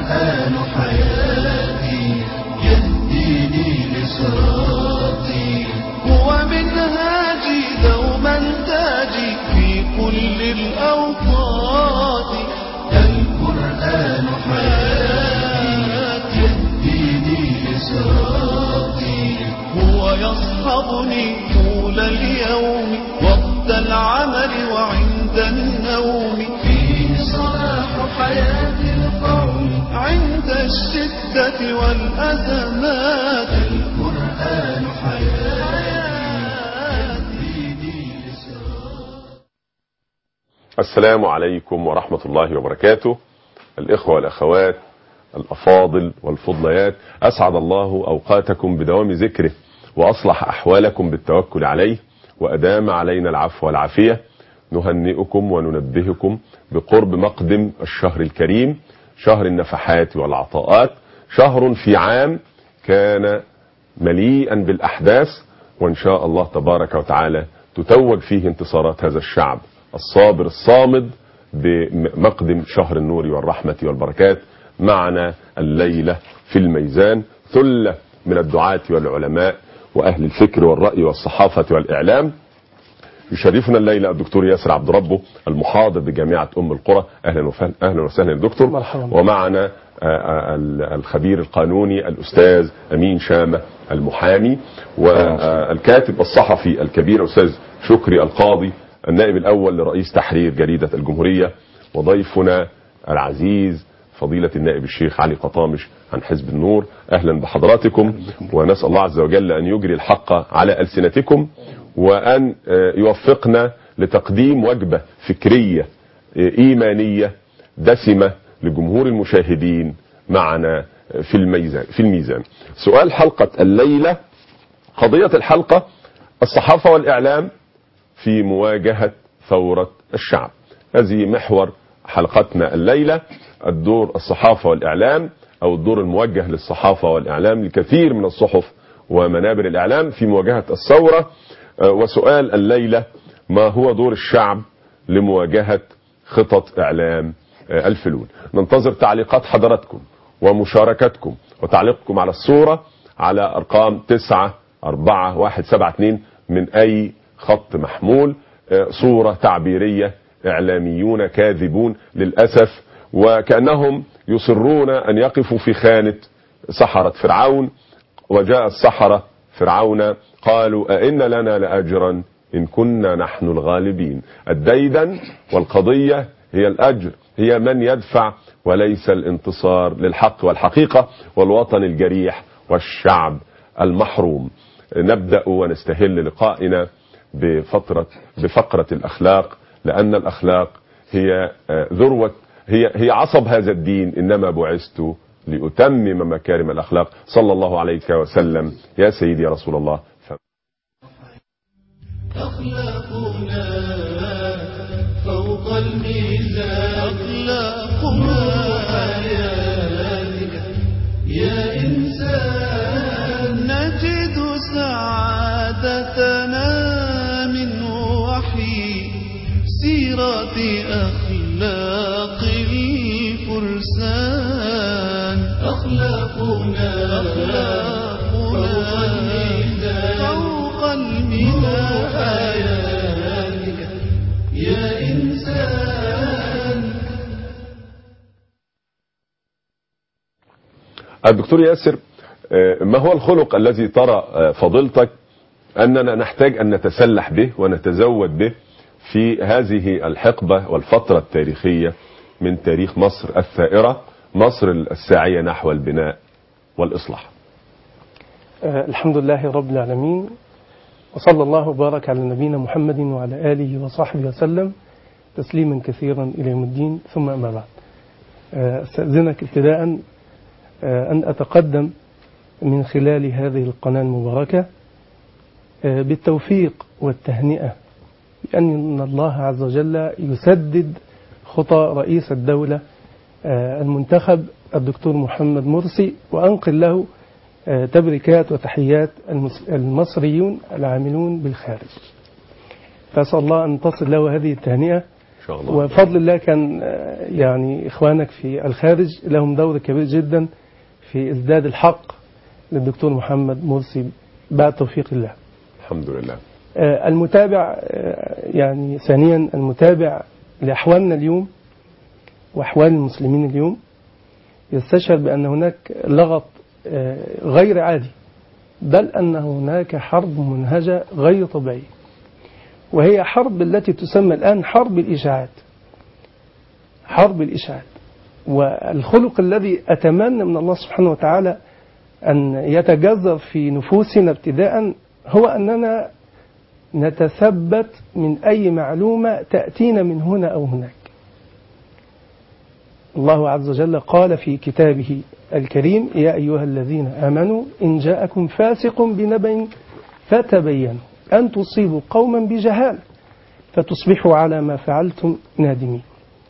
القرآن حياتي يهديني لصراطي هو منهاجي دوما تاجي في كل الأوقات القرآن حياتي يهديني لصراطي هو يصحبني طول اليوم وقت العمل وعند النوم فيه صلاح حياة القوم عند الشدة والأزمات القرآن حياتي يهديني لصراطي السلام عليكم ورحمة الله وبركاته الإخوة والأخوات الأفاضل والفضليات أسعد الله أوقاتكم بدوام ذكره وأصلح أحوالكم بالتوكل عليه وأدام علينا العفو والعافية نهنئكم وننبهكم بقرب مقدم الشهر الكريم شهر النفحات والعطاءات شهر في عام كان مليئا بالأحداث وإن شاء الله تبارك وتعالى تتوج فيه انتصارات هذا الشعب الصابر الصامد بمقدم شهر النور والرحمة والبركات معنا الليلة في الميزان ثلة من الدعاة والعلماء وأهل الفكر والرأي والصحافة والإعلام يشرفنا الليلة الدكتور ياسر عبد ربه المحاضر بجامعة أم القرى أهلا وسهلا أهلا وسهلا دكتور مرحبا. ومعنا آه، آه، الخبير القانوني الأستاذ أمين شامة المحامي والكاتب الصحفي الكبير أستاذ شكري القاضي النائب الأول لرئيس تحرير جريدة الجمهورية وضيفنا العزيز فضيلة النائب الشيخ علي قطامش عن حزب النور أهلا بحضراتكم ونسأل الله عز وجل أن يجري الحق على ألسنتكم وأن آه، يوفقنا لتقديم وجبة فكرية آه، إيمانية دسمة لجمهور المشاهدين معنا في الميزان في الميزان سؤال حلقة الليلة قضية الحلقة الصحافة والإعلام في مواجهة ثورة الشعب هذه محور حلقتنا الليلة الدور الصحافة والإعلام أو الدور الموجه للصحافة والإعلام لكثير من الصحف ومنابر الإعلام في مواجهة الثورة آه، وسؤال الليلة ما هو دور الشعب لمواجهة خطط إعلام آه، الفلول ننتظر تعليقات حضراتكم ومشاركتكم وتعليقكم على الصورة على أرقام 9 4 1 7 2 من أي خط محمول آه، صورة تعبيرية إعلاميون كاذبون للأسف وكأنهم يصرون أن يقفوا في خانة سحرة فرعون وجاء السحرة فرعون قالوا أئن لنا لأجرا إن كنا نحن الغالبين الديدن والقضية هي الأجر هي من يدفع وليس الانتصار للحق والحقيقة والوطن الجريح والشعب المحروم نبدأ ونستهل لقائنا بفترة بفقرة الأخلاق لأن الأخلاق هي آه، ذروة هي هي عصب هذا الدين إنما بعثت لأتمم مكارم الأخلاق صلى الله عليك وسلم يا سيدي يا رسول الله ف... أخلاقنا فوق الميزان أخلاقنا حياتك يا إنسان نجد سعادتنا من وحي سيرة أخلاق الفرسان أخلاقنا فوق الميزان فوق الميزان حياتك يا إنسان الدكتور ياسر آه، ما هو الخلق الذي ترى آه، فضيلتك أننا نحتاج أن نتسلح به ونتزود به في هذه الحقبة والفترة التاريخية من تاريخ مصر الثائرة مصر الساعية نحو البناء والإصلاح آه، الحمد لله رب العالمين وصلى الله وبارك على نبينا محمد وعلى آله وصحبه وسلم تسليما كثيرا إلى يوم الدين ثم أما بعد آه، أستأذنك ابتداء آه، أن أتقدم من خلال هذه القناة المباركة آه، بالتوفيق والتهنئة بأن الله عز وجل يسدد خطى رئيس الدولة آه، المنتخب الدكتور محمد مرسي وأنقل له آه، تبريكات وتحيات المس- المصريون العاملون بالخارج فأسأل الله أن تصل له هذه التهنئة شاء الله وبفضل الله كان آه، يعني إخوانك في الخارج لهم دور كبير جدا في إزداد الحق للدكتور محمد مرسي بعد توفيق الله الحمد لله آه، المتابع آه، يعني ثانيا المتابع لأحوالنا اليوم وأحوال المسلمين اليوم يستشعر بأن هناك لغط آه، غير عادي بل أن هناك حرب منهجة غير طبيعية وهي حرب التي تسمى الآن حرب الإشاعات حرب الإشاعات والخلق الذي أتمنى من الله سبحانه وتعالى أن يتجذر في نفوسنا ابتداء هو أننا نتثبت من أي معلومة تأتينا من هنا أو هناك الله عز وجل قال في كتابه الكريم يا أيها الذين آمنوا إن جاءكم فاسق بنبأ فتبينوا أن تصيبوا قوما بجهال فتصبحوا على ما فعلتم نادمين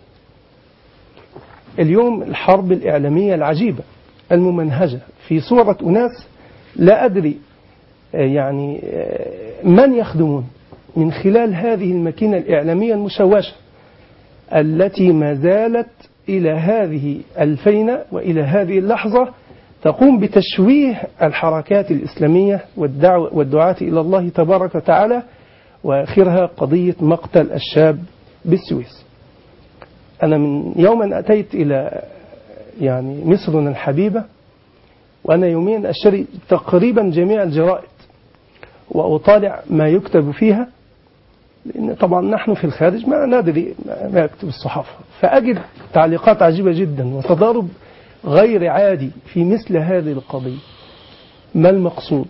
اليوم الحرب الإعلامية العجيبة الممنهجة في صورة أناس لا أدري آه، يعني آه، من يخدمون من خلال هذه الماكينة الإعلامية المشوشة التي ما زالت إلى هذه الفينة وإلى هذه اللحظة تقوم بتشويه الحركات الإسلامية والدعوة والدعاة إلى الله تبارك وتعالى وآخرها قضية مقتل الشاب بالسويس أنا من يوم أن أتيت إلى يعني مصرنا الحبيبة وأنا يوميا أشتري تقريبا جميع الجرائد وأطالع ما يكتب فيها لأن طبعا نحن في الخارج ما ندري ما يكتب الصحافة فأجد تعليقات عجيبة جدا وتضارب غير عادي في مثل هذه القضية ما المقصود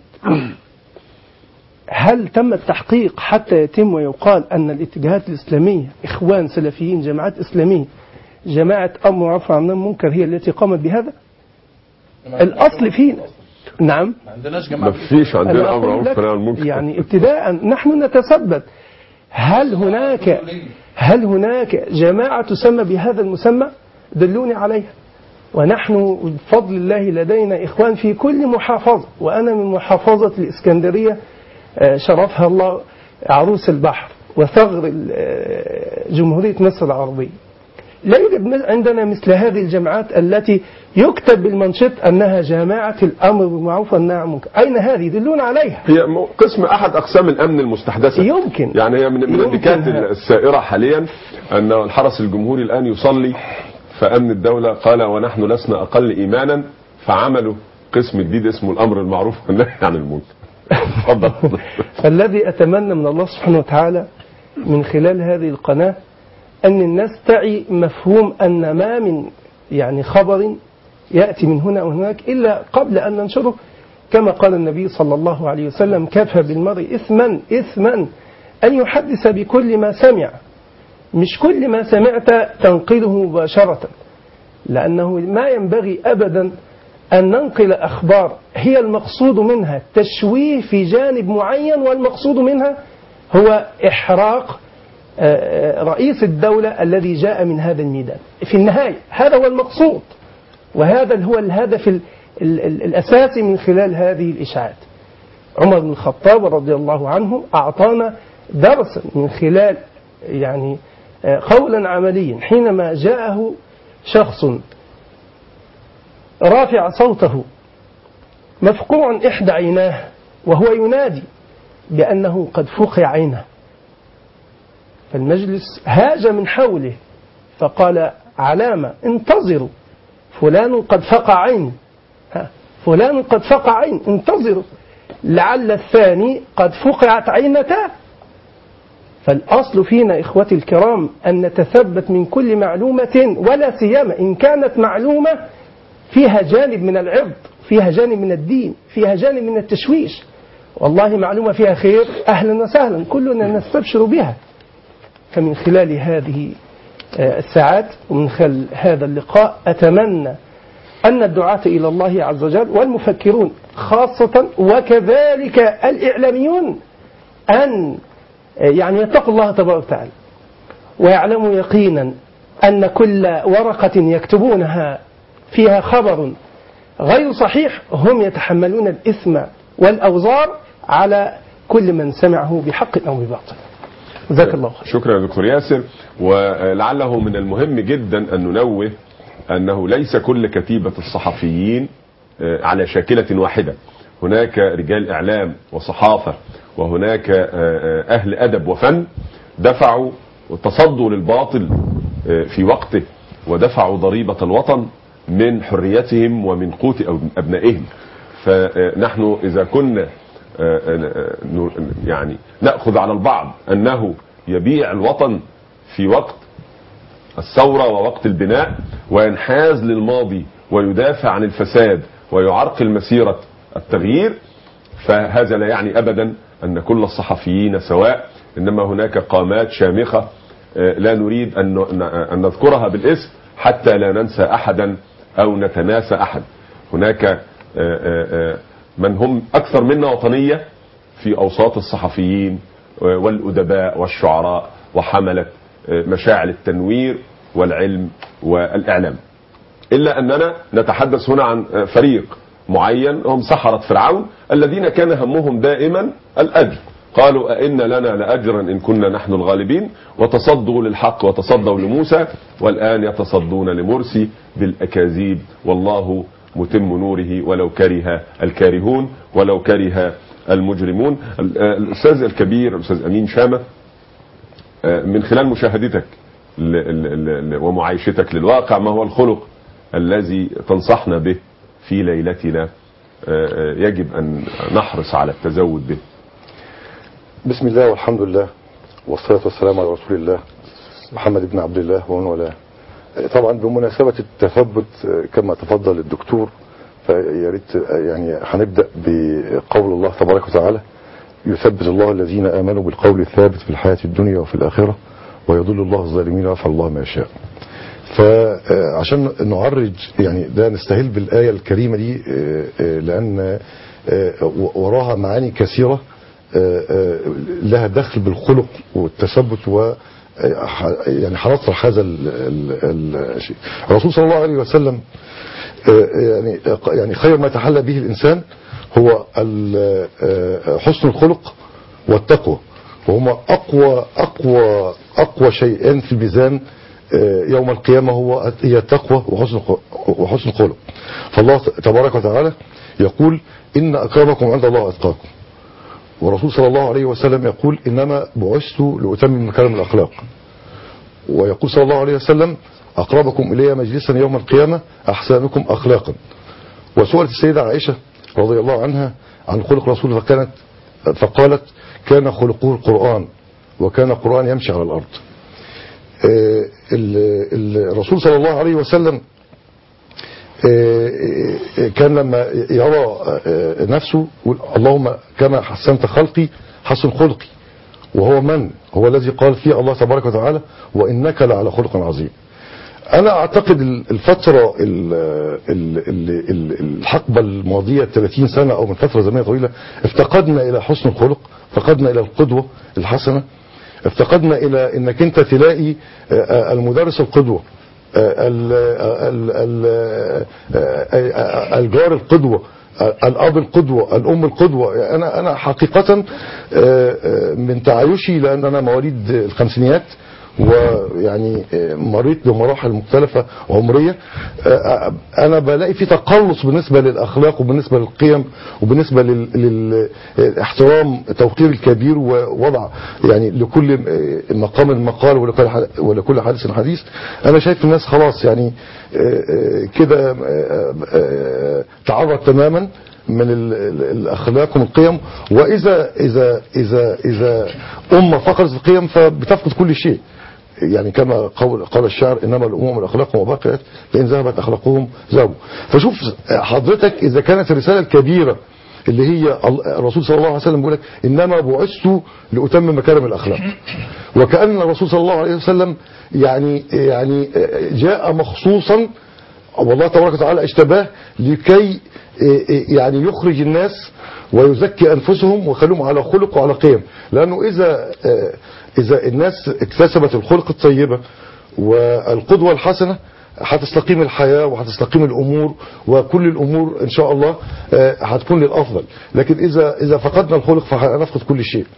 هل تم التحقيق حتى يتم ويقال أن الاتجاهات الإسلامية إخوان سلفيين جماعات إسلامية جماعة أمر ورفع عن المنكر هي التي قامت بهذا الأصل فينا نعم ما عندناش ما جماعه فيش أنا عندنا أقول امر لك معروف ونهي عن المنكر يعني ابتداء نحن نتثبت هل هناك هل هناك جماعة تسمى بهذا المسمى دلوني عليها ونحن بفضل الله لدينا إخوان في كل محافظة وأنا من محافظة الإسكندرية آه، شرفها الله عروس البحر وثغر ال- آه، جمهورية مصر العربية لا يوجد م- عندنا مثل هذه الجماعات التي يكتب بالمنشط أنها جماعة الأمر بالمعروف والنهي عن المنكر أين هذه دلونا عليها هي م- قسم احد اقسام الامن المستحدثه يمكن. يعني هي من من يمكن النكات هذا. السائره حاليا ان الحرس الجمهوري الان يصلي فامن الدوله قال ونحن لسنا اقل ايمانا فعملوا قسم جديد اسمه الامر المعروف والنهي عن المنكر اتفضل فالذي أتمنى من الله سبحانه وتعالى من خلال هذه القناة أن الناس تعي مفهوم أن ما من يعني خبر يأتي من هنا وهناك إلا قبل أن ننشره كما قال النبي صلى الله عليه وسلم كفى بالمرء إثما إثما أن يحدث بكل ما سمع مش كل ما سمعت تنقله مباشرة لأنه ما ينبغي أبدا أن ننقل أخبار هي المقصود منها تشويه في جانب معين والمقصود منها هو إحراق آه، آه، رئيس الدولة الذي جاء من هذا الميدان في النهاية هذا هو المقصود وهذا هو الهدف ال- ال- ال- الأساسي من خلال هذه الإشاعات عمر بن الخطاب رضي الله عنه أعطانا درسا من خلال يعني آه، قولا عمليا حينما جاءه شخص رافع صوته مفقوع إحدى عيناه وهو ينادي بأنه قد فقع عينه فالمجلس هاج من حوله فقال علامة انتظروا فلان قد فقع عين ها، فلان قد فقع عين انتظروا لعل الثاني قد فقعت عينتاه فالأصل فينا إخوتي الكرام أن نتثبت من كل معلومة ولا سيما إن كانت معلومة فيها جانب من العرض فيها جانب من الدين فيها جانب من التشويش والله معلومة فيها خير أهلا وسهلا كلنا نستبشر بها فمن خلال هذه آه، الساعات ومن خلال هذا اللقاء أتمنى أن الدعاة إلى الله عز وجل والمفكرون خاصة وكذلك الإعلاميون أن آه، يعني يتقوا الله تبارك وتعالى ويعلموا يقينا أن كل ورقة يكتبونها فيها خبر غير صحيح هم يتحملون الإثم والأوزار على كل من سمعه بحق أو بباطل جزاك الله خير شكرا يا دكتور ياسر ولعله من المهم جدا أن ننوه أنه ليس كل كتيبة الصحفيين آه، على شاكلة واحدة هناك رجال إعلام وصحافة وهناك آه، آه، أهل أدب وفن دفعوا وتصدوا للباطل آه، في وقته ودفعوا ضريبة الوطن من حريتهم ومن قوت أب- أبنائهم فنحن إذا كنا آه، آه، ن- يعني نأخذ على البعض أنه يبيع الوطن في وقت الثورة ووقت البناء وينحاز للماضي ويدافع عن الفساد ويعرقل مسيرة التغيير فهذا لا يعني أبدا أن كل الصحفيين سواء إنما هناك قامات شامخة آه، لا نريد أن ن- أن نذكرها بالاسم حتى لا ننسى أحدا أو نتناسى أحد هناك آه، آه، آه، من هم أكثر منا وطنية في أوساط الصحفيين آه، والأدباء والشعراء وحملة آه، مشاعل التنوير والعلم والإعلام إلا أننا نتحدث هنا عن آه، فريق معين هم سحرة فرعون الذين كان همهم دائما الأجر قالوا أئن لنا لأجرا إن كنا نحن الغالبين وتصدوا للحق وتصدوا لموسى والآن يتصدون لمرسي بالأكاذيب والله متم نوره ولو كره الكارهون ولو كره المجرمون ال- آه، الأستاذ الكبير الأستاذ أمين شامة آه، من خلال مشاهدتك ل- ل- ل- ومعايشتك للواقع ما هو الخلق الذي تنصحنا به في ليلتنا آه، آه، يجب أن نحرص على التزود به بسم الله والحمد لله والصلاة والسلام على رسول الله محمد بن عبد الله ومن والاه طبعا بمناسبة التثبت كما تفضل الدكتور فيا ريت يعني هنبدأ بقول الله تبارك وتعالى يثبت الله الذين آمنوا بالقول الثابت في الحياة الدنيا وفي الآخرة ويضل الله الظالمين ويفعل الله ما يشاء فعشان نعرج يعني ده نستهل بالآية الكريمة دي آه، آه، لأن آه، وراها معاني كثيرة آه، آه، لها دخل بالخلق والتثبت و آه، ح- يعني هنطرح هذا ال- ال- الشيء الرسول صلى الله عليه وسلم آه، يعني يعني خير ما يتحلى به الإنسان هو ال- آه، حسن الخلق والتقوى وهما أقوى أقوى أقوى شيئين في الميزان آه، يوم القيامة هو هي التقوى وحسن الخ- وحسن الخلق فالله تبارك وتعالى يقول إن أكرمكم عند الله أتقاكم والرسول صلى الله عليه وسلم يقول إنما بعثت لأتمم مكارم الأخلاق ويقول صلى الله عليه وسلم أقربكم إلي مجلسا يوم القيامة أحسنكم أخلاقا وسئلت السيدة عائشة رضي الله عنها عن خلق رسول فكانت فقالت كان خلقه القرآن وكان القرآن يمشي على الأرض آه، ال- ال- الرسول صلى الله عليه وسلم آه، آه، كان لما يرى آه، نفسه يقول اللهم كما حسنت خلقي حسن خلقي وهو من هو الذي قال فيه الله تبارك وتعالى وإنك لعلى خلق عظيم أنا أعتقد الفترة ال- ال- ال- ال- الحقبة الماضية 30 سنة أو من فترة زمنية طويلة افتقدنا إلى حسن الخلق افتقدنا إلى القدوة الحسنة افتقدنا إلى أنك أنت تلاقي آه، آه، المدرس القدوة آه، ال- ال- ال- آه، آه، الجار القدوة آه، الأب القدوة الأم القدوة أنا أنا حقيقة آه، آه، من تعايشي لأن أنا مواليد الخمسينيات ويعني آه، مريت بمراحل مختلفة عمرية آه، أنا بلاقي في تقلص بالنسبة للأخلاق وبالنسبة للقيم وبالنسبة للاحترام توقير الكبير ووضع يعني لكل آه، مقام مقال ولكل ح- ولكل حديث حديث أنا شايف الناس خلاص يعني آه، آه، كده آه، آه، تعرض تماما من ال- ال- الاخلاق ومن القيم واذا اذا اذا اذا امه فقدت القيم فبتفقد كل شيء يعني كما قول قال الشاعر انما الامم الاخلاق وباقيات فان ذهبت اخلاقهم ذهبوا فشوف حضرتك اذا كانت الرساله الكبيره اللي هي ال- الرسول صلى الله عليه وسلم بيقول لك انما بعثت لاتمم مكارم الاخلاق وكان الرسول صلى الله عليه وسلم يعني يعني جاء مخصوصا والله تبارك وتعالى اشتباه لكي يعني يخرج الناس ويزكي انفسهم ويخليهم على خلق وعلى قيم لانه اذا اذا الناس اكتسبت الخلق الطيبه والقدوه الحسنه هتستقيم الحياه وهتستقيم الامور وكل الامور ان شاء الله آه، هتكون للافضل لكن اذا اذا فقدنا الخلق فهنفقد كل شيء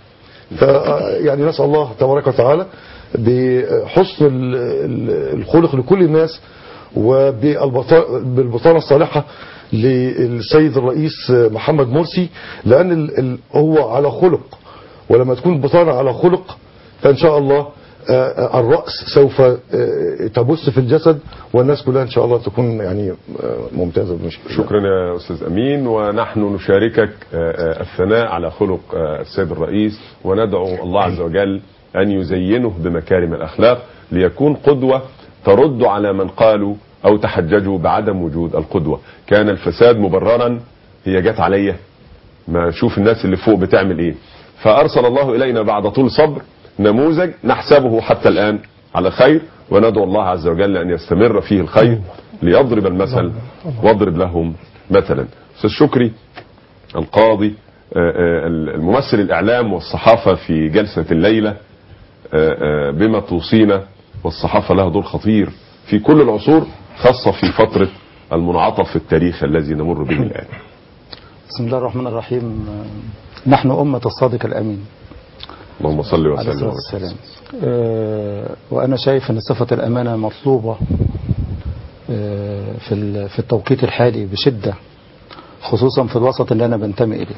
ف يعني نسال الله تبارك وتعالى بحسن ال- ال- الخلق لكل الناس وبالبطانه الصالحه للسيد الرئيس محمد مرسي لان ال- ال- هو على خلق ولما تكون البطانه على خلق فان شاء الله آه، الرأس سوف آه، تبث في الجسد والناس كلها ان شاء الله تكون يعني آه، ممتازه بمشي شكرا يا استاذ امين ونحن نشاركك آه، آه، الثناء على خلق آه، السيد الرئيس وندعو الله عز وجل ان يزينه بمكارم الاخلاق ليكون قدوه ترد على من قالوا او تحججوا بعدم وجود القدوه كان الفساد مبررا هي جت عليا ما نشوف الناس اللي فوق بتعمل ايه فارسل الله الينا بعد طول صبر نموذج نحسبه حتى الان على خير وندعو الله عز وجل ان يستمر فيه الخير ليضرب المثل واضرب لهم مثلا استاذ شكري القاضي آه، آه، الممثل الاعلام والصحافه في جلسه الليله آه، آه، بما توصينا والصحافه لها دور خطير في كل العصور خاصه في فتره المنعطف في التاريخ الذي نمر به الان بسم الله الرحمن الرحيم نحن أمة الصادق الأمين اللهم صل عليه وسلم الصلاة والسلام آه، وأنا شايف أن صفة الأمانة مطلوبة آه، في ال- في التوقيت الحالي بشدة خصوصا في الوسط اللي أنا بنتمي إليه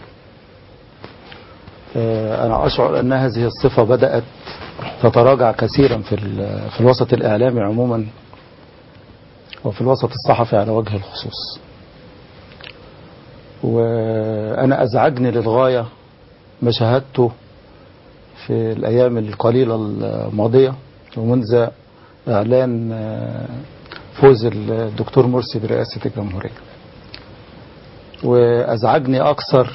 آه، أنا أشعر أن هذه الصفة بدأت تتراجع كثيرا في ال- في الوسط الإعلامي عموما وفي الوسط الصحفي على وجه الخصوص وأنا أزعجني للغاية ما شاهدته في الأيام القليلة الماضية ومنذ إعلان آه، فوز الدكتور مرسي برئاسة الجمهورية وأزعجني أكثر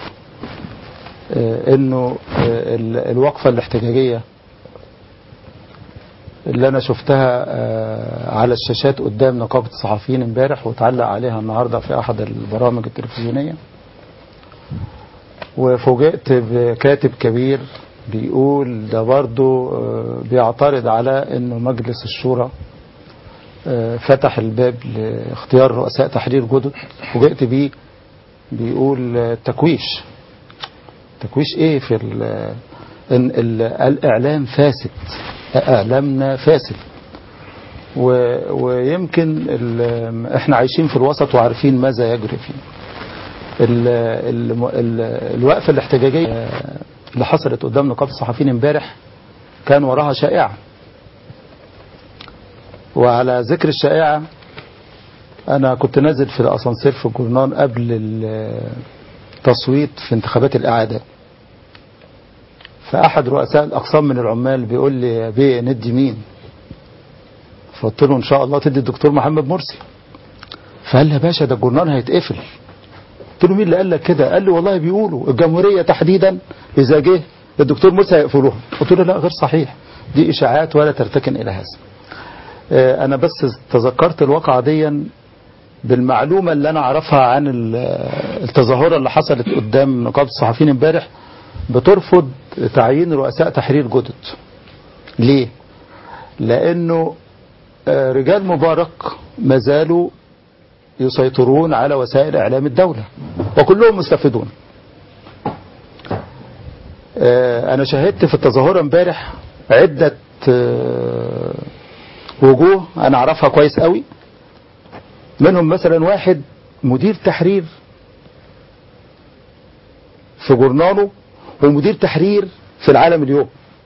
آه، أنه آه، ال- الوقفة الاحتجاجية اللي أنا شفتها آه، على الشاشات قدام نقابة الصحفيين امبارح وتعلق عليها النهاردة في أحد البرامج التلفزيونية وفوجئت بكاتب كبير بيقول ده برضه آه، بيعترض على انه مجلس الشورى آه، فتح الباب لاختيار رؤساء تحرير جدد فوجئت بيه بيقول آه، تكويش تكويش ايه في ال إن ال الاعلام فاسد اعلامنا فاسد و ويمكن ال- احنا عايشين في الوسط وعارفين ماذا يجري فيه ال ال ال الوقفة الاحتجاجية اللي حصلت قدام نقابة الصحفيين امبارح كان وراها شائعة وعلى ذكر الشائعة أنا كنت نازل في الأسانسير في الجورنال قبل التصويت في انتخابات الإعادة فأحد رؤساء الأقسام من العمال بيقول لي يا بيه ندي مين فقلت له إن شاء الله تدي الدكتور محمد مرسي فقال لي يا باشا ده الجورنال هيتقفل قلت له مين اللي قال لك كده قال لي والله بيقولوا الجمهورية تحديدا إذا جه الدكتور مرسي هيقفلوها قلت له لا غير صحيح دي إشاعات ولا ترتكن إلى هذا آه، أنا بس تذكرت الواقعة ديا بالمعلومة اللي أنا أعرفها عن ال- التظاهرة اللي حصلت قدام نقابة الصحفيين امبارح بترفض تعيين رؤساء تحرير جدد ليه؟ لأنه آه، رجال مبارك ما زالوا يسيطرون على وسائل إعلام الدولة وكلهم مستفيدون آه، أنا شاهدت في التظاهرة امبارح عدة آه، وجوه أنا أعرفها كويس قوي منهم مثلا واحد مدير تحرير في جورناله ومدير تحرير في العالم اليوم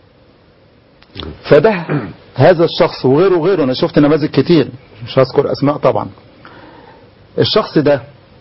فده هذا الشخص وغيره وغيره أنا شفت نماذج كتير مش هذكر أسماء طبعا الشخص ده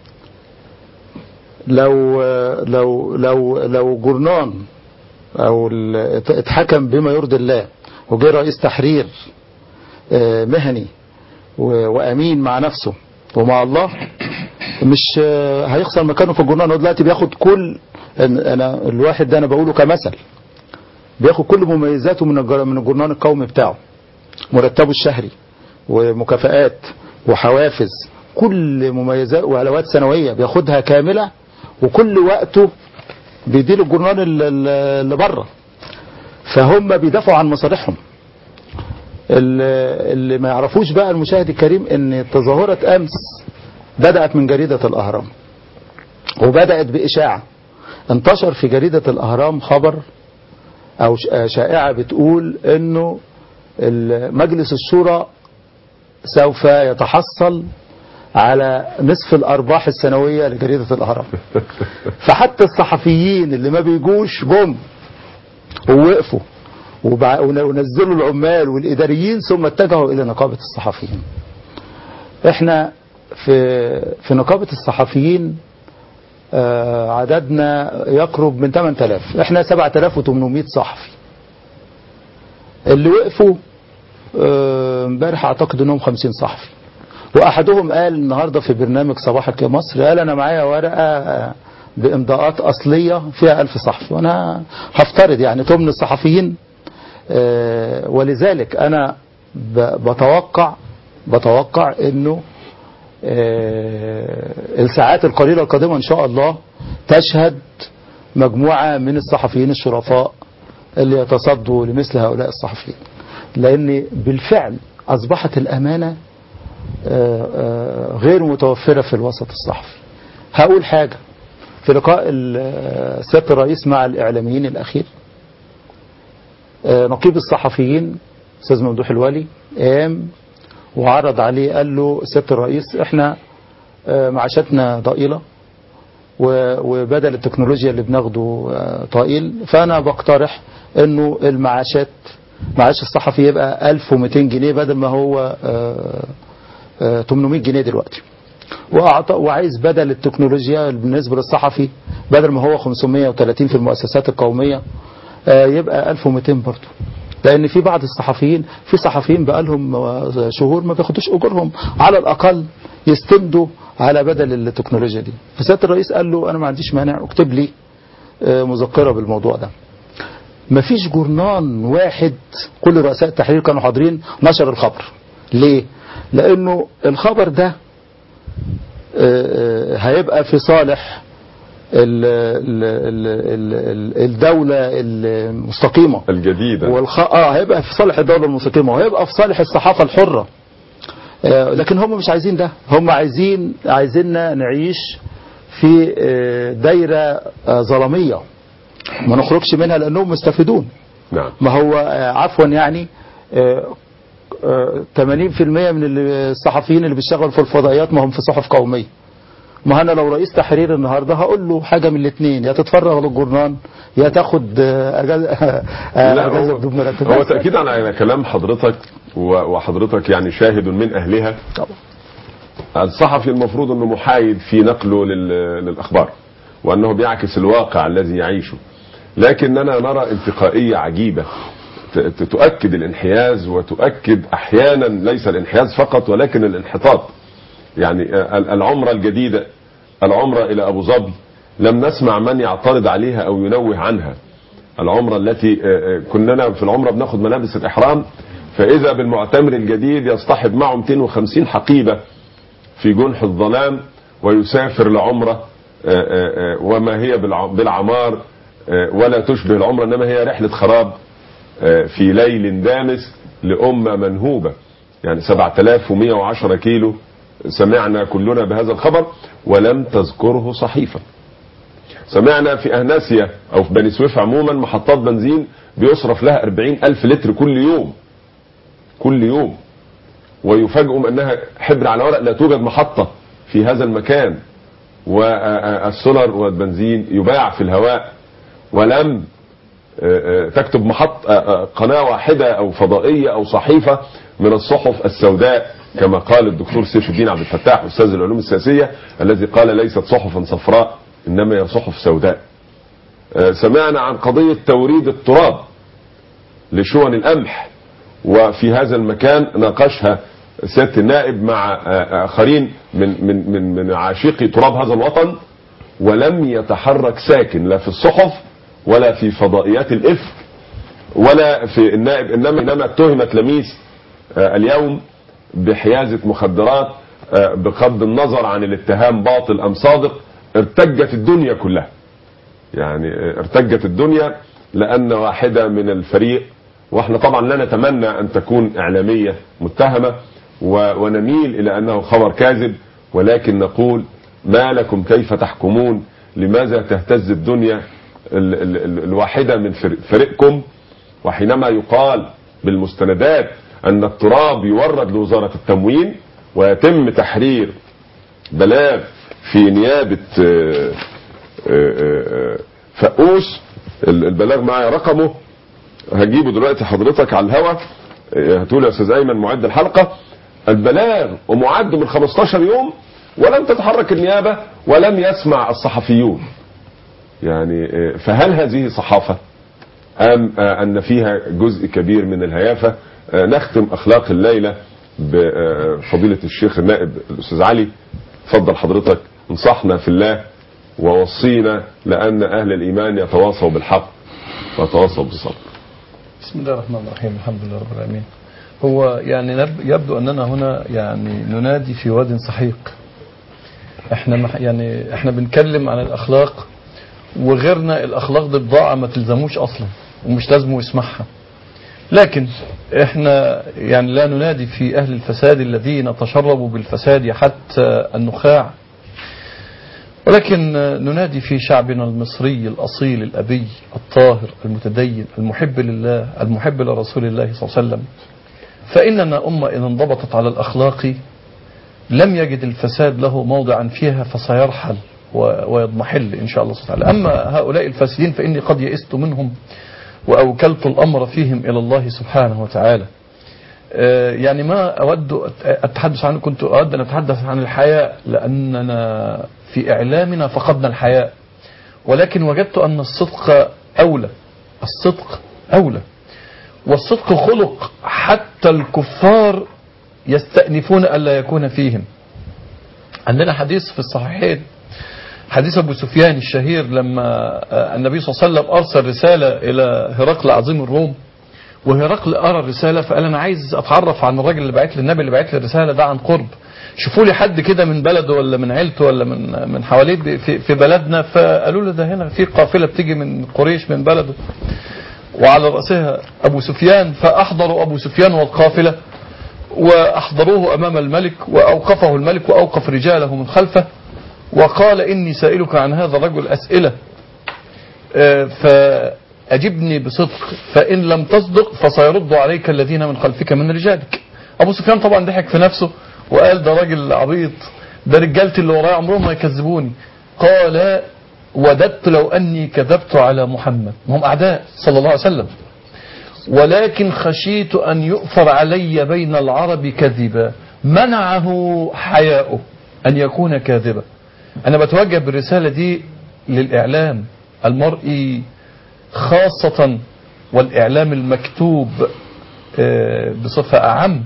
لو لو لو لو جورنان او ال- اتحكم بما يرضي الله وجه رئيس تحرير آه، مهني و- وامين مع نفسه ومع الله مش آه، هيخسر مكانه في الجورنال هو دلوقتي بياخد كل أنا- انا الواحد ده انا بقوله كمثل بياخد كل مميزاته من الجر- من الجورنال القومي بتاعه مرتبه الشهري ومكافآت وحوافز كل مميزات وعلاوات سنوية بياخدها كاملة وكل وقته بيدير الجورنال ال- ال- اللي بره فهم بيدافعوا عن مصالحهم ال- اللي ما يعرفوش بقى المشاهد الكريم ان تظاهرة امس بدأت من جريدة الاهرام وبدأت باشاعة انتشر في جريدة الاهرام خبر او ش- آه، شائعة بتقول انه ال- مجلس الشورى سوف يتحصل على نصف الارباح السنوية لجريدة الاهرام فحتى الصحفيين اللي ما بيجوش جم ووقفوا وبع- ون- ونزلوا العمال والاداريين ثم اتجهوا الى نقابة الصحفيين احنا في في نقابة الصحفيين آه، عددنا يقرب من 8000 احنا 7800 صحفي اللي وقفوا آه، امبارح اعتقد انهم 50 صحفي واحدهم قال النهارده في برنامج صباحك يا مصر قال انا معايا ورقه آه، بامضاءات اصليه فيها 1000 صحفي وانا هفترض يعني تمن الصحفيين آه، ولذلك انا ب- بتوقع بتوقع انه آه، الساعات القليلة القادمة إن شاء الله تشهد مجموعة من الصحفيين الشرفاء اللي يتصدوا لمثل هؤلاء الصحفيين لأن بالفعل أصبحت الأمانة آه، آه، غير متوفرة في الوسط الصحفي هقول حاجة في لقاء ال- سيادة الرئيس مع الإعلاميين الأخير آه، نقيب الصحفيين أستاذ ممدوح الولي قام وعرض عليه قال له سيادة الرئيس احنا آه، معاشاتنا ضئيلة و- وبدل التكنولوجيا اللي بناخده آه، طائل فأنا بقترح انه المعاشات معاش الصحفي يبقى 1200 جنيه بدل ما هو آه، آه، 800 جنيه دلوقتي وأعط- وعايز بدل التكنولوجيا بالنسبة للصحفي بدل ما هو 530 في المؤسسات القومية آه، يبقى 1200 برضه لان في بعض الصحفيين في صحفيين بقالهم آه، شهور ما بياخدوش اجورهم على الاقل يستندوا على بدل التكنولوجيا دي فسياده الرئيس قال له انا ما عنديش مانع اكتب لي آه، مذكره بالموضوع ده ما فيش جورنان واحد كل رؤساء التحرير كانوا حاضرين نشر الخبر ليه لانه الخبر ده آه، آه، هيبقى في صالح ال- ال- ال- ال- ال- الدولة المستقيمة الجديدة والخ... اه هيبقى في صالح الدولة المستقيمة وهيبقى في صالح الصحافة الحرة آه لكن هم مش عايزين ده هم عايزين عايزيننا نعيش في آه دايرة آه ظلامية ما نخرجش منها لأنهم مستفيدون نعم ما هو آه عفوا يعني آه، آه، 80% من اللي- الصحفيين اللي بيشتغلوا في الفضائيات ما هم في صحف قومية ما انا لو رئيس تحرير النهارده هقول له حاجه من الاثنين يا تتفرغ للجورنان يا تاخد آه، اجازه آه، لا اجازه هو, بدون مرتب هو تأكيد على كلام حضرتك و- وحضرتك يعني شاهد من أهلها طبعا. الصحفي المفروض أنه محايد في نقله لل- للأخبار وأنه بيعكس الواقع الذي يعيشه لكننا نرى انتقائية عجيبة ت- ت- تؤكد الانحياز وتؤكد أحيانا ليس الانحياز فقط ولكن الانحطاط يعني آه، ال- العمرة الجديدة العمرة إلى أبو ظبي لم نسمع من يعترض عليها أو ينوه عنها العمرة التي آه، آه، كنا في العمرة بناخد ملابس الإحرام فإذا بالمعتمر الجديد يصطحب معه 250 حقيبة في جنح الظلام ويسافر لعمرة آه، آه، آه، وما هي بالع- بالعمار آه، ولا تشبه العمرة إنما هي رحلة خراب آه، في ليل دامس لأمة منهوبة يعني 7110 كيلو سمعنا كلنا بهذا الخبر ولم تذكره صحيفة سمعنا في أهناسيا أو في بني سويف عموما محطات بنزين بيصرف لها 40 ألف لتر كل يوم كل يوم ويفاجئهم أنها حبر على ورق لا توجد محطة في هذا المكان والسولر والبنزين يباع في الهواء ولم آه، آه، تكتب محط آه، آه، قناة واحدة أو فضائية أو صحيفة من الصحف السوداء كما قال الدكتور سيف الدين عبد الفتاح أستاذ العلوم السياسية الذي قال ليست صحفا صفراء إنما هي صحف سوداء آه، سمعنا عن قضية توريد التراب لشون القمح وفي هذا المكان ناقشها سيادة النائب مع آه، آخرين من من من من عاشقي تراب هذا الوطن ولم يتحرك ساكن لا في الصحف ولا في فضائيات الإفك ولا في النائب إنما إنما اتهمت لميس آه، اليوم بحيازة مخدرات آه، بغض النظر عن الاتهام باطل أم صادق ارتجت الدنيا كلها يعني آه، ارتجت الدنيا لأن واحدة من الفريق واحنا طبعا لا نتمنى أن تكون إعلامية متهمة و- ونميل إلى أنه خبر كاذب ولكن نقول ما لكم كيف تحكمون لماذا تهتز الدنيا ال ال ال الواحدة من فرق- فريقكم وحينما يقال بالمستندات أن التراب يورد لوزارة التموين ويتم تحرير بلاغ في نيابة آه، آه، آه، فقوس ال- البلاغ معايا رقمه هجيبه دلوقتي حضرتك على الهوا آه، هتقول يا استاذ ايمن معد الحلقه البلاغ ومعد من 15 يوم ولم تتحرك النيابه ولم يسمع الصحفيون يعني آه، فهل هذه صحافه ام آه، ان فيها جزء كبير من الهيافه آه، نختم اخلاق الليله بفضيله الشيخ النائب الاستاذ علي اتفضل حضرتك انصحنا في الله ووصينا لان اهل الايمان يتواصوا بالحق ويتواصوا بالصبر بسم الله الرحمن الرحيم الحمد لله رب العالمين هو يعني نب- يبدو أننا هنا يعني ننادي في واد سحيق احنا مح- يعني احنا بنتكلم عن الأخلاق وغيرنا الأخلاق دي بضاعة ما تلزموش أصلا ومش لازمه يسمعها لكن احنا يعني لا ننادي في أهل الفساد الذين تشربوا بالفساد حتى النخاع ولكن ننادي في شعبنا المصري الأصيل الأبي الطاهر المتدين المحب لله المحب لرسول الله صلى الله عليه وسلم فإننا أمة إن انضبطت على الأخلاق لم يجد الفساد له موضعا فيها فسيرحل و- ويضمحل إن شاء الله سبحانه وتعالى أما هؤلاء الفاسدين فإني قد يئست منهم وأوكلت الأمر فيهم إلى الله سبحانه وتعالى آه، يعني ما أود التحدث عنه كنت أود أن أتحدث عن الحياء لأننا في إعلامنا فقدنا الحياء ولكن وجدت أن الصدق أولى الصدق أولى والصدق خلق حتى الكفار يستأنفون ألا يكون فيهم عندنا حديث في الصحيحين حديث أبو سفيان الشهير لما آه، النبي صلى الله عليه وسلم أرسل رسالة إلى هرقل عظيم الروم وهرقل قرا الرساله فقال انا عايز اتعرف عن الراجل اللي بعت لي النبي اللي بعت لي الرساله ده عن قرب شوفوا لي حد كده من بلده ولا من عيلته ولا من من حواليه ب- في, في بلدنا فقالوا له ده هنا في قافله بتيجي من قريش من بلده وعلى راسها ابو سفيان فاحضروا ابو سفيان والقافله واحضروه امام الملك واوقفه الملك واوقف رجاله من خلفه وقال اني سائلك عن هذا الرجل اسئله آه، فأجبني بصدق فإن لم تصدق فسيرد عليك الذين من خلفك من رجالك أبو سفيان طبعا ضحك في نفسه وقال ده راجل عبيط ده رجالتي اللي ورايا عمرهم ما يكذبوني قال وددت لو أني كذبت على محمد ما هم أعداء صلى الله عليه وسلم ولكن خشيت أن يؤثر علي بين العرب كذبا منعه حياؤه أن يكون كاذبا أنا بتوجه بالرسالة دي للإعلام المرئي خاصة والإعلام المكتوب آه، بصفة أعم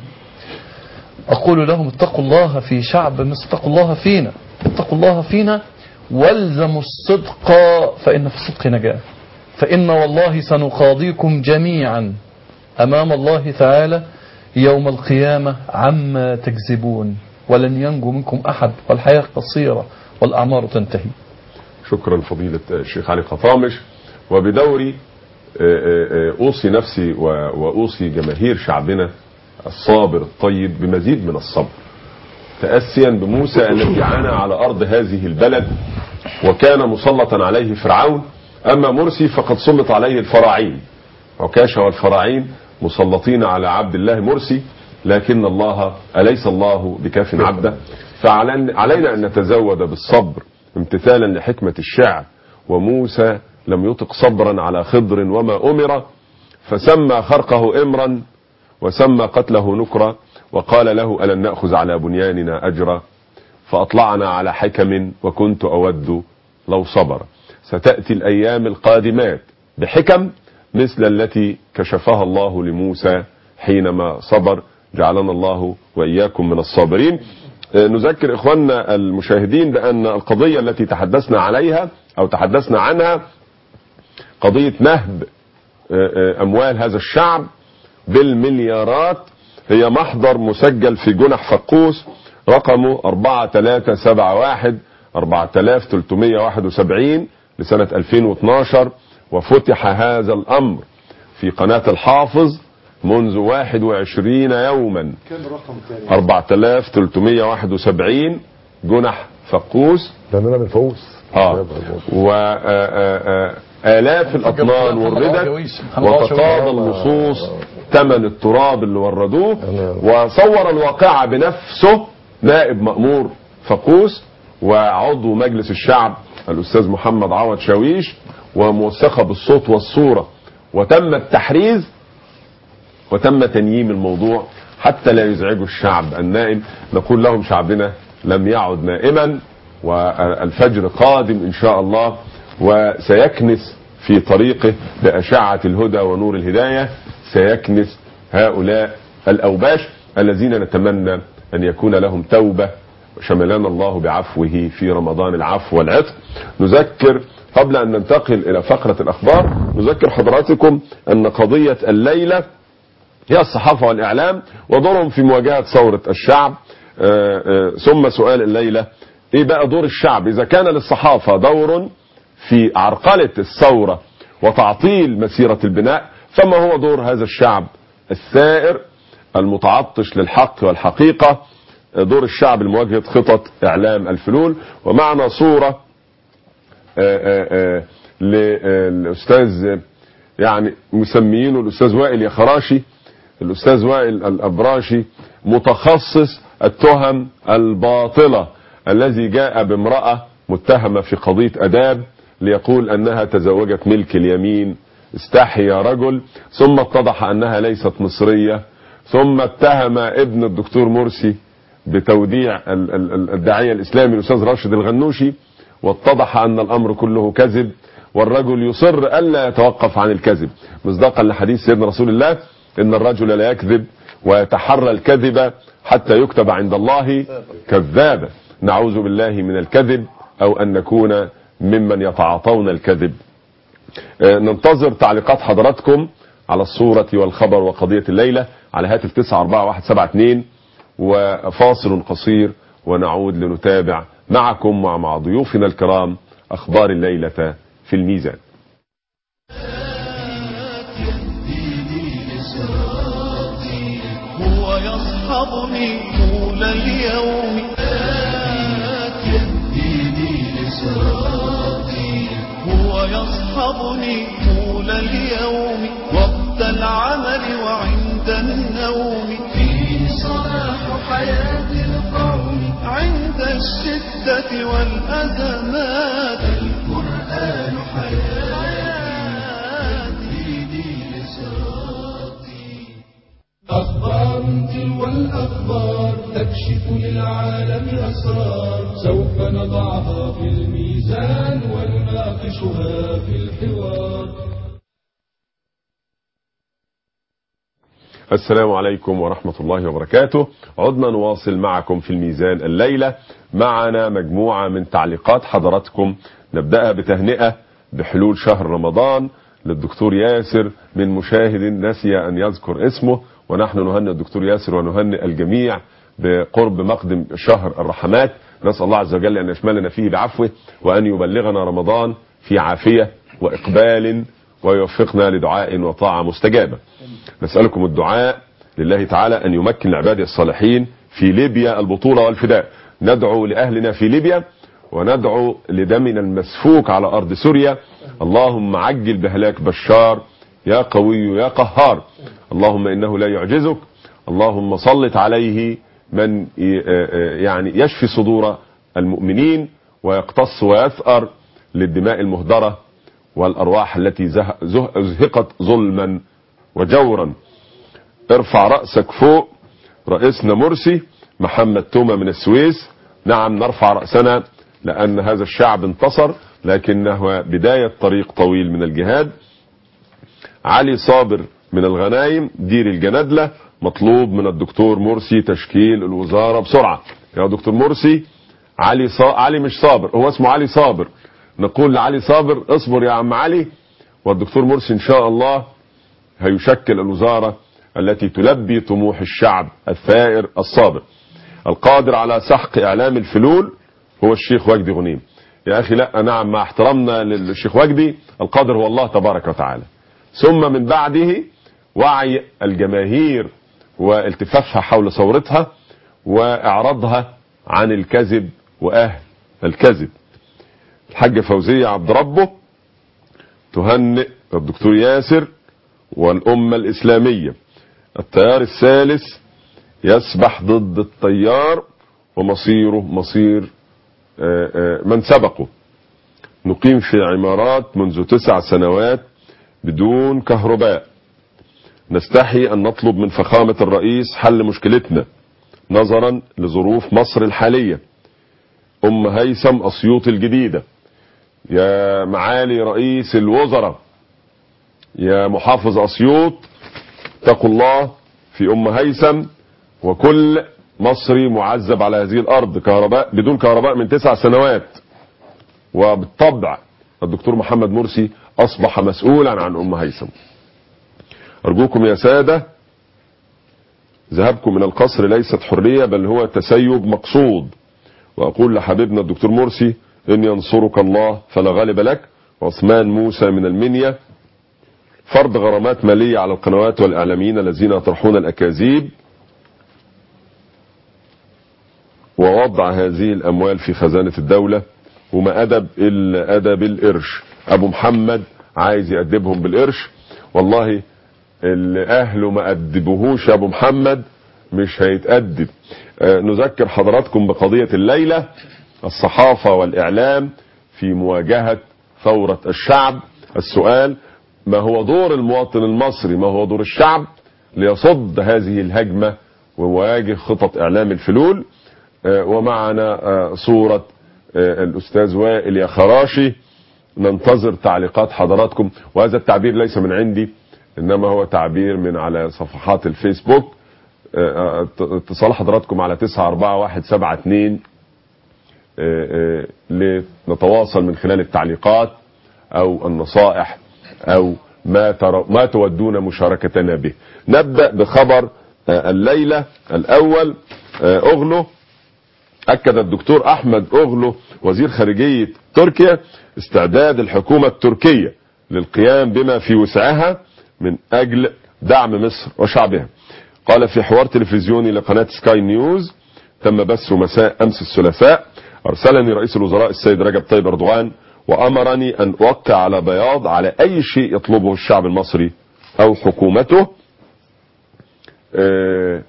أقول لهم اتقوا الله في شعب مصر اتقوا الله فينا اتقوا الله فينا والزموا الصدق فإن في الصدق نجاة فإن والله سنقاضيكم جميعا أمام الله تعالى يوم القيامة عما تكذبون ولن ينجو منكم أحد والحياة قصيرة والأعمار تنتهي شكرا فضيلة الشيخ علي قطامش وبدوري آه، آه، آه، أوصي نفسي و- وأوصي جماهير شعبنا الصابر الطيب بمزيد من الصبر تأسيا بموسى الذي عانى على أرض هذه البلد وكان مسلطا عليه فرعون أما مرسي فقد سلط عليه الفراعين عكاشة والفراعين مسلطين على عبد الله مرسي لكن الله أليس الله بكاف عبده فعلينا أن نتزود بالصبر امتثالا لحكمة الشعر وموسى لم يطق صبرا على خضر وما أمر فسمى خرقه إمرا وسمى قتله نكرا وقال له ألن نأخذ على بنياننا أجرا فأطلعنا على حكم وكنت أود لو صبر ستأتي الأيام القادمات بحكم مثل التي كشفها الله لموسى حينما صبر جعلنا الله وإياكم من الصابرين آه، نذكر إخواننا المشاهدين بأن القضية التي تحدثنا عليها أو تحدثنا عنها قضية نهب آه، آه، أموال هذا الشعب بالمليارات هي محضر مسجل في جنح فقوس رقمه 4371 4371 لسنة 2012 وفتح هذا الأمر في قناة الحافظ منذ 21 يوما 4371 جنح فقوس لأننا من فوز اه و آه، آه، آه، آلاف الأطنان محمد وردت عوجويش، محمد عوجويش. وتقاضى اللصوص ثمن التراب اللي وردوه وصور الواقعة بنفسه نائب مأمور فقوس وعضو مجلس الشعب الأستاذ محمد عوض شاويش وموثقة بالصوت والصورة وتم التحريز وتم تنييم الموضوع حتى لا يزعجوا الشعب النائم نقول لهم شعبنا لم يعد نائما والفجر قادم إن شاء الله وسيكنس في طريقه بأشعة الهدى ونور الهداية سيكنس هؤلاء الأوباش الذين نتمنى أن يكون لهم توبة شملنا الله بعفوه في رمضان العفو والعتق نذكر قبل أن ننتقل إلى فقرة الأخبار نذكر حضراتكم أن قضية الليلة هي الصحافة والإعلام ودورهم في مواجهة ثورة الشعب آه، آه، ثم سؤال الليلة إيه بقى دور الشعب إذا كان للصحافة دور في عرقلة الثورة وتعطيل مسيرة البناء فما هو دور هذا الشعب الثائر المتعطش للحق والحقيقة دور الشعب لمواجهة خطط إعلام الفلول ومعنا صورة آه، آه، آه، للأستاذ يعني مسميينه الأستاذ وائل يخراشي الأستاذ وائل الأبراشي متخصص التهم الباطلة الذي جاء بامرأة متهمة في قضية أداب ليقول أنها تزوجت ملك اليمين استحي يا رجل ثم اتضح أنها ليست مصرية ثم اتهم ابن الدكتور مرسي بتوديع ال- ال- ال- الداعية الإسلامي الأستاذ راشد الغنوشي واتضح أن الأمر كله كذب والرجل يصر ألا يتوقف عن الكذب مصداقا لحديث سيدنا رسول الله إن الرجل لا يكذب ويتحرى الكذب حتى يكتب عند الله كذابا نعوذ بالله من الكذب أو أن نكون ممن يتعاطون الكذب آه، ننتظر تعليقات حضراتكم على الصورة والخبر وقضية الليلة على هاتف 941172 وفاصل قصير ونعود لنتابع معكم ومع ضيوفنا الكرام أخبار الليلة في الميزان هو يصحبني طول اليوم آت يهديني لصراطي هو يصحبني طول اليوم وقت العمل وعند النوم فيه صلاح حياة القوم عند الشدة والأزمات القرآن حياتي ديني لصراطي أخبار تلو الأخبار تكشف للعالم أسرار سوف نضعها في الميزان ونناقشها في الحوار السلام عليكم ورحمة الله وبركاته عدنا نواصل معكم في الميزان الليلة معنا مجموعة من تعليقات حضراتكم نبدأها بتهنئة بحلول شهر رمضان للدكتور ياسر من مشاهد نسي أن يذكر اسمه ونحن نهنئ الدكتور ياسر ونهنئ الجميع بقرب مقدم شهر الرحمات نسأل الله عز وجل أن يشملنا فيه بعفوه وأن يبلغنا رمضان في عافية وإقبال ويوفقنا لدعاء وطاعة مستجابة نسألكم الدعاء لله تعالى أن يمكن عباده الصالحين في ليبيا البطولة والفداء ندعو لأهلنا في ليبيا وندعو لدمنا المسفوك على أرض سوريا اللهم عجل بهلاك بشار يا قوي يا قهار اللهم إنه لا يعجزك اللهم سلط عليه من ي- يعني يشفي صدور المؤمنين ويقتص ويثأر للدماء المهدرة والأرواح التي زه- زه- أزهقت ظلما وجورا ارفع رأسك فوق رئيسنا مرسي محمد تومة من السويس نعم نرفع رأسنا لأن هذا الشعب انتصر لكنه بداية طريق طويل من الجهاد علي صابر من الغنايم دير الجندلة مطلوب من الدكتور مرسي تشكيل الوزارة بسرعة يا دكتور مرسي علي صا... علي مش صابر هو اسمه علي صابر نقول لعلي صابر اصبر يا عم علي والدكتور مرسي ان شاء الله هيشكل الوزارة التي تلبي طموح الشعب الثائر الصابر القادر على سحق اعلام الفلول هو الشيخ وجدي غنيم يا اخي لا نعم مع احترامنا للشيخ وجدي القادر هو الله تبارك وتعالى ثم من بعده وعي الجماهير والتفافها حول ثورتها واعراضها عن الكذب واهل الكذب الحاجة فوزية عبد ربه تهنئ الدكتور ياسر والأمة الإسلامية التيار الثالث يسبح ضد التيار ومصيره مصير آه، آه، من سبقه نقيم في عمارات منذ تسع سنوات بدون كهرباء نستحي أن نطلب من فخامة الرئيس حل مشكلتنا نظرا لظروف مصر الحالية أم هيثم أسيوط الجديدة يا معالي رئيس الوزراء يا محافظ أسيوط اتقوا الله في أم هيثم وكل مصري معذب على هذه الأرض كهرباء بدون كهرباء من تسع سنوات وبالطبع الدكتور محمد مرسي أصبح مسؤولا عن أم هيثم أرجوكم يا سادة ذهابكم من القصر ليست حرية بل هو تسيب مقصود وأقول لحبيبنا الدكتور مرسي إن ينصرك الله فلا غالب لك وعثمان موسى من المنيا فرض غرامات مالية على القنوات والإعلاميين الذين يطرحون الأكاذيب ووضع هذه الأموال في خزانة الدولة وما أدب إلا أدب القرش أبو محمد عايز يأدبهم بالقرش والله اللي أهله ما أدبوهوش يا أبو محمد مش هيتأدب آه، نذكر حضراتكم بقضية الليلة الصحافة والإعلام في مواجهة ثورة الشعب السؤال ما هو دور المواطن المصري ما هو دور الشعب ليصد هذه الهجمة ويواجه خطط إعلام الفلول آه، ومعنا آه، صورة آه، الأستاذ وائل يا خراشي ننتظر تعليقات حضراتكم وهذا التعبير ليس من عندي إنما هو تعبير من على صفحات الفيسبوك آه، آه، اتصال حضراتكم على 94172 آه، آه، لنتواصل من خلال التعليقات أو النصائح أو ما تر... ما تودون مشاركتنا به نبدأ بخبر آه، الليلة الأول آه، أغلو أكد الدكتور أحمد أغلو وزير خارجية تركيا استعداد الحكومة التركية للقيام بما في وسعها من أجل دعم مصر وشعبها قال في حوار تلفزيوني لقناة سكاي نيوز تم بثه مساء أمس الثلاثاء أرسلني رئيس الوزراء السيد رجب طيب أردوغان وأمرني أن أوقع على بياض على أي شيء يطلبه الشعب المصري أو حكومته آه،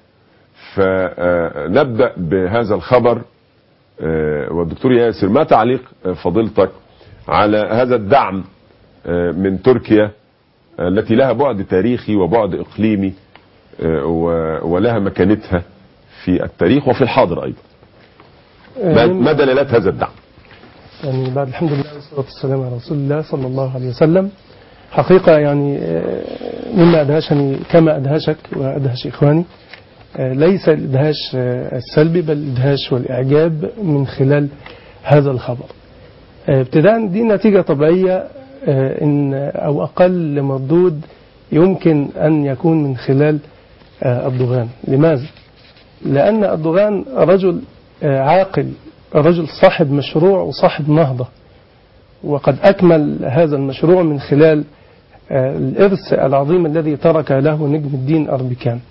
فنبدأ بهذا الخبر آه، والدكتور ياسر ما تعليق آه، فضيلتك على هذا الدعم آه، من تركيا آه، التي لها بعد تاريخي وبعد إقليمي آه، و- ولها مكانتها في التاريخ وفي الحاضر أيضا ما- ما دلالات هذا الدعم يعني بعد الحمد لله والصلاة والسلام على رسول الله صلى الله عليه وسلم حقيقة يعني آه، مما أدهشني كما أدهشك وأدهش إخواني آه، ليس الإدهاش آه، السلبي بل الإدهاش والإعجاب من خلال هذا الخبر آه، ابتداء دي نتيجة طبيعية آه، إن أو أقل مردود يمكن أن يكون من خلال آه، أردوغان لماذا؟ لأن أردوغان رجل آه، عاقل رجل صاحب مشروع وصاحب نهضة وقد أكمل هذا المشروع من خلال آه، الإرث العظيم الذي ترك له نجم الدين أربكان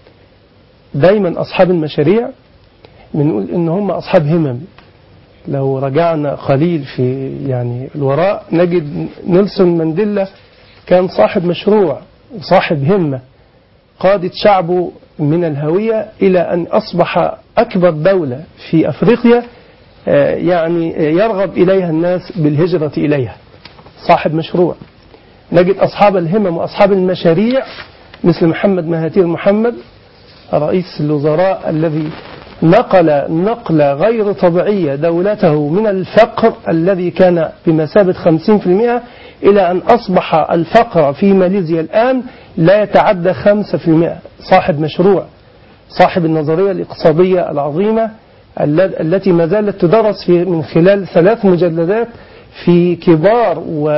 دايما أصحاب المشاريع بنقول إن هم أصحاب همم لو رجعنا قليل في يعني الوراء نجد نيلسون مانديلا كان صاحب مشروع وصاحب همة قادة شعبه من الهوية إلى أن أصبح أكبر دولة في أفريقيا آه، يعني آه، يرغب إليها الناس بالهجرة إليها صاحب مشروع نجد أصحاب الهمم وأصحاب المشاريع مثل محمد مهاتير محمد رئيس الوزراء الذي نقل نقلة غير طبيعية دولته من الفقر الذي كان بمثابة 50% إلى أن أصبح الفقر في ماليزيا الآن لا يتعدى 5% صاحب مشروع صاحب النظرية الاقتصادية العظيمة الل- التي ما زالت تدرس في من خلال ثلاث مجلدات في كبار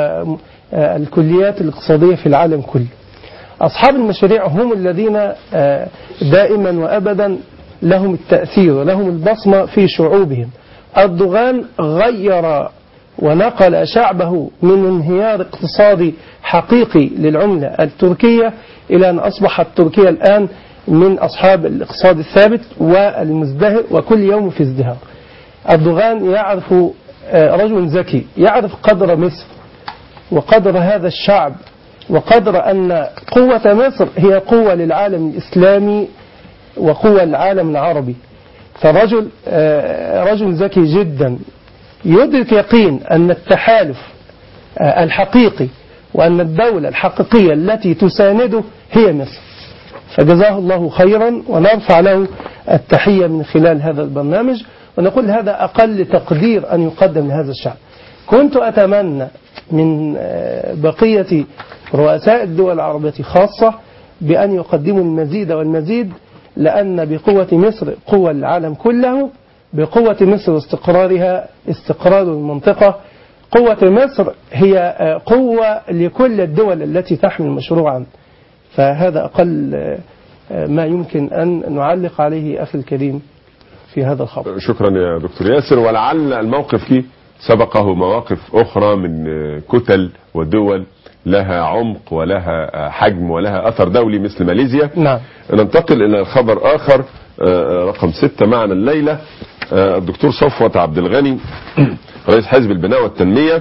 والكليات الاقتصادية في العالم كله أصحاب المشاريع هم الذين آه، دائما وأبدا لهم التأثير ولهم البصمة في شعوبهم أردوغان غير ونقل شعبه من انهيار اقتصادي حقيقي للعملة التركية إلى أن أصبحت تركيا الآن من أصحاب الاقتصاد الثابت والمزدهر وكل يوم في ازدهار أردوغان يعرف آه، رجل ذكي يعرف قدر مصر وقدر هذا الشعب وقدر أن قوة مصر هي قوة للعالم الإسلامي وقوة للعالم العربي فرجل آه، رجل ذكي جدا يدرك يقين أن التحالف آه، الحقيقي وأن الدولة الحقيقية التي تسانده هي مصر فجزاه الله خيرا ونرفع له التحية من خلال هذا البرنامج ونقول هذا أقل تقدير أن يقدم لهذا الشعب كنت أتمنى من آه، بقية رؤساء الدول العربية خاصة بأن يقدموا المزيد والمزيد لأن بقوة مصر قوة العالم كله بقوة مصر واستقرارها استقرار المنطقة قوة مصر هي آه، قوة لكل الدول التي تحمل مشروعا فهذا أقل آه، آه، ما يمكن أن نعلق عليه أخي الكريم في هذا الخبر شكرا يا دكتور ياسر ولعل الموقف فيه سبقه مواقف أخرى من كتل ودول لها عمق ولها حجم ولها أثر دولي مثل ماليزيا نعم ننتقل إلى خبر آخر آه، رقم ستة معنا الليلة آه، الدكتور صفوت عبد الغني رئيس حزب البناء والتنمية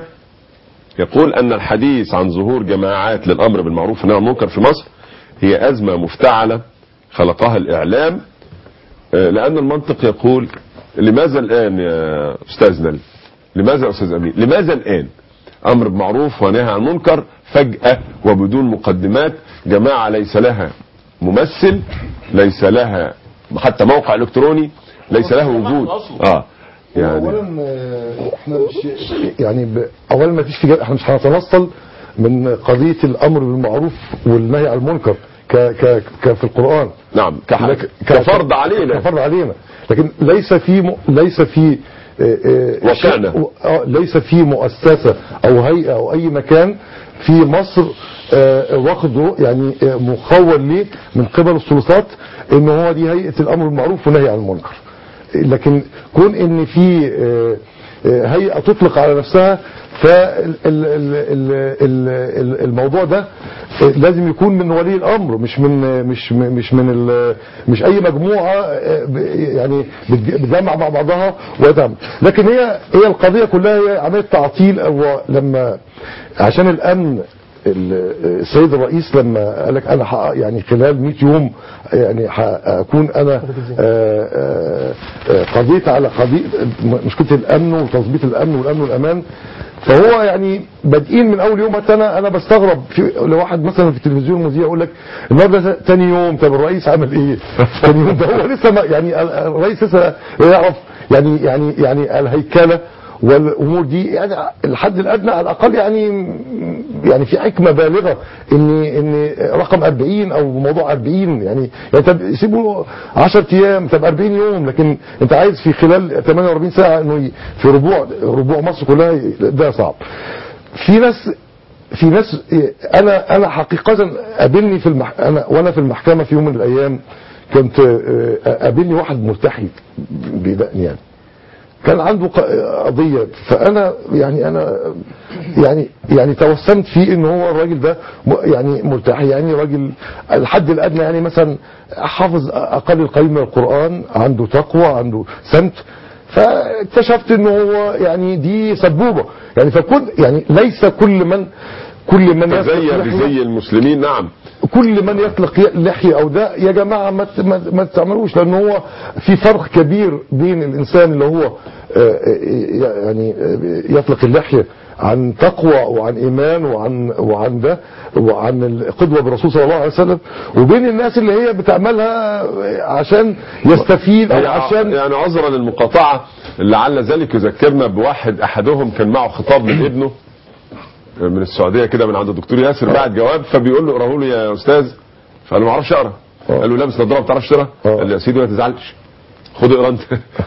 يقول أن الحديث عن ظهور جماعات للأمر بالمعروف والنهي عن المنكر في مصر هي أزمة مفتعلة خلقها الإعلام آه، لأن المنطق يقول لماذا الآن يا أستاذنا لماذا يا أستاذ أمين لماذا الآن أمر بمعروف ونهي عن المنكر فجأة وبدون مقدمات جماعة ليس لها ممثل ليس لها حتى موقع إلكتروني ليس له وجود اه يعني اولا آه، احنا مش يعني ب... اولا ما فيش في جا- احنا مش هنتنصل من قضيه الامر بالمعروف والنهي عن المنكر ك... ك... ك في القران نعم كح- لك- ك- كفرض علينا كفرض علينا لكن ليس في م... ليس في آه، آه، واقعنا. شيء- آه، ليس في مؤسسه او هيئه او اي مكان في مصر آه، واخده يعني آه، مخول ليه من قبل السلطات ان هو دي هيئه الامر بالمعروف والنهي عن المنكر لكن كون ان في آه، آه، هيئه تطلق على نفسها فالموضوع ده آه، لازم يكون من ولي الامر مش من مش مش من ال- مش اي مجموعه آه، ب- يعني بتج- بتجمع مع بعضها وتعمل لكن هي هي القضيه كلها هي عمليه تعطيل هو لما عشان الامن ال- السيد الرئيس لما قال لك انا حقق يعني خلال 100 يوم يعني هكون انا آه، آه، آه، قضيت على قضيه مشكله الامن وتظبيط الامن والامن والامان فهو يعني بادئين من اول يوم حتى انا انا بستغرب في لو واحد مثلا في التلفزيون مذيع يقول لك النهارده تاني يوم طب الرئيس عمل ايه؟ تاني يوم ده هو لسه ما يعني الرئيس لسه يعرف يعني يعني يعني الهيكله والامور دي يعني الحد الادنى على الاقل يعني يعني في حكمه بالغه ان ان رقم 40 او موضوع 40 يعني يعني طب سيبوا 10 ايام طب 40 يوم لكن انت عايز في خلال 48 ساعه انه ي- في ربوع ربوع مصر كلها ي- ده صعب. في ناس في ناس انا انا حقيقه قابلني في المح... انا وانا في المحكمه في يوم من الايام كنت آه، قابلني واحد ملتحي بيدقني يعني كان عنده ق- قضية فأنا يعني أنا يعني يعني توسمت فيه إن هو الراجل ده م- يعني ملتحي يعني راجل الحد الأدنى يعني مثلا حافظ أقل القليل من القرآن عنده تقوى عنده سمت فاكتشفت إن هو يعني دي سبوبة يعني فكل يعني ليس كل من كل من تزي يطلق لحية- بزي المسلمين نعم كل من يطلق ي- لحية او ده يا جماعة ما ت- ما ما تعملوش لان هو في فرق كبير بين الانسان اللي هو آه، آه، يعني آه، يطلق اللحية عن تقوى وعن ايمان وعن وعن ده وعن القدوة بالرسول صلى الله عليه وسلم وبين الناس اللي هي بتعملها عشان يستفيد او هي عشان يعني عذرا للمقاطعة لعل ذلك يذكرنا بواحد احدهم كان معه خطاب من ابنه من السعودية كده من عند الدكتور ياسر بعت جواب فبيقول له اقراه لي يا استاذ فقال له ما اعرفش اقرا قال له لابس نظاره ما بتعرفش تقرا آه. قال له يا سيدي ما تزعلش خد اقرا انت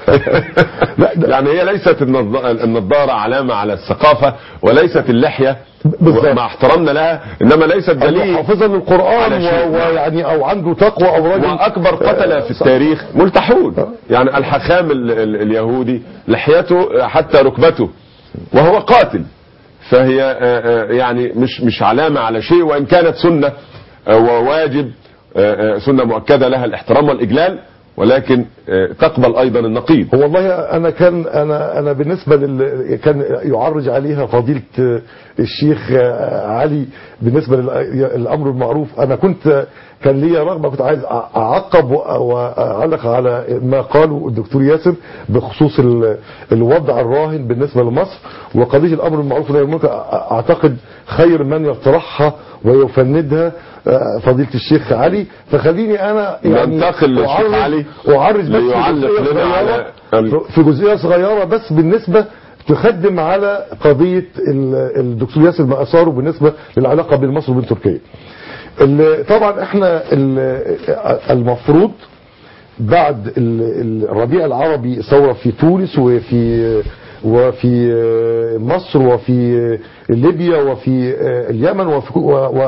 لا، ده- يعني هي ليست النض- النضاره علامه على الثقافه وليست اللحيه بالظبط. مع احترامنا لها انما ليست دليل حافظا للقرآن على شيء. و- ويعني او عنده تقوى او راجل واكبر قتله في التاريخ ملتحون يعني الحخام ال ال اليهودي لحيته حتى ركبته وهو قاتل فهي آه، آه، يعني مش مش علامه على شيء وان كانت سنه آه، وواجب آه، آه، سنه مؤكده لها الاحترام والاجلال ولكن آه، تقبل ايضا النقيض هو والله انا كان انا انا بالنسبه لل كان يعرج عليها فضيله الشيخ علي بالنسبه للامر المعروف انا كنت كان ليا رغبه كنت عايز اعقب واعلق على ما قاله الدكتور ياسر بخصوص ال- الوضع الراهن بالنسبه لمصر وقضيه الامر المعروف والنهي عن المنكر اعتقد خير من يطرحها ويفندها آه، فضيله الشيخ علي فخليني انا يعني ننتقل للشيخ أعرج- علي اعرج بس في ليعلق جزئية لنا على صغيرة في جزئيه صغيره بس بالنسبه تخدم على قضيه ال- الدكتور ياسر ما اثاره بالنسبه للعلاقه بين مصر وبين تركيا. ال- طبعا احنا ال- المفروض بعد ال- الربيع العربي ثوره في تونس وفي وفي مصر وفي ليبيا وفي اليمن وفي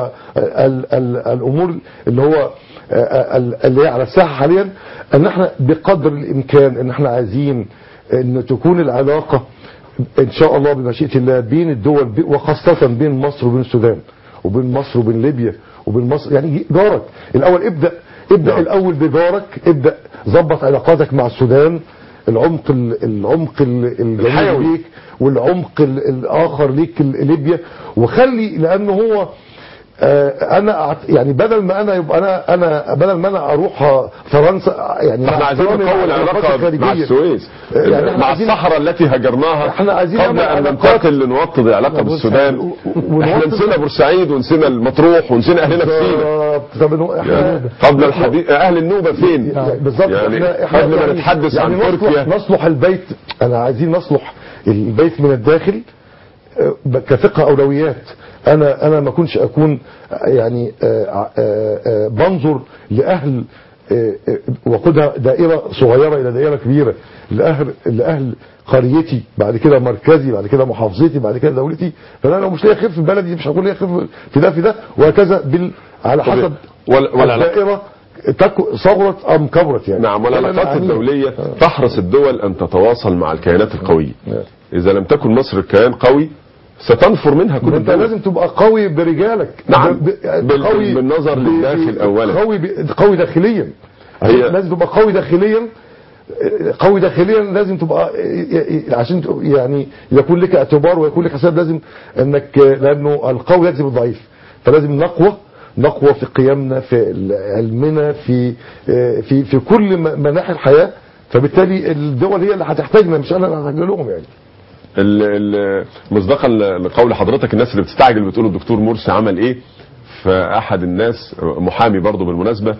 والامور اللي هو اللي هي على الساحه حاليا ان احنا بقدر الامكان ان احنا عايزين ان تكون العلاقه ان شاء الله بمشيئه الله بين الدول ب- وخاصه بين مصر وبين السودان وبين مصر وبين ليبيا وبين مصر يعني جارك الاول ابدا ابدا نعم. الاول بجارك ابدا ظبط علاقاتك مع السودان العمق ال- العمق ال- الجنوبي الحيوي. ليك والعمق ال- الاخر ليك ال- ليبيا وخلي لانه هو آه، انا أعت- يعني بدل ما انا يبقى انا انا بدل ما انا اروح فرنسا يعني مع احنا عايزين احترامي نقوي العلاقات العلاقه مع الخارجية. السويس يعني احنا مع عايزين- الصحراء التي هجرناها احنا عايزين قبل نعمل ان علاقات- ننتقل لنوطد العلاقه بص، بالسودان و- و- احنا ونوطد- نسينا بورسعيد ونسينا المطروح ونسينا اهلنا في سينا بالظبط. طب إنه احنا يعني قبل الحديث اهل النوبه فين يعني بالظبط يعني احنا احنا قبل ما يعني- نتحدث يعني عن نصلح تركيا نصلح البيت انا عايزين نصلح البيت من الداخل آه، كفقه اولويات انا انا ما كنتش اكون آه، يعني آه، آه، آه، بنظر لاهل آه، آه، وقودها دائره صغيره الى دائره كبيره لاهل لاهل قريتي بعد كده مركزي بعد كده محافظتي بعد كده دولتي فانا لو مش ليا خير في بلدي مش هكون ليا خير في ده في ده وهكذا بال على طب حسب ولا- ولا علاقة. الدائره تك- صغرت ام كبرت يعني نعم ده اللي والعلاقات أنا أعنيه. الدولية تحرص الدول أن تتواصل مع الكيانات القوية نعم. إذا لم تكن مصر كيان قوي ستنفر منها كل انت الدول لازم تبقى قوي برجالك نعم. ب- ب- بال- قوي بالنظر ب- للداخل ب- أولا. قوي ب- قوي داخليا هي- لازم تبقى قوي داخليا قوي داخليا لازم تبقى عشان ت- يعني يكون لك اعتبار ويكون لك حساب لازم انك لانه القوي يجذب الضعيف فلازم نقوى نقوى في قيمنا في علمنا في في في كل م- مناحي الحياه فبالتالي الدول هي اللي هتحتاجنا مش انا اللي هحتاج لهم يعني ال- ال- مصداقا ل- لقول حضرتك الناس اللي بتستعجل بتقول الدكتور مرسي عمل ايه فاحد الناس محامي برضه بالمناسبه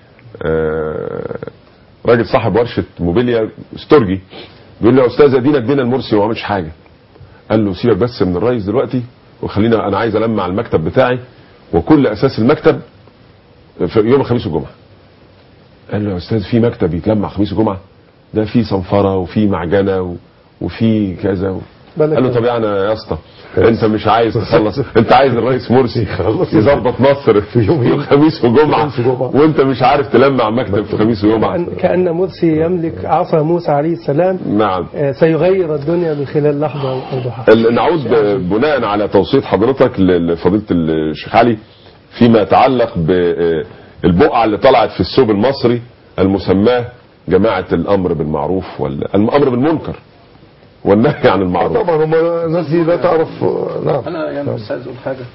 آه، راجل صاحب ورشه موبيليا استرجي بيقول له يا استاذ ادينا ادينا المرسي وما عملش حاجه قال له سيبك بس من الرئيس دلوقتي وخلينا انا عايز المع المكتب بتاعي وكل اساس المكتب في يوم الخميس والجمعه قال له يا استاذ في مكتب يتلمع خميس وجمعه ده في صنفره وفي معجنه و... وفي كذا و... بالك قال له طب يعني يا اسطى انت مش عايز تخلص انت عايز الرئيس مرسي يخلص يظبط مصر في يوم- يوم خميس وجمعه خميس وجمعة. وانت مش عارف تلمع مكتب في خميس وجمعه كأن, كأن مرسي يملك عصا موسى عليه السلام نعم آه، سيغير الدنيا من خلال لحظة أو ضحى ال- نعود ب- بناء على توصية حضرتك ل- لفضيلة الشيخ علي فيما يتعلق بالبقعة اللي طلعت في السوق المصري المسماه جماعة الأمر بالمعروف والأمر بالمنكر والنهي عن المعروف طبعا هم الناس دي لا تعرف نعم انا يعني بس عايز اقول حاجه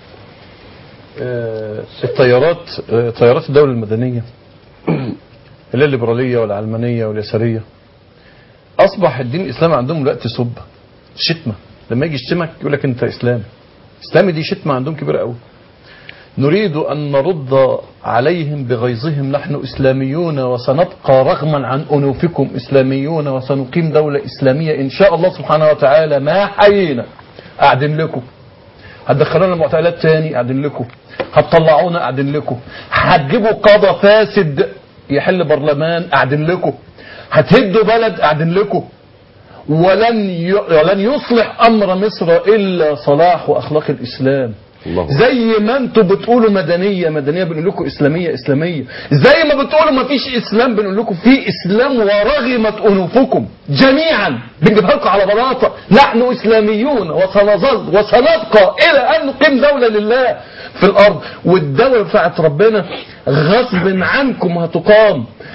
آه، التيارات آه، تيارات الدوله المدنيه اللي هي الليبراليه والعلمانيه واليساريه اصبح الدين الاسلامي عندهم دلوقتي سب شتمه لما يجي يشتمك يقول لك انت اسلامي اسلامي دي شتمه عندهم كبيره قوي نريد ان نرد عليهم بغيظهم نحن اسلاميون وسنبقى رغما عن انوفكم اسلاميون وسنقيم دوله اسلاميه ان شاء الله سبحانه وتعالى ما حيينا قاعدين لكم هتدخلونا معتقلات تاني قاعدين لكم هتطلعونا قاعدين لكم هتجيبوا قضاء فاسد يحل برلمان قاعدين لكم هتهدوا بلد قاعدين لكم ولن ي... ولن يصلح امر مصر الا صلاح واخلاق الاسلام الله أكبر. زي ما انتم بتقولوا مدنيه مدنيه بنقول لكم اسلاميه اسلاميه زي ما بتقولوا ما فيش اسلام بنقول لكم في اسلام ورغمت انوفكم جميعا بنجيبها لكم على بلاطه نحن اسلاميون وسنظل وسنبقى الى ان نقيم دوله لله في الارض والدوله بتاعت ربنا غصب عنكم هتقام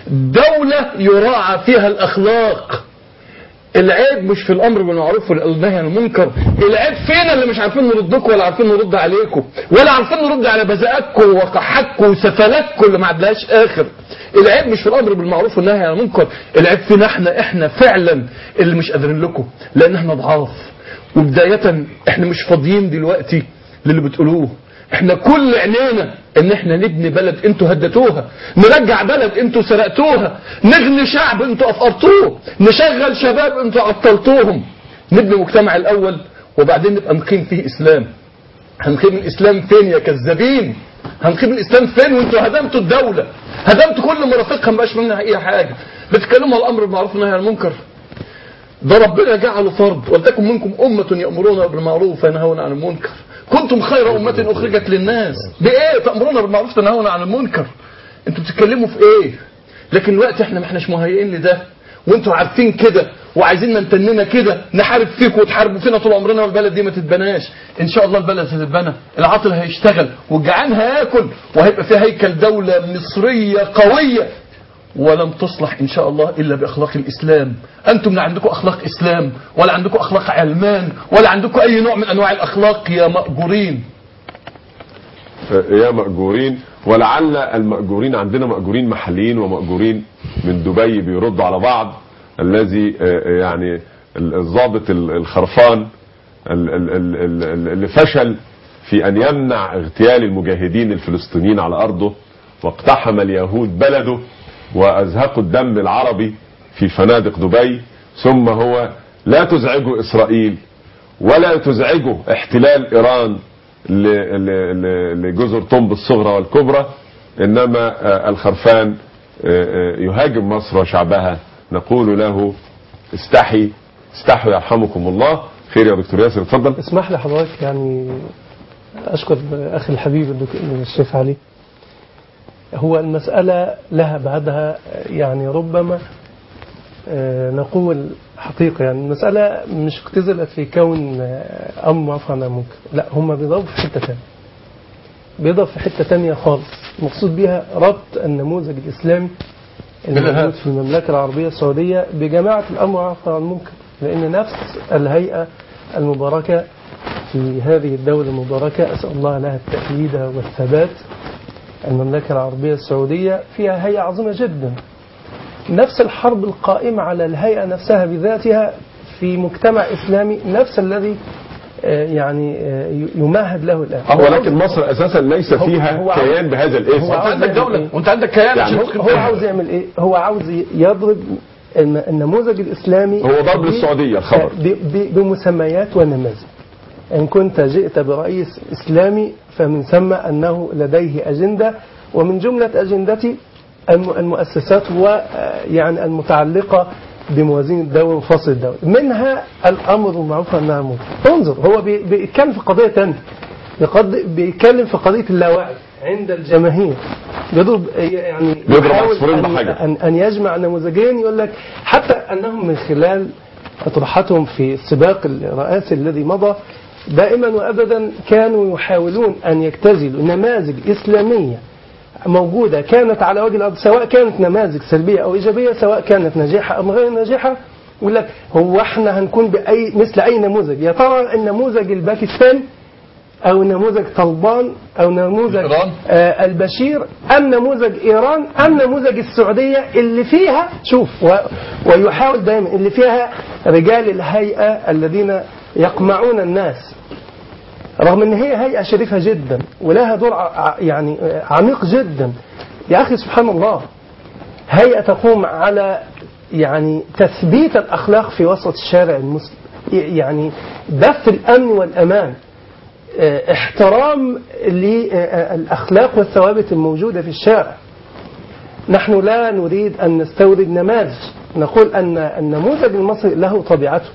دولة يراعى فيها الأخلاق العيب مش في الامر بالمعروف والنهي عن المنكر العيب فينا اللي مش عارفين نردكم ولا عارفين نرد عليكم ولا عارفين نرد على بذاءاتكم وقحاتكم وسفلاتكم اللي ما عدلهاش اخر العيب مش في الامر بالمعروف والنهي عن المنكر العيب فينا احنا احنا فعلا اللي مش قادرين لكم لان احنا ضعاف وبداية احنا مش فاضيين دلوقتي للي بتقولوه احنا كل عينينا ان احنا نبني بلد انتوا هدتوها نرجع بلد انتوا سرقتوها نغني شعب انتوا افقرتوه نشغل شباب انتوا عطلتوهم نبني مجتمع الاول وبعدين نبقى نقيم فيه اسلام هنقيم الاسلام فين يا كذابين هنقيم الاسلام فين وانتوا هدمتوا الدوله هدمتوا كل مرافقها ما بقاش منها اي حاجه بتتكلموا على الامر بالمعروف والنهي عن المنكر ده ربنا جعله فرض ولتكن منكم أمة يأمرون بالمعروف وينهون عن المنكر كنتم خير أمة أخرجت للناس بإيه تأمرون بالمعروف تنهون عن المنكر انتوا بتتكلموا في إيه لكن الوقت احنا ما احناش مهيئين لده وانتوا عارفين كده وعايزين ننتننا كده نحارب فيكم وتحاربوا فينا طول عمرنا والبلد دي ما تتبناش ان شاء الله البلد هتتبنى العاطل هيشتغل والجعان هياكل وهيبقى في هيكل دولة مصرية قوية ولم تصلح إن شاء الله إلا بأخلاق الإسلام أنتم لا عندكم أخلاق إسلام ولا عندكم أخلاق علمان ولا عندكم أي نوع من أنواع الأخلاق يا مأجورين يا مأجورين ولعل المأجورين عندنا مأجورين محليين ومأجورين من دبي بيردوا على بعض الذي آه، يعني الضابط الخرفان ال- ال- ال- ال- اللي فشل في أن يمنع اغتيال المجاهدين الفلسطينيين على أرضه واقتحم اليهود بلده وأزهقوا الدم العربي في فنادق دبي ثم هو لا تزعجه إسرائيل ولا تزعجه احتلال إيران ل- ل- ل- لجزر طنب الصغرى والكبرى إنما آه، الخرفان آه، آه، يهاجم مصر وشعبها نقول له استحي استحوا يرحمكم الله خير يا دكتور ياسر اتفضل اسمح لي حضرتك يعني أشكر أخي الحبيب الدك- الشيخ علي هو المسألة لها بعدها يعني ربما آه، نقول حقيقة يعني المسألة مش اختزلت في كون آه، أمر معروف عن ممكن لا هم بيضربوا في حتة تانية بيضرب في حتة تانية خالص المقصود بها ربط النموذج الإسلامي الموجود بالإرهاب. في المملكة العربية السعودية بجماعة الأمر معروف عن المنكر لأن نفس الهيئة المباركة في هذه الدولة المباركة أسأل الله لها التأييد والثبات المملكة العربية السعودية فيها هيئة عظيمة جدا نفس الحرب القائمة على الهيئة نفسها بذاتها في مجتمع إسلامي نفس الذي آه، يعني آه، يمهد له الآن ولكن مصر أساسا ليس هو- فيها هو عاوز- كيان بهذا الاسم هو انت عاوز عندك يعمل دولة إيه؟ وانت عندك كيان يعني عشان هو, تقيم هو فيها. عاوز يعمل ايه هو عاوز يضرب الم- النموذج الاسلامي هو ضرب ب- للسعودية الخبر. ب- ب- بمسميات ونماذج ان كنت جئت برئيس اسلامي فمن ثم انه لديه اجنده ومن جمله اجندتي الم- المؤسسات ويعني المتعلقه بموازين الدولة وفصل الدولة منها الأمر بالمعروف والنهي عن المنكر انظر هو بي- بيتكلم في قضية تانية بيقض- بيتكلم في قضية اللاوعي عند الجماهير بيضرب يعني بيضرب يحاول عصفورين أن- بحجر. أن, أن يجمع نموذجين يقول لك حتى أنهم من خلال أطروحتهم في السباق الرئاسي الذي مضى دائما وأبدا كانوا يحاولون أن يجتزلوا نماذج إسلامية موجودة كانت على وجه الأرض سواء كانت نماذج سلبية أو إيجابية سواء كانت ناجحة أم غير ناجحة يقول لك هو احنا هنكون بأي مثل أي نموذج يا ترى النموذج الباكستاني أو نموذج طلبان أو نموذج إيران. آه البشير أم نموذج إيران أم نموذج السعودية اللي فيها شوف و ويحاول دائما اللي فيها رجال الهيئة الذين يقمعون الناس رغم ان هي هيئة شريفة جدا ولها دور ع- يعني آه، عميق جدا يا أخي سبحان الله هيئة تقوم على يعني تثبيت الأخلاق في وسط الشارع المسلم يعني بث الأمن والأمان آه، احترام للأخلاق والثوابت الموجودة في الشارع نحن لا نريد أن نستورد نماذج نقول أن النموذج المصري له طبيعته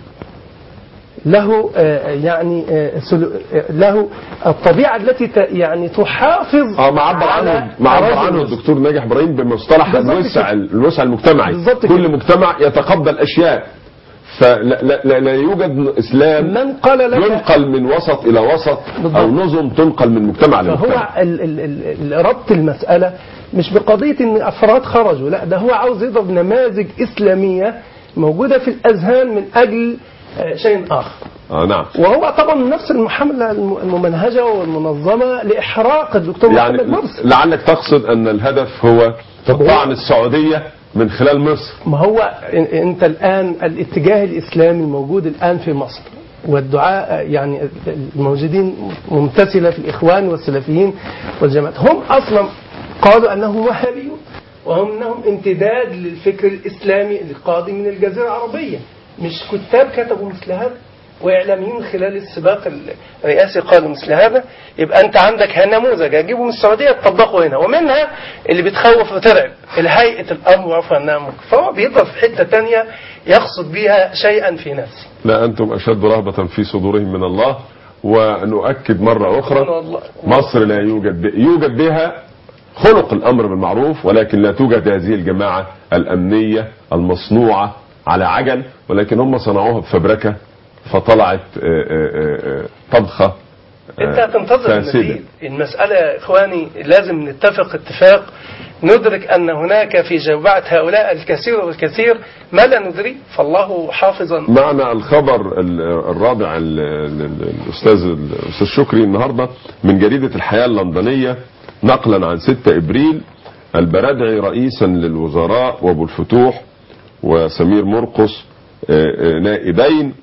له آه، يعني آه، سلو- آه، له الطبيعة التي ت- يعني تحافظ اه ما عبر على عنه ما عبر أراضي عنه المسلم. الدكتور ناجح ابراهيم بمصطلح بالظبط الوسع كده. الوسع المجتمعي بالظبط كل كده. مجتمع يتقبل اشياء فلا لا, لا, لا يوجد اسلام من قال لك ينقل من وسط الى وسط بالضبط. او نظم تنقل من مجتمع فهو لمجتمع ال ال ال ال ربط المسألة مش بقضية ان افراد خرجوا لا ده هو عاوز يضرب نماذج اسلامية موجودة في الاذهان من اجل آه، شيء اخر آه نعم وهو طبعا نفس المحاولة الم- الممنهجة والمنظمة لإحراق الدكتور يعني محمد مرسي لعلك تقصد ان الهدف هو طب هو- طعن السعوديه من خلال مصر ما هو إن- انت الان الاتجاه الاسلامي الموجود الان في مصر والدعاء يعني الموجودين ممتثله في الاخوان والسلفيين والجماعات هم اصلا قالوا انهم وهابيون وهم انهم امتداد للفكر الاسلامي القادم من الجزيره العربيه مش كتاب كتبوا مثل هذا واعلاميين من خلال السباق الرئاسي قالوا مثل هذا يبقى انت عندك نموذج اجيبه من السعوديه تطبقه هنا ومنها اللي بتخوف وترعب الهيئه الامر والعفو عن النعم فهو بيضرب في حته تانية يقصد بها شيئا في نفسه لا انتم اشد رهبه في صدورهم من الله ونؤكد مره اخرى والله. مصر لا يوجد ب... يوجد بها خلق الامر بالمعروف ولكن لا توجد هذه الجماعه الامنيه المصنوعه على عجل ولكن هم صنعوها بفبركه فطلعت آه، آه، آه، طبخه آه، انت هتنتظر فاسدة. المزيد المساله يا اخواني لازم نتفق اتفاق ندرك ان هناك في جوبعه هؤلاء الكثير والكثير ما لا ندري فالله حافظا معنا الخبر ال- الرابع ال- ال- ال- الاستاذ الاستاذ شكري النهارده من جريده الحياه اللندنيه نقلا عن 6 ابريل البرادعي رئيسا للوزراء وابو الفتوح وسمير مرقص آه، آه، نائبين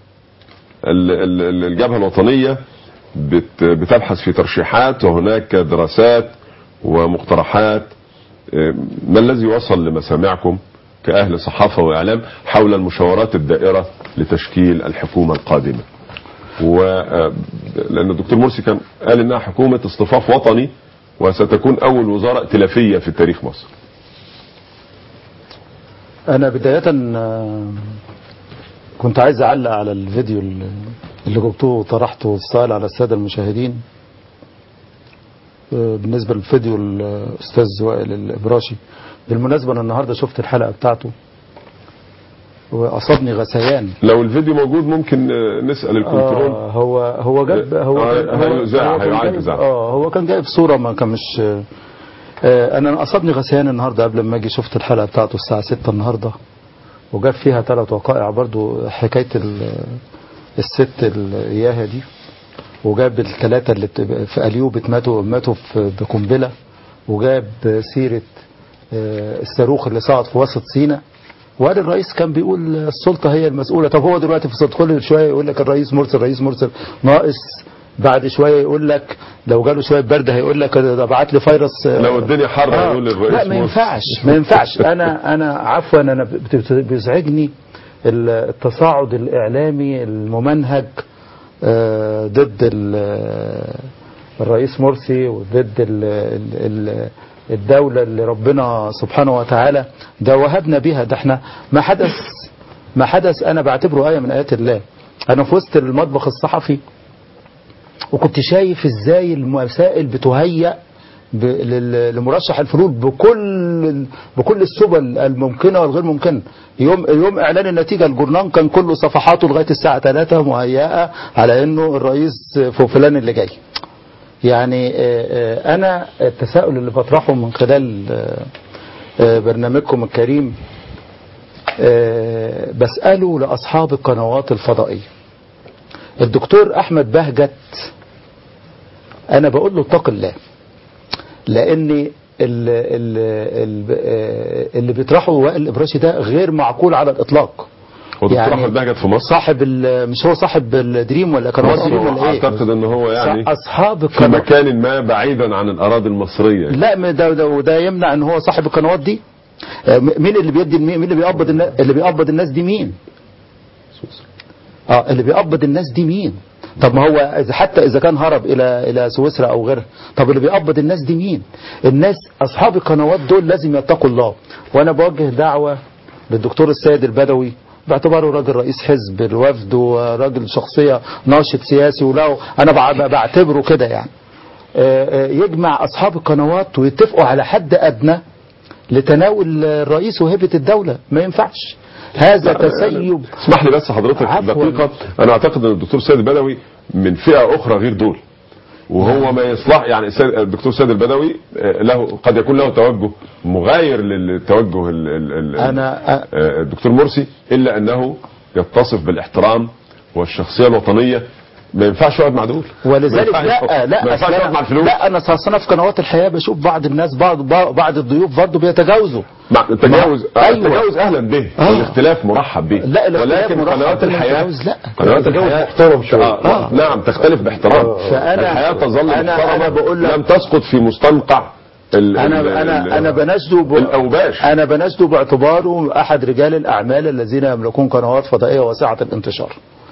ال- ال- ال- الجبهه الوطنيه بت- بتبحث في ترشيحات وهناك دراسات ومقترحات آه، ما الذي وصل لمسامعكم كأهل صحافة وإعلام حول المشاورات الدائرة لتشكيل الحكومة القادمة و آه، لأن الدكتور مرسي كان قال إنها حكومة اصطفاف وطني وستكون أول وزارة ائتلافية في تاريخ مصر انا بداية آه، كنت عايز اعلق على الفيديو اللي اللي جبتوه وطرحته السؤال على السادة المشاهدين آه، بالنسبة للفيديو الاستاذ وائل الابراشي بالمناسبة انا النهاردة شفت الحلقة بتاعته واصابني غثيان لو الفيديو موجود ممكن آه، نسأل الكنترول آه هو هو جاب هو آه، كان- هو- هيذاع- هو كان هيعاد جايب- إذاعة. اه هو كان جايب صورة ما كان مش آه انا اصابني غثيان النهارده قبل ما اجي شفت الحلقة بتاعته الساعة 6 النهارده وجاب فيها ثلاث وقائع برضو حكاية ال- الست الإياها دي وجاب الثلاثة اللي بت- في أليوب ماتوا ماتوا في- بقنبلة وجاب سيرة آه، الصاروخ اللي صعد في وسط سيناء وقال الرئيس كان بيقول السلطة هي المسؤولة طب هو دلوقتي في السلطة كل شوية يقول لك الرئيس مرسل الرئيس مرسل ناقص بعد شوية يقول لك لو جاله شوية برد هيقول لك ده بعت لي فيروس آه، لو الدنيا حر آه. يقول الرئيس لا ما مرسي. ينفعش ما ينفعش انا انا عفوا انا بت- بت- بيزعجني ال- التصاعد الاعلامي الممنهج آه، ضد ال- الرئيس مرسي وضد ال- ال- ال- الدولة اللي ربنا سبحانه وتعالى ده وهبنا بها ده احنا ما حدث ما حدث انا بعتبره آية من آيات الله انا في وسط المطبخ الصحفي وكنت شايف ازاي المسائل بتهيأ ب- لل- لمرشح الفلول بكل بكل السبل الممكنه والغير ممكنه يوم يوم اعلان النتيجه الجورنال كان كله صفحاته لغايه الساعه 3 مهيئه على انه الرئيس فلان اللي جاي يعني آه، آه، انا التساؤل اللي بطرحه من خلال آه، آه، برنامجكم الكريم آه، بساله لاصحاب القنوات الفضائيه الدكتور احمد بهجت انا بقول له اتق الله لان ال- ال- ال- آه، اللي بيطرحه وائل الابراشي ده غير معقول على الاطلاق ودكتور يعني احمد بهجت في مصر صاحب ال- مش هو صاحب الدريم ولا قنوات دريم ولا ايه اعتقد ان هو يعني اصحاب في القنوات مكان ما بعيدا عن الاراضي المصريه لا ما ده ده وده يمنع ان هو صاحب القنوات دي آه، م- مين اللي بيدي مين اللي بيقبض الناس اللي بيقبض الناس دي مين اه اللي بيقبض الناس دي مين طب ما هو إذا حتى اذا كان هرب الى الى سويسرا او غيرها طب اللي بيقبض الناس دي مين الناس اصحاب القنوات دول لازم يتقوا الله وانا بوجه دعوه للدكتور السيد البدوي باعتباره راجل رئيس حزب الوفد وراجل شخصيه ناشط سياسي ولو انا بع- بعتبره كده يعني آه، آه، يجمع اصحاب القنوات ويتفقوا على حد ادنى لتناول الرئيس وهبه الدوله ما ينفعش هذا تسيب اسمح لي بس حضرتك عفواً. دقيقة أنا أعتقد أن الدكتور سيد البدوي من فئة أخرى غير دول وهو ما يصلح يعني السيد- الدكتور سيد البدوي آه، له قد يكون له توجه مغاير للتوجه ال- ال- ال- أنا- آه، الدكتور مرسي الا انه يتصف بالاحترام والشخصيه الوطنيه ما ينفعش يقعد مع دول ما ولذلك ينفعش- لا لا ما ينفعش أصل يقعد مع أنا- الفلوس لا انا أصل انا في قنوات الحياه بشوف بعض الناس بعض بعض الضيوف برضه بيتجاوزوا مع التجاوز ما- آه، أيوة. التجاوز اهلا به آه. الاختلاف مرحب به لا، الاختلاف ولكن مرحب قنوات به، الحياه التجاوز لا. قنوات التجاوز الحياه محترم شوية. آه. آه. نعم تختلف باحترام فأنا- الحياه تظل أنا- محترمه أنا بقول لك- لم تسقط في مستنقع ال- انا ال- انا ال- انا بنشده ب... الاوباش انا بنشده باعتباره احد رجال الاعمال الذين يملكون قنوات فضائيه واسعه الانتشار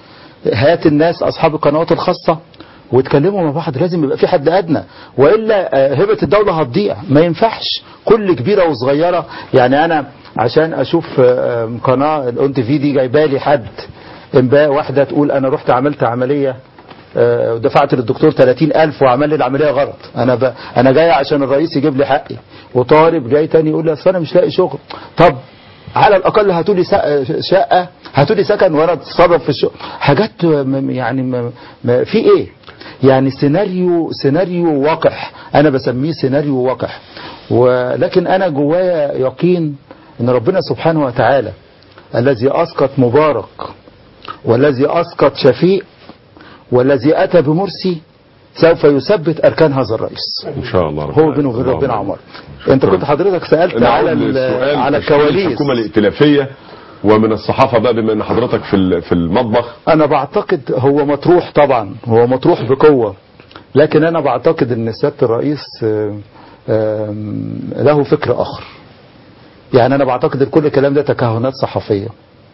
هات الناس اصحاب القنوات الخاصه واتكلموا مع بعض لازم يبقى في حد ادنى والا آه، هبه الدوله هتضيع ما ينفعش كل كبيره وصغيره يعني انا عشان اشوف آه، آه، قناه الاون تي في دي جايبه لي حد امبارح واحده تقول انا رحت عملت عمليه آه، ودفعت للدكتور 30000 وعمل لي العمليه غلط انا ب... انا جاي عشان الرئيس يجيب لي حقي وطالب جاي تاني يقول لي اصل انا مش لاقي شغل طب على الاقل هاتوا لي سق- شقه هاتوا لي سكن وانا اتصرف في الشغل حاجات م- يعني م- م- في ايه يعني سيناريو سيناريو وقح انا بسميه سيناريو وقح ولكن انا جوايا يقين ان ربنا سبحانه وتعالى الذي اسقط مبارك والذي اسقط شفيق والذي اتى بمرسي سوف يثبت اركان هذا الرئيس ان شاء الله رب هو بينه وبين العالمين. ربنا عمر انت كنت حضرتك سالت نعود على ال- للسؤال على تشكيل الكواليس الحكومه الائتلافيه ومن الصحافه بقى بما ان حضرتك في ال- في المطبخ انا بعتقد هو مطروح طبعا هو مطروح بقوة لكن انا بعتقد ان سيادة الرئيس آم، آم، له فكر اخر يعني انا بعتقد ان كل الكلام ده تكهنات صحفية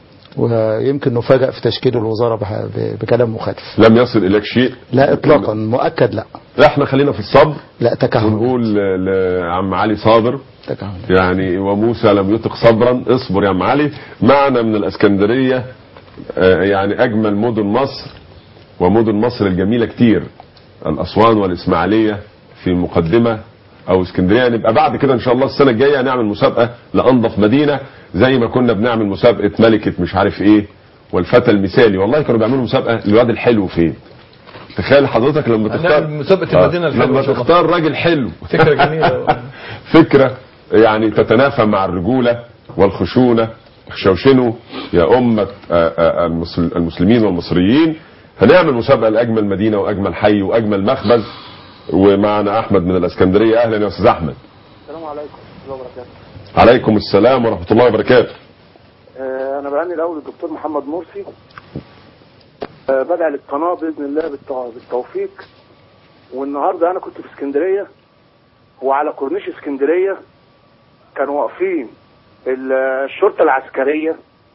ويمكن نفاجأ في تشكيل الوزارة بح- ب- بكلام مخالف لم يصل اليك شيء لا اطلاقا مؤكد لا احنا خلينا في الصبر لا تكهن ونقول ل- لعم علي صابر تكهن يعني وموسى لم يطق صبرا اصبر يا عم علي معنا من الاسكندريه آه، يعني اجمل مدن مصر ومدن مصر الجميله كتير الاسوان والاسماعيليه في مقدمه او اسكندريه نبقى بعد كده ان شاء الله السنه الجايه نعمل مسابقه لانظف مدينه زي ما كنا بنعمل مسابقه ملكه مش عارف ايه والفتى المثالي والله كانوا بيعملوا مسابقه الواد الحلو فين تخيل حضرتك لما تختار هنعمل مسابقة آه، المدينة الحلوة لما إن شاء الله. تختار راجل حلو فكرة جميلة فكرة يعني تتنافى مع الرجولة والخشونة شوشنوا يا أمة آه، آه، المسل- المسلمين والمصريين هنعمل مسابقة لأجمل مدينة وأجمل حي وأجمل مخبز ومعنا أحمد من الإسكندرية أهلا يا أستاذ أحمد السلام عليكم ورحمة الله وبركاته. عليكم السلام ورحمة الله وبركاته آه، أنا بهني الأول الدكتور محمد مرسي آه، بدأ للقناة بإذن الله بالتو- بالتوفيق والنهاردة أنا كنت في اسكندرية وعلى كورنيش اسكندرية كانوا واقفين ال- الشرطة العسكرية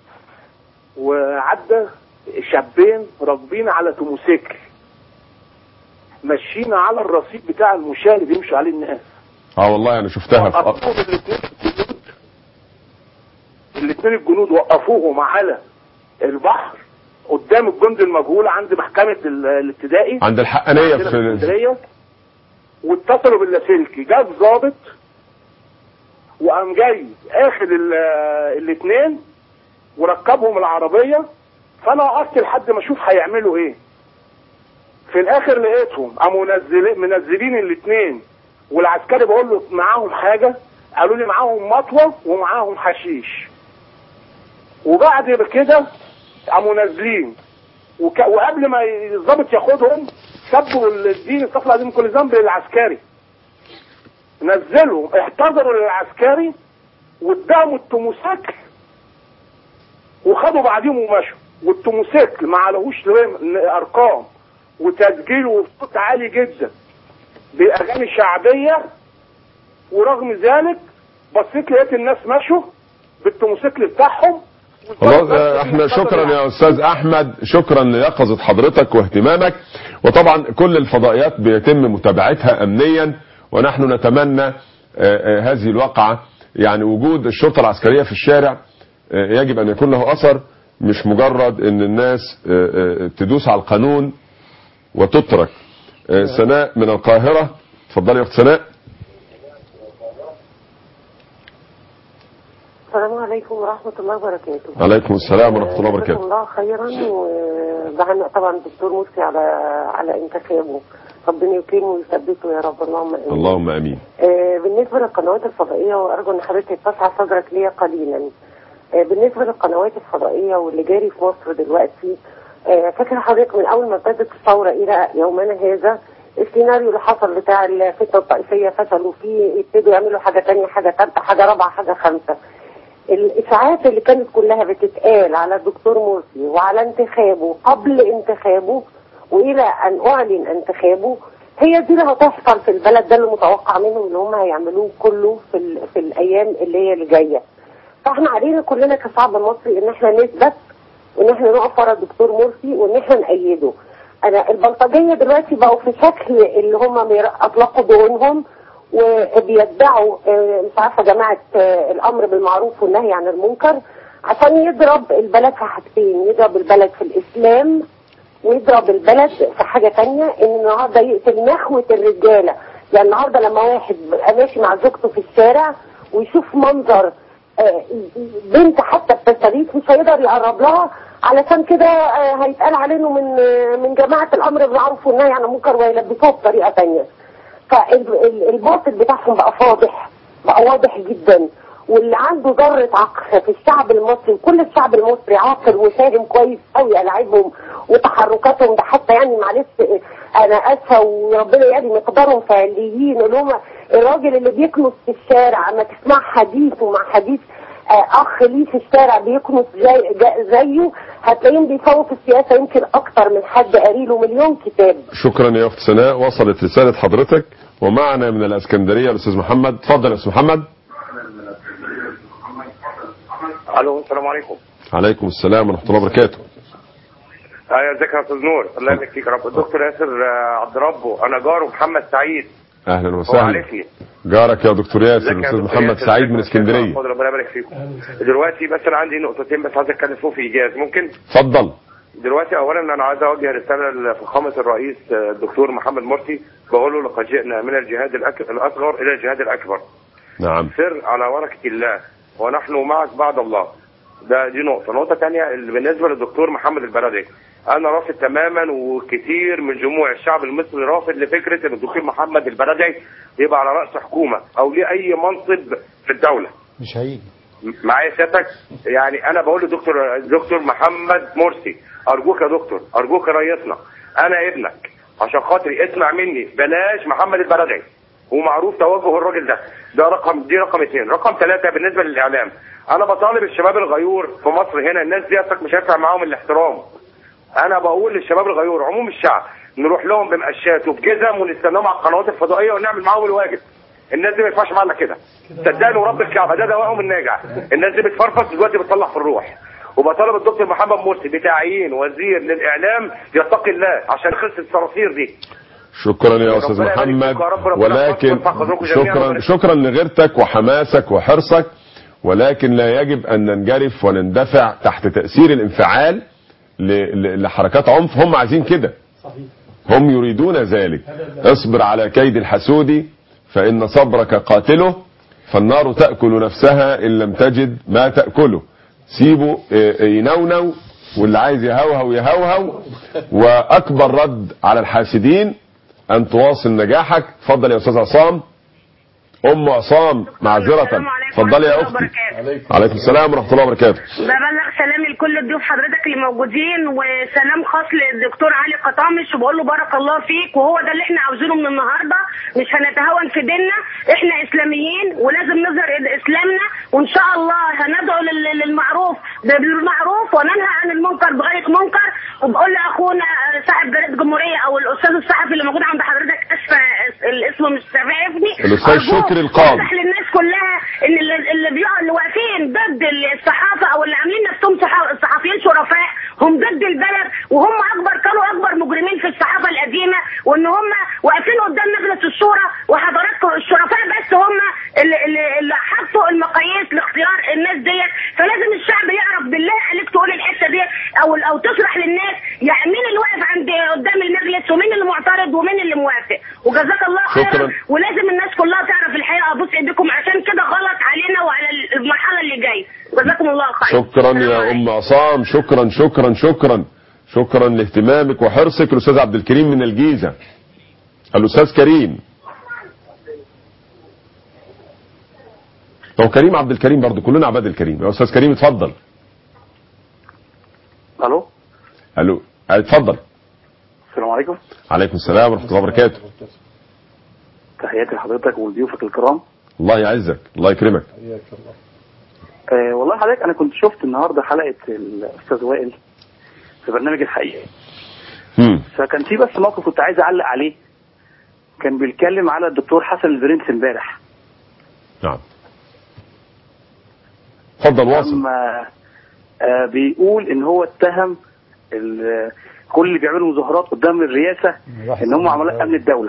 وعدى شابين راكبين على توموسيكل ماشيين على الرصيف بتاع المشاة اللي بيمشوا عليه الناس اه والله أنا شفتها في وقفوهم الاثنين الجنود الاثنين الجنود وقفوهم على البحر قدام الجند المجهول عند محكمة ال- الابتدائي عند الحقانية عندنا في في اسكندرية واتصلوا باللاسلكي جه الظابط وقام جاي اخد الاثنين وركبهم العربية فانا وقفت لحد ما اشوف هيعملوا ايه في الاخر لقيتهم قاموا منزلين منزلين الاثنين والعسكري بقول له معاهم حاجة قالوا لي معاهم مطوة ومعاهم حشيش وبعد كده قاموا نازلين وك... وقبل ما الضابط ياخدهم سبوا الدين استغفر الله من كل ذنب للعسكري نزلوا احتضروا للعسكري واداهم التوموسيكل وخدوا بعديهم ومشوا والتوموسيكل ما عليهوش رم- ارقام وتسجيل وصوت عالي جدا باغاني شعبيه ورغم ذلك بصيت لقيت الناس مشوا بالتوموسيكل بتاعهم خلاص آه، احنا شكرا يا استاذ احمد شكرا ليقظة حضرتك واهتمامك وطبعا كل الفضائيات بيتم متابعتها امنيا ونحن نتمنى آه، آه، هذه الواقعة يعني وجود الشرطة العسكرية في الشارع آه، يجب ان يكون له اثر مش مجرد ان الناس آه، آه، تدوس على القانون وتترك آه، سناء من القاهرة اتفضلي يا اخت سناء السلام عليكم ورحمة الله وبركاته عليكم السلام ورحمة الله جزاكم وبركاته الله خيرا و- وبهنئ طبعا الدكتور مرسي على على انتخابه ربنا يكرمه ويثبته يا رب اللهم امين اللهم امين آه، بالنسبه للقنوات الفضائيه وارجو ان حضرتك تسعى صدرك ليا قليلا آه، بالنسبه للقنوات الفضائيه واللي جاري في مصر دلوقتي آه، فاكر حضرتك من اول ما ابتدت الثوره الى يومنا هذا السيناريو اللي حصل بتاع الفتنه الطائفيه فشلوا فيه يبتدوا يعملوا حاجه تانية حاجه ثالثه حاجه رابعه حاجه خامسه الاشاعات اللي كانت كلها بتتقال على الدكتور مرسي وعلى انتخابه قبل انتخابه والى ان اعلن انتخابه هي دي اللي هتحصل في البلد ده اللي متوقع منهم ان هم هيعملوه كله في ال- في الايام اللي هي اللي جايه فاحنا علينا كلنا كشعب مصري ان احنا نثبت وان احنا نقف ورا الدكتور مرسي وان احنا نأيده انا البلطجيه دلوقتي بقوا في شكل اللي هم مير- اطلقوا دهونهم وبيتبعوا آه، مش عارفه جماعه آه، الامر بالمعروف والنهي عن المنكر عشان يضرب البلد في حاجتين يضرب البلد في الاسلام ويضرب البلد في حاجه تانية ان النهارده يقتل نخوه الرجاله يعني النهارده لما واحد بيبقى ماشي مع زوجته في الشارع ويشوف منظر آه، بنت حتى بتستغيث مش هيقدر يقرب لها علشان كده آه، هيتقال عليه انه من آه، من جماعه الامر بالمعروف والنهي عن المنكر ويلبسوه بطريقه تانية فالباطل بتاعهم بقى فاضح بقى واضح جدا واللي عنده ذرة عقل في الشعب المصري وكل الشعب المصري عاقل وفاهم كويس قوي ألعابهم وتحركاتهم ده حتى يعني معلش أنا آسفة وربنا يعني مقدارهم فعليين اللي هم الراجل اللي بيكنس في الشارع ما تسمع حديثه مع حديث آه، اخ ليه في الشارع بيكنس زي جا- زيه هتلاقيهم بيفوقوا في السياسه يمكن اكتر من حد قاري له مليون كتاب شكرا يا اخت سناء وصلت رساله حضرتك ومعنا من الاسكندريه الاستاذ محمد اتفضل يا استاذ محمد الو السلام عليكم عليكم السلام ورحمه الله وبركاته ايوه ازيك يا استاذ نور الله يبارك فيك يا رب الدكتور ياسر آه، عبد ربه انا جاره محمد سعيد اهلا هو وسهلا عارفني جارك يا دكتور ياسر ازيك يا الاستاذ دكتور محمد ياسر؟ سعيد من ازيك يا شيخ اسكندريه محمود؟ ربنا يبارك فيكم دلوقتي بس انا عندي نقطتين بس عايز اتكلم فيهم في ايجاز ممكن اتفضل دلوقتي اولا انا عايز اوجه رساله لفخامه الرئيس آه، الدكتور محمد مرسي بقول له لقد جئنا من الجهاد الأك- الاصغر الى الجهاد الاكبر نعم سر على بركه الله ونحن معك بعد الله ده دي نقطه نقطه ثانيه اللي بالنسبه للدكتور محمد البلدي انا رافض تماما وكثير من جموع الشعب المصري رافض لفكره ان الدكتور محمد البلدي يبقى على راس حكومه او ليه اي منصب في الدوله مش هيجي معايا سيادتك يعني انا بقول لدكتور دكتور محمد مرسي ارجوك يا دكتور ارجوك يا ريسنا انا ابنك عشان خاطري اسمع مني بلاش محمد البلدعي ومعروف توجه الراجل ده ده رقم دي رقم اثنين رقم ثلاثة بالنسبة للإعلام أنا بطالب الشباب الغيور في مصر هنا الناس دي أصلك مش هينفع معاهم الاحترام أنا بقول للشباب الغيور عموم الشعب نروح لهم بمقشات وبجزم ونستناهم على القنوات الفضائية ونعمل معاهم الواجب الناس دي ما ينفعش معانا كده صدقني ورب الكعبة ده دواءهم الناجع الناس دي بتفرفص دلوقتي بتطلع في الروح وبطالب الدكتور محمد مرسي بتعيين وزير للإعلام يتقي الله عشان خلص الصراصير دي شكرا يا استاذ ربنا يبارك محمد فيكم يا رب، ربنا ولكن يحفظكم ويحفظكم جميعاً. شكرا ربنا- شكرا لغيرتك وحماسك وحرصك ولكن لا يجب ان ننجرف ونندفع تحت تاثير الانفعال ل- ل- لحركات عنف هم عايزين كده هم يريدون ذلك اصبر على كيد الحسود فان صبرك قاتله فالنار تاكل نفسها ان لم تجد ما تاكله سيبه اه، ينونو واللي عايز يهوهو يهوهو واكبر رد على الحاسدين ان تواصل نجاحك اتفضل يا استاذ عصام ام عصام معذره السلام عليكم اتفضلي يا ورحمة اختي الله وبركاته. عليكم السلام ورحمه الله وبركاته ببلغ سلامي لكل ضيوف حضرتك اللي موجودين وسلام خاص للدكتور علي قطامش وبقول له بارك الله فيك وهو ده اللي احنا عاوزينه من النهارده مش هنتهاون في ديننا احنا اسلاميين ولازم نظهر اسلامنا وان شاء الله هندعو لل- للمعروف بالمعروف وننهى عن المنكر بغير منكر وبقول لاخونا صاحب جريده جمهوريه او الاستاذ الصحفي اللي موجود عند حضرتك اسفه الاسم مش سامعني الأستاذ أرجوك شكري القاضي. وضح للناس كلها ان اللي, اللي, بيقعوا اللي واقفين ضد الصحافه او اللي عاملين نفسهم صحا- صحفيين شرفاء هم ضد البلد وهم اكبر كانوا اكبر مجرمين في الصحافه القديمه وان هم واقفين قدام مجلس الشورى وحضراتكم الشرفاء بس هم اللي, اللي, اللي حطوا المقاييس لاختيار الناس ديت فلازم الشعب يعرف بالله عليك تقول الحته دي او او تشرح للناس يعني مين اللي واقف عند قدام المجلس ومين اللي معترض ومين اللي موافق وجزاك الله خيرا شكراً. ولازم الناس كلها تعرف الحقيقه ابوس ايديكم عشان كده غلط علينا وعلى المرحله اللي جايه جزاكم الله خير شكرا السلام يا عليكم. ام عصام شكرا شكرا شكرا شكرا لاهتمامك وحرصك الاستاذ عبد الكريم من الجيزه الاستاذ كريم هو كريم عبد الكريم برضه كلنا عباد الكريم يا استاذ كريم اتفضل الو الو اتفضل السلام عليكم عليكم السلام ورحمه الله وبركاته تحياتي لحضرتك ولضيوفك الكرام الله يعزك الله يكرمك آه والله حضرتك انا كنت شفت النهارده حلقه الاستاذ وائل في برنامج الحقيقه مم. فكان في بس موقف كنت عايز اعلق عليه كان بيتكلم على الدكتور حسن البرنس امبارح نعم اتفضل واصل اما آه بيقول ان هو اتهم ال- كل اللي بيعملوا مظاهرات قدام الرئاسه ان هم عملاء امن الدوله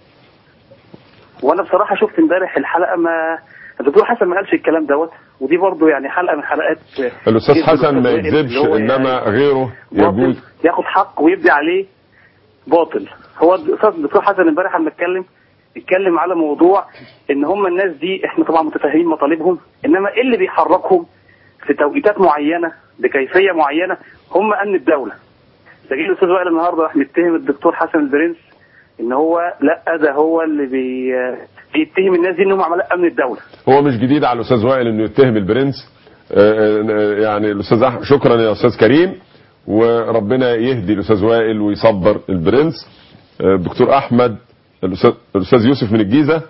وانا بصراحه شفت امبارح الحلقه ما الدكتور حسن ما قالش الكلام دوت ودي برضو يعني حلقه من حلقات الاستاذ كذب حسن ما الأستاذ وائل يكذبش اللي هو انما يعني غيره باطل يجوز ياخد حق ويبدي عليه باطل هو الاستاذ الدكتور حسن امبارح لما اتكلم اتكلم على موضوع ان هم الناس دي احنا طبعا متفاهمين مطالبهم انما ايه اللي بيحركهم في توقيتات معينه بكيفيه معينه هم امن الدوله لكن الاستاذ وائل النهارده راح متهم الدكتور حسن البرنس ان هو لا ده هو اللي بي بيتهم الناس دي انهم عملاء امن الدوله هو مش جديد على الاستاذ وائل انه يتهم البرنس آه، آه، يعني الاستاذ أح... شكرا يا استاذ كريم وربنا يهدي الاستاذ وائل ويصبر البرنس آه، الدكتور احمد الاستاذ الاستاذ يوسف من الجيزه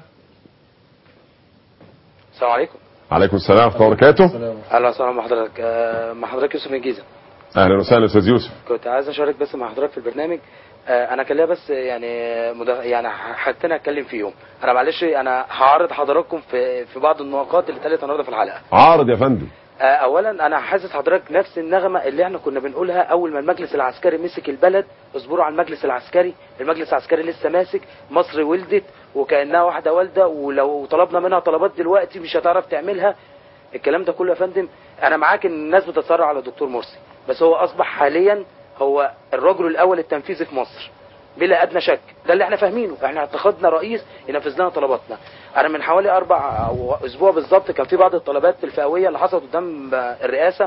السلام عليكم عليكم السلام ورحمه الله وبركاته اهلا وسهلا بحضرتك آه، مع حضرتك يوسف من الجيزه اهلا وسهلا استاذ يوسف كنت عايز اشارك بس مع حضرتك في البرنامج آه، انا كان ليا بس يعني مدخ... يعني حاجتين اتكلم فيهم انا معلش انا هعرض حضراتكم في في بعض النقاط اللي اتقالت النهارده في الحلقه عارض يا فندم آه، اولا انا حاسس حضرتك نفس النغمه اللي احنا كنا بنقولها اول ما المجلس العسكري مسك البلد اصبروا على المجلس العسكري المجلس العسكري لسه ماسك مصر ولدت وكانها واحده والده ولو طلبنا منها طلبات دلوقتي مش هتعرف تعملها الكلام ده كله يا فندم انا معاك ان الناس بتتصارع على الدكتور مرسي بس هو اصبح حاليا هو الرجل الاول التنفيذي في مصر بلا ادنى شك ده اللي احنا فاهمينه احنا اتخذنا رئيس ينفذ لنا طلباتنا انا من حوالي اربع او اسبوع بالظبط كان في بعض الطلبات الفئويه اللي حصلت قدام الرئاسه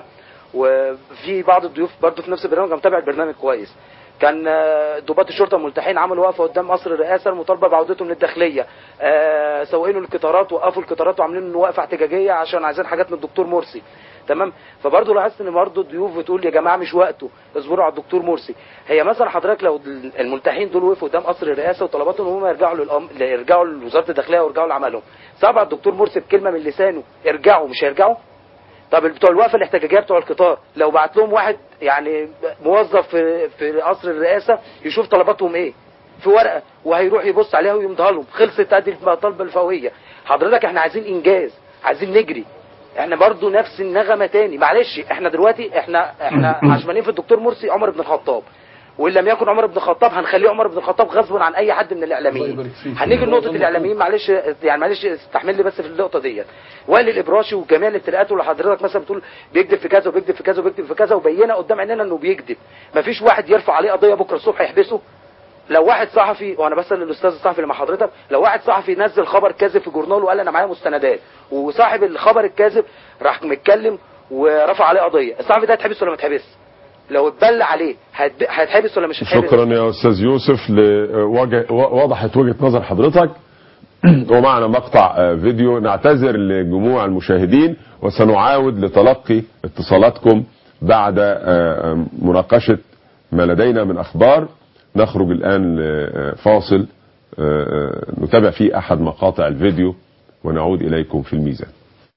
وفي بعض الضيوف برضه في نفس البرنامج كان متابع البرنامج كويس كان آه، ضباط الشرطه الملتحين عملوا وقفه قدام قصر الرئاسه المطالبه بعودتهم للداخليه آه، سواقين القطارات وقفوا القطارات وعاملين وقفه احتجاجيه عشان عايزين حاجات من الدكتور مرسي تمام فبرضه لاحظت ان برضه الضيوف بتقول يا جماعه مش وقته اصبروا على الدكتور مرسي هي مثلا حضرتك لو الملتحين دول وقفوا قدام قصر الرئاسه وطلباتهم ان هم يرجعوا للأم... يرجعوا لوزاره الداخليه ويرجعوا لعملهم صعب على الدكتور مرسي بكلمه من لسانه ارجعوا مش هيرجعوا طب بتوع الوقفه الاحتجاجيه بتوع القطار لو بعت لهم واحد يعني موظف في في قصر الرئاسه يشوف طلباتهم ايه في ورقه وهيروح يبص عليها ويمضيها لهم خلصت ادي المطالبه الفوقيه حضرتك احنا عايزين انجاز عايزين نجري احنا برضو نفس النغمه تاني معلش احنا دلوقتي احنا احنا عشمانين في الدكتور مرسي عمر بن الخطاب وان لم يكن عمر بن الخطاب هنخليه عمر بن الخطاب غصبا عن اي حد من الاعلاميين هنيجي لنقطه الاعلاميين معلش يعني معلش استحمل لي بس في النقطه ديت وائل الابراشي وجميع الابتلاءات اللي حضرتك مثلا بتقول بيكذب في كذا وبيكذب في كذا وبيكذب في كذا وبينا قدام عيننا انه بيكذب مفيش واحد يرفع عليه قضيه بكره الصبح يحبسه لو واحد صحفي وانا بسال الاستاذ الصحفي اللي مع حضرتك لو واحد صحفي نزل خبر كاذب في جورنال وقال انا معايا مستندات وصاحب الخبر الكاذب راح متكلم ورفع عليه قضيه الصحفي ده هيتحبس ولا ما يتحبس لو اتبل عليه هيتب- هيتحبس ولا مش هيتحبس شكرا يا استاذ يوسف لوجه وضحت وجهه نظر حضرتك ومعنا مقطع آه، فيديو نعتذر لجموع المشاهدين وسنعاود لتلقي اتصالاتكم بعد آه، مناقشه ما لدينا من اخبار نخرج الان لفاصل آه، نتابع فيه احد مقاطع الفيديو ونعود اليكم في الميزان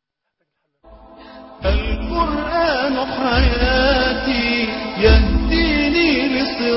القرآن حياتي يهديني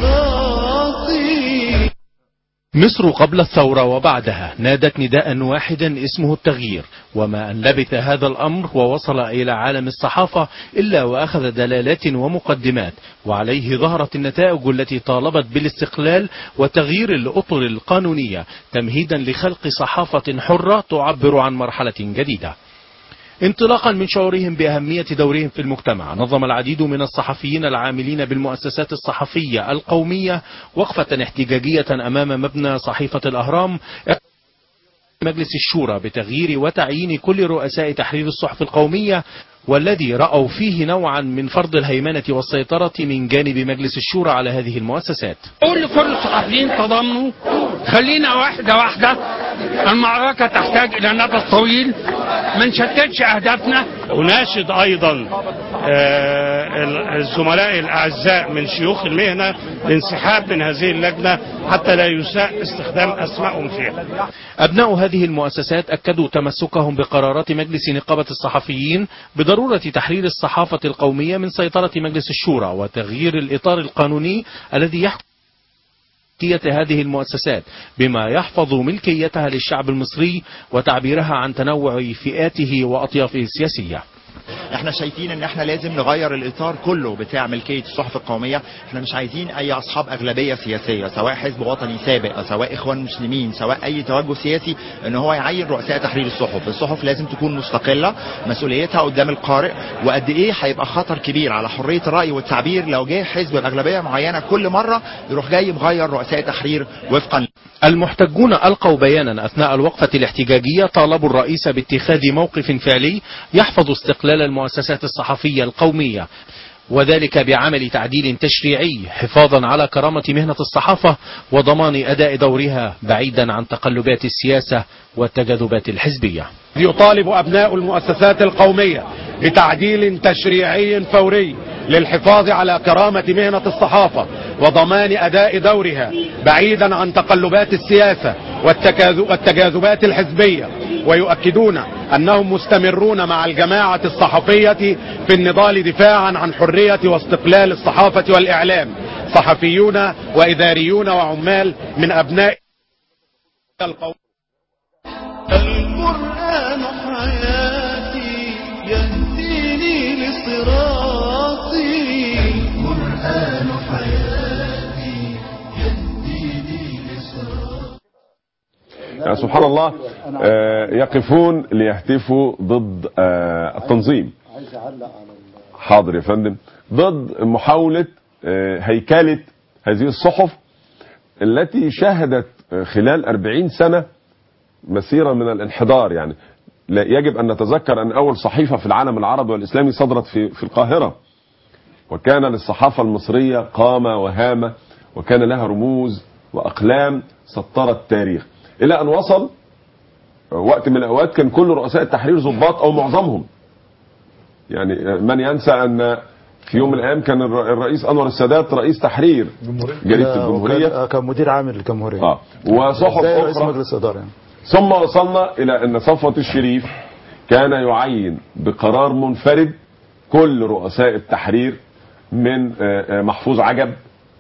لصراطي مصر قبل الثورة وبعدها نادت نداء واحدا اسمه التغيير وما أن لبث هذا الأمر ووصل إلى عالم الصحافة إلا وأخذ دلالات ومقدمات وعليه ظهرت النتائج التي طالبت بالاستقلال وتغيير الأطر القانونية تمهيدا لخلق صحافة حرة تعبر عن مرحلة جديدة انطلاقا من شعورهم بأهمية دورهم في المجتمع نظم العديد من الصحفيين العاملين بالمؤسسات الصحفية القومية وقفة احتجاجية أمام مبنى صحيفة الأهرام مجلس الشورى بتغيير وتعيين كل رؤساء تحرير الصحف القومية والذي رأوا فيه نوعا من فرض الهيمنة والسيطرة من جانب مجلس الشورى على هذه المؤسسات قول لكل الصحفيين تضامنوا خلينا واحدة واحدة المعركة تحتاج إلى نفس طويل ما نشتتش أهدافنا أناشد أيضا آه، الزملاء الأعزاء من شيوخ المهنة الانسحاب من هذه اللجنة حتى لا يساء استخدام أسمائهم فيها أبناء هذه المؤسسات أكدوا تمسكهم بقرارات مجلس نقابة الصحفيين بضرورة تحرير الصحافة القومية من سيطرة مجلس الشورى وتغيير الإطار القانوني الذي يحكم ملكية هذه المؤسسات بما يحفظ ملكيتها للشعب المصري وتعبيرها عن تنوع فئاته وأطيافه السياسية احنا شايفين ان احنا لازم نغير الاطار كله بتاع ملكيه الصحف القوميه احنا مش عايزين اي اصحاب اغلبيه سياسيه سواء حزب وطني سابق أو سواء اخوان مسلمين سواء اي توجه سياسي ان هو يعين رؤساء تحرير الصحف الصحف لازم تكون مستقله مسؤوليتها قدام القارئ وقد ايه هيبقى خطر كبير على حريه الراي والتعبير لو جه حزب باغلبيه معينه كل مره يروح جاي مغير رؤساء تحرير وفقا المحتجون ألقوا بيانا أثناء الوقفة الاحتجاجية طالبوا الرئيس باتخاذ موقف فعلي يحفظ استقلال المؤسسات الصحفية القومية وذلك بعمل تعديل تشريعي حفاظا على كرامة مهنة الصحافة وضمان أداء دورها بعيدا عن تقلبات السياسة والتجاذبات الحزبية يطالب أبناء المؤسسات القومية بتعديل تشريعي فوري للحفاظ على كرامة مهنة الصحافة وضمان أداء دورها بعيدا عن تقلبات السياسة والتكاذ- والتجاذبات الحزبية ويؤكدون أنهم مستمرون مع الجماعة الصحفية في النضال دفاعا عن حرية واستقلال الصحافة والإعلام صحفيون وإداريون وعمال من أبناء القوم القرآن حياتي يهديني لصراطي القرآن حياتي يهديني لصراطي يعني سبحان الله آه، يقفون ليهتفوا ضد آه، التنظيم عايز اعلق على حاضر يا فندم ضد محاولة آه، هيكلة هذه الصحف التي شهدت آه، خلال أربعين سنة مسيرة من الانحدار يعني لا يجب أن نتذكر أن أول صحيفة في العالم العربي والإسلامي صدرت في, في القاهرة وكان للصحافة المصرية قامة وهامة وكان لها رموز وأقلام سطرت التاريخ إلى أن وصل وقت من الأوقات كان كل رؤساء التحرير ضباط أو معظمهم يعني من ينسى أن في يوم من الأيام كان الر- الرئيس أنور السادات رئيس تحرير جريدة لا، الجمهورية وكان- كان مدير عام للجمهورية آه. وصحف زي رئيس أخرى مجلس إدارة يعني. ثم وصلنا إلى أن صفوة الشريف كان يعين بقرار منفرد كل رؤساء التحرير من آه، آه، محفوظ عجب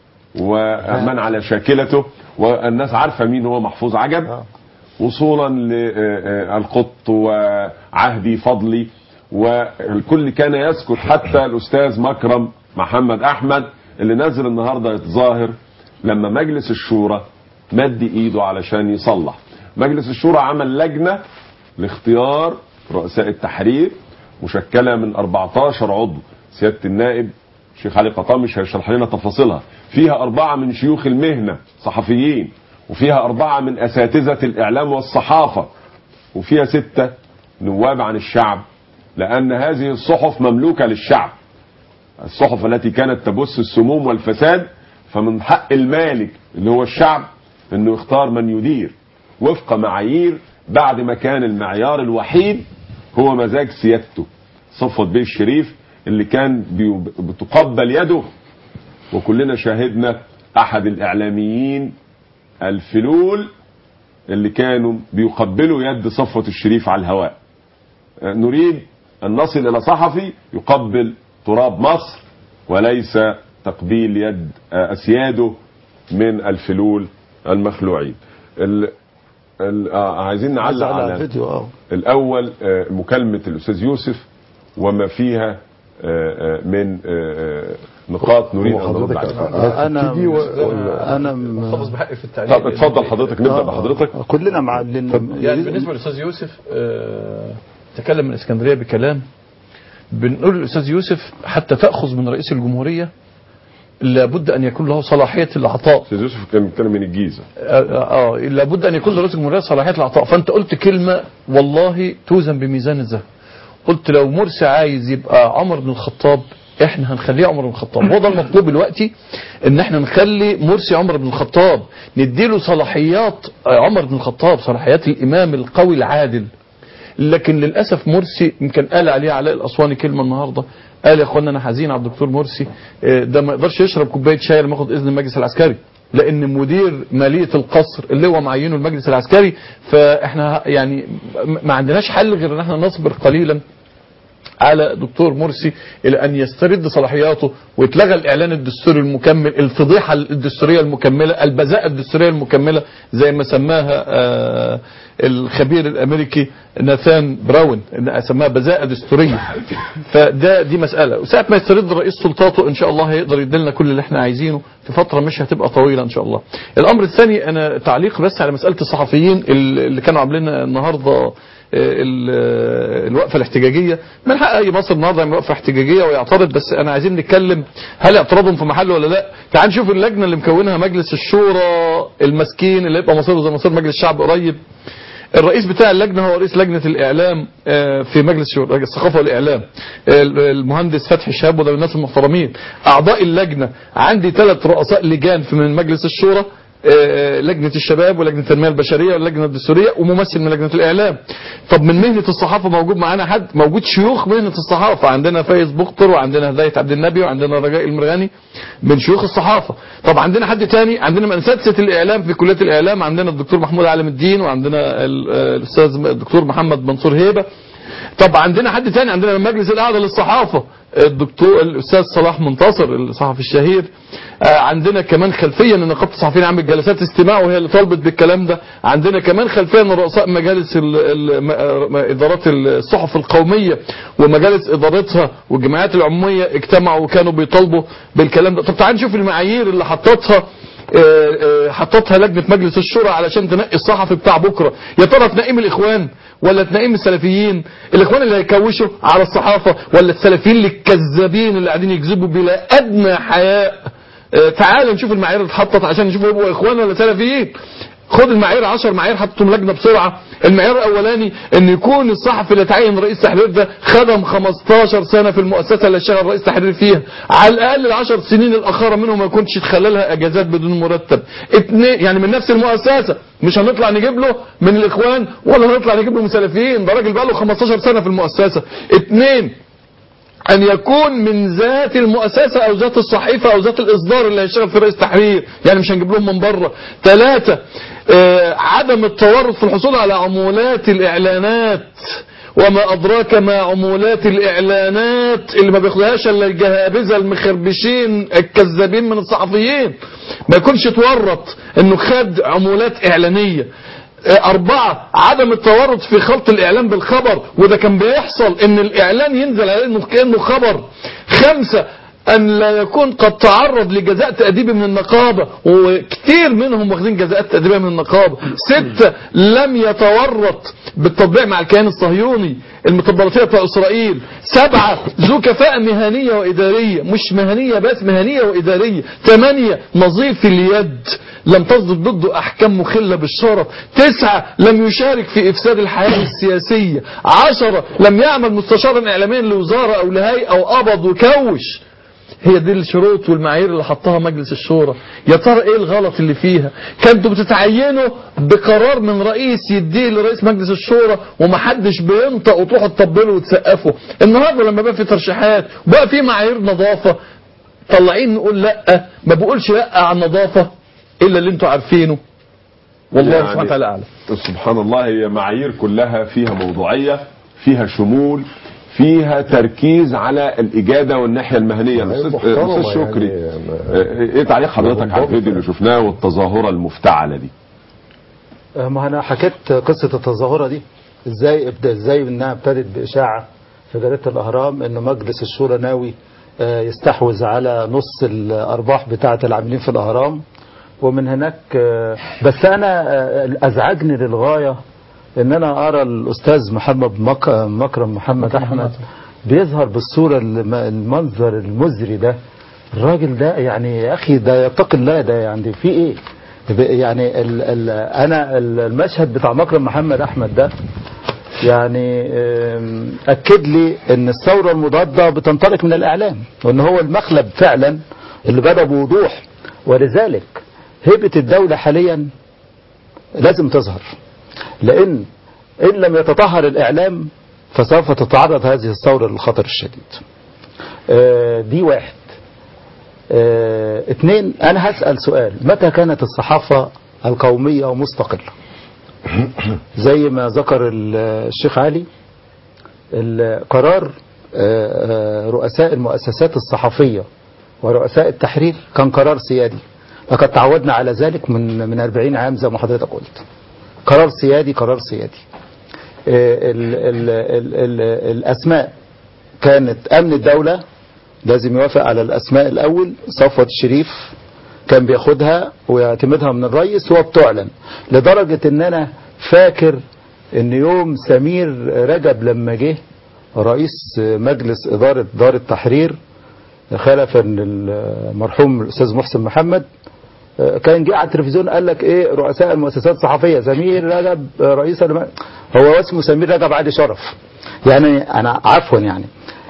ومن على شاكلته والناس عارفة مين هو محفوظ عجب وصولا للقط وعهدي فضلي والكل كان يسكت حتى الأستاذ مكرم محمد أحمد اللي نازل النهاردة يتظاهر لما مجلس الشورى مد ايده علشان يصلح مجلس الشورى عمل لجنة لاختيار رؤساء التحرير مشكلة من 14 عضو سيادة النائب الشيخ علي قطامش هيشرح لنا تفاصيلها فيها أربعة من شيوخ المهنة صحفيين وفيها أربعة من أساتذة الإعلام والصحافة وفيها ستة نواب عن الشعب لأن هذه الصحف مملوكة للشعب الصحف التي كانت تبث السموم والفساد فمن حق المالك اللي هو الشعب انه يختار من يدير وفق معايير بعد ما كان المعيار الوحيد هو مزاج سيادته صفوت بيه الشريف اللي كان بي- بتقبل يده وكلنا شاهدنا احد الاعلاميين الفلول اللي كانوا بيقبلوا يد صفوة الشريف على الهواء آه، نريد أن نصل إلى صحفي يقبل تراب مصر وليس تقبيل يد آه، أسياده من الفلول المخلوعين ال... ال... آه عايزين نعلق على على الفيديو اه الأول آه، مكالمة الأستاذ يوسف وما فيها آه، آه، من آه، آه، نقاط نريد أن نرد عليها انا تيجي و- انا محتفظ بحقي في التعليق طب اتفضل حضرتك نبدأ بحضرتك كلنا مع لأن- يعني بالنسبه للاستاذ يوسف آه، تكلم من اسكندريه بكلام بنقول للاستاذ يوسف حتى تاخذ من رئيس الجمهوريه لابد ان يكون له صلاحيه العطاء استاذ يوسف كان بيتكلم من الجيزه اه آه، لابد ان يكون لرئيس الجمهوريه صلاحيه العطاء فانت قلت كلمه والله توزن بميزان الذهب قلت لو مرسي عايز يبقى عمر بن الخطاب احنا هنخليه عمر بن الخطاب هو ده المطلوب دلوقتي ان احنا نخلي مرسي عمر بن الخطاب نديله صلاحيات عمر بن الخطاب صلاحيات الامام القوي العادل لكن للاسف مرسي يمكن قال عليه علاء الاسواني كلمه النهارده قال يا اخوانا انا حزين على الدكتور مرسي اه، ده ما يقدرش يشرب كوبايه شاي لما ياخد اذن المجلس العسكري لان مدير ماليه القصر اللي هو معينه المجلس العسكري فاحنا يعني م- ما عندناش حل غير ان احنا نصبر قليلا على دكتور مرسي الى ان يسترد صلاحياته ويتلغى الاعلان الدستوري المكمل الفضيحه الدستوريه المكمله البذاءه الدستوريه المكمله زي ما سماها آه، الخبير الامريكي ناثان براون إن سماها بذاءه دستوريه فده دي مساله وساعه ما يسترد رئيس سلطاته ان شاء الله هيقدر يديلنا كل اللي احنا عايزينه في فتره مش هتبقى طويله ان شاء الله الامر الثاني انا تعليق بس على مساله الصحفيين اللي كانوا عاملين النهارده ال- الوقفه الاحتجاجيه من حق اي مصر النهارده يعمل وقفه احتجاجيه ويعترض بس انا عايزين نتكلم هل اعتراضهم في محله ولا لا تعال نشوف اللجنه اللي مكونها مجلس الشورى المسكين اللي يبقى مصيره زي مصير مجلس الشعب قريب الرئيس بتاع اللجنه هو رئيس لجنه الاعلام آه، في مجلس الشورى الثقافه والاعلام ال- المهندس فتحي شهاب وده من الناس المحترمين اعضاء اللجنه عندي ثلاث رؤساء لجان في من مجلس الشورى آه، لجنة الشباب ولجنة التنمية البشرية واللجنة الدستورية وممثل من لجنة الإعلام طب من مهنة الصحافة موجود معانا حد موجود شيوخ مهنة الصحافة عندنا فايز بختر وعندنا هداية عبد النبي وعندنا رجاء المرغني من شيوخ الصحافة طب عندنا حد تاني عندنا من أساتذة الإعلام في كلية الإعلام عندنا الدكتور محمود عالم الدين وعندنا ال- آه، الأستاذ الدكتور محمد منصور هيبة طب عندنا حد تاني عندنا من مجلس الأعلى للصحافة الدكتور الأستاذ صلاح منتصر الصحفي الشهير آه، عندنا كمان خلفية ان نقابة الصحفيين عملت جلسات استماع وهي اللي طالبت بالكلام ده عندنا كمان خلفية ان رؤساء مجالس ال- ال- م- آه، ادارات الصحف القومية ومجالس ادارتها والجمعيات العمومية اجتمعوا وكانوا بيطالبوا بالكلام ده طب تعال نشوف المعايير اللي حطتها آه، آه، حطتها لجنة مجلس الشورى علشان تنقي الصحفي بتاع بكرة يا ترى تنقيم الإخوان ولا تنقيم السلفيين الإخوان اللي هيكوشوا على الصحافة ولا السلفيين اللي الكذابين اللي قاعدين يكذبوا بلا أدنى حياء آه، تعالوا نشوف المعايير اللي اتحطت عشان نشوف يبقوا إخوان ولا سلفيين خد المعايير 10 معايير حطهم لجنه بسرعه المعيار الاولاني ان يكون الصحفي اللي اتعين رئيس تحرير ده خدم 15 سنه في المؤسسه اللي اشتغل رئيس تحرير فيها على الاقل العشر سنين الاخيره منهم ما يكونش تخللها اجازات بدون مرتب اتنين يعني من نفس المؤسسه مش هنطلع نجيب له من الاخوان ولا هنطلع نجيب له من سلفيين ده راجل بقى له 15 سنه في المؤسسه اتنين أن يكون من ذات المؤسسة أو ذات الصحيفة أو ذات الإصدار اللي هيشتغل في رئيس تحرير يعني مش هنجيب لهم من بره ثلاثة آه، عدم التورط في الحصول على عمولات الإعلانات وما أدراك ما عمولات الإعلانات اللي ما بياخدهاش إلا الجهابذة المخربشين الكذابين من الصحفيين ما يكونش تورط إنه خد عمولات إعلانية أربعة عدم التورط في خلط الإعلام بالخبر وده كان بيحصل إن الإعلان ينزل على إنه كأنه خبر خمسة أن لا يكون قد تعرض لجزاء تأديبي من النقابة وكتير منهم واخدين جزاءات تأديبية من النقابة ستة لم يتورط بالتطبيع مع الكيان الصهيوني المطبراتية بتاع إسرائيل سبعة ذو كفاءة مهنية وإدارية مش مهنية بس مهنية وإدارية ثمانية نظيف اليد لم تصدر ضده أحكام مخلة بالشرف تسعة لم يشارك في إفساد الحياة السياسية عشرة لم يعمل مستشارا إعلاميا لوزارة أو لهيئة أو قبض وكوش هي دي الشروط والمعايير اللي حطها مجلس الشورى يا ترى ايه الغلط اللي فيها كنتوا بتتعينوا بقرار من رئيس يديه لرئيس مجلس الشورى ومحدش بينطق وتروحوا تطبلوا وتسقفوا النهارده لما بقى في ترشيحات وبقى في معايير نظافه طلعين نقول لا ما بقولش لا على النظافه الا اللي انتوا عارفينه والله يعني سبحانه وتعالى اعلم سبحان الله هي معايير كلها فيها موضوعية فيها شمول فيها تركيز على الإجادة والناحية المهنية الأستاذ محترمة أستاذ شكري يعني. آه، إيه تعليق حضرتك على الفيديو اللي شفناه والتظاهرة المفتعلة دي آه، ما انا حكيت قصة التظاهرة دي ازاي ابدا ازاي انها ابتدت باشاعة في جريدة الاهرام ان مجلس الشورى ناوي آه، يستحوذ على نص الارباح بتاعة العاملين في الاهرام ومن هناك آه، بس انا آه، ازعجني للغاية ان انا ارى الاستاذ محمد مك- مكرم محمد احمد بيظهر بالصورة الم- المنظر المزري ده الراجل ده يعني يا اخي ده يتقي الله ده يعني في ايه ب- يعني ال ال انا ال- المشهد بتاع مكرم محمد احمد ده يعني آم، أكد لي أن الثورة المضادة بتنطلق من الإعلام وأن هو المخلب فعلا اللي بدأ بوضوح ولذلك هيبة الدولة حاليا لازم تظهر لأن إن لم يتطهر الإعلام فسوف تتعرض هذه الثورة للخطر الشديد آه، دي واحد آه، اثنين أنا هسأل سؤال متى كانت الصحافة القومية مستقلة زي ما ذكر ال- الشيخ علي القرار آه، آه، رؤساء المؤسسات الصحفية ورؤساء التحرير كان قرار سيادي لقد تعودنا على ذلك من من 40 عام زي ما حضرتك قلت قرار سيادي قرار سيادي آه، ال ال ال ال الأسماء كانت أمن الدولة لازم يوافق على الأسماء الأول صفوة الشريف كان بياخدها ويعتمدها من الرئيس هو بتعلن لدرجة ان انا فاكر ان يوم سمير رجب لما جه رئيس مجلس إدارة دار التحرير خلفا المرحوم الأستاذ محسن محمد كان جه على التلفزيون قال لك ايه رؤساء المؤسسات الصحفيه سمير رجب رئيس الم... هو اسمه سمير رجب علي شرف يعني انا عفوا يعني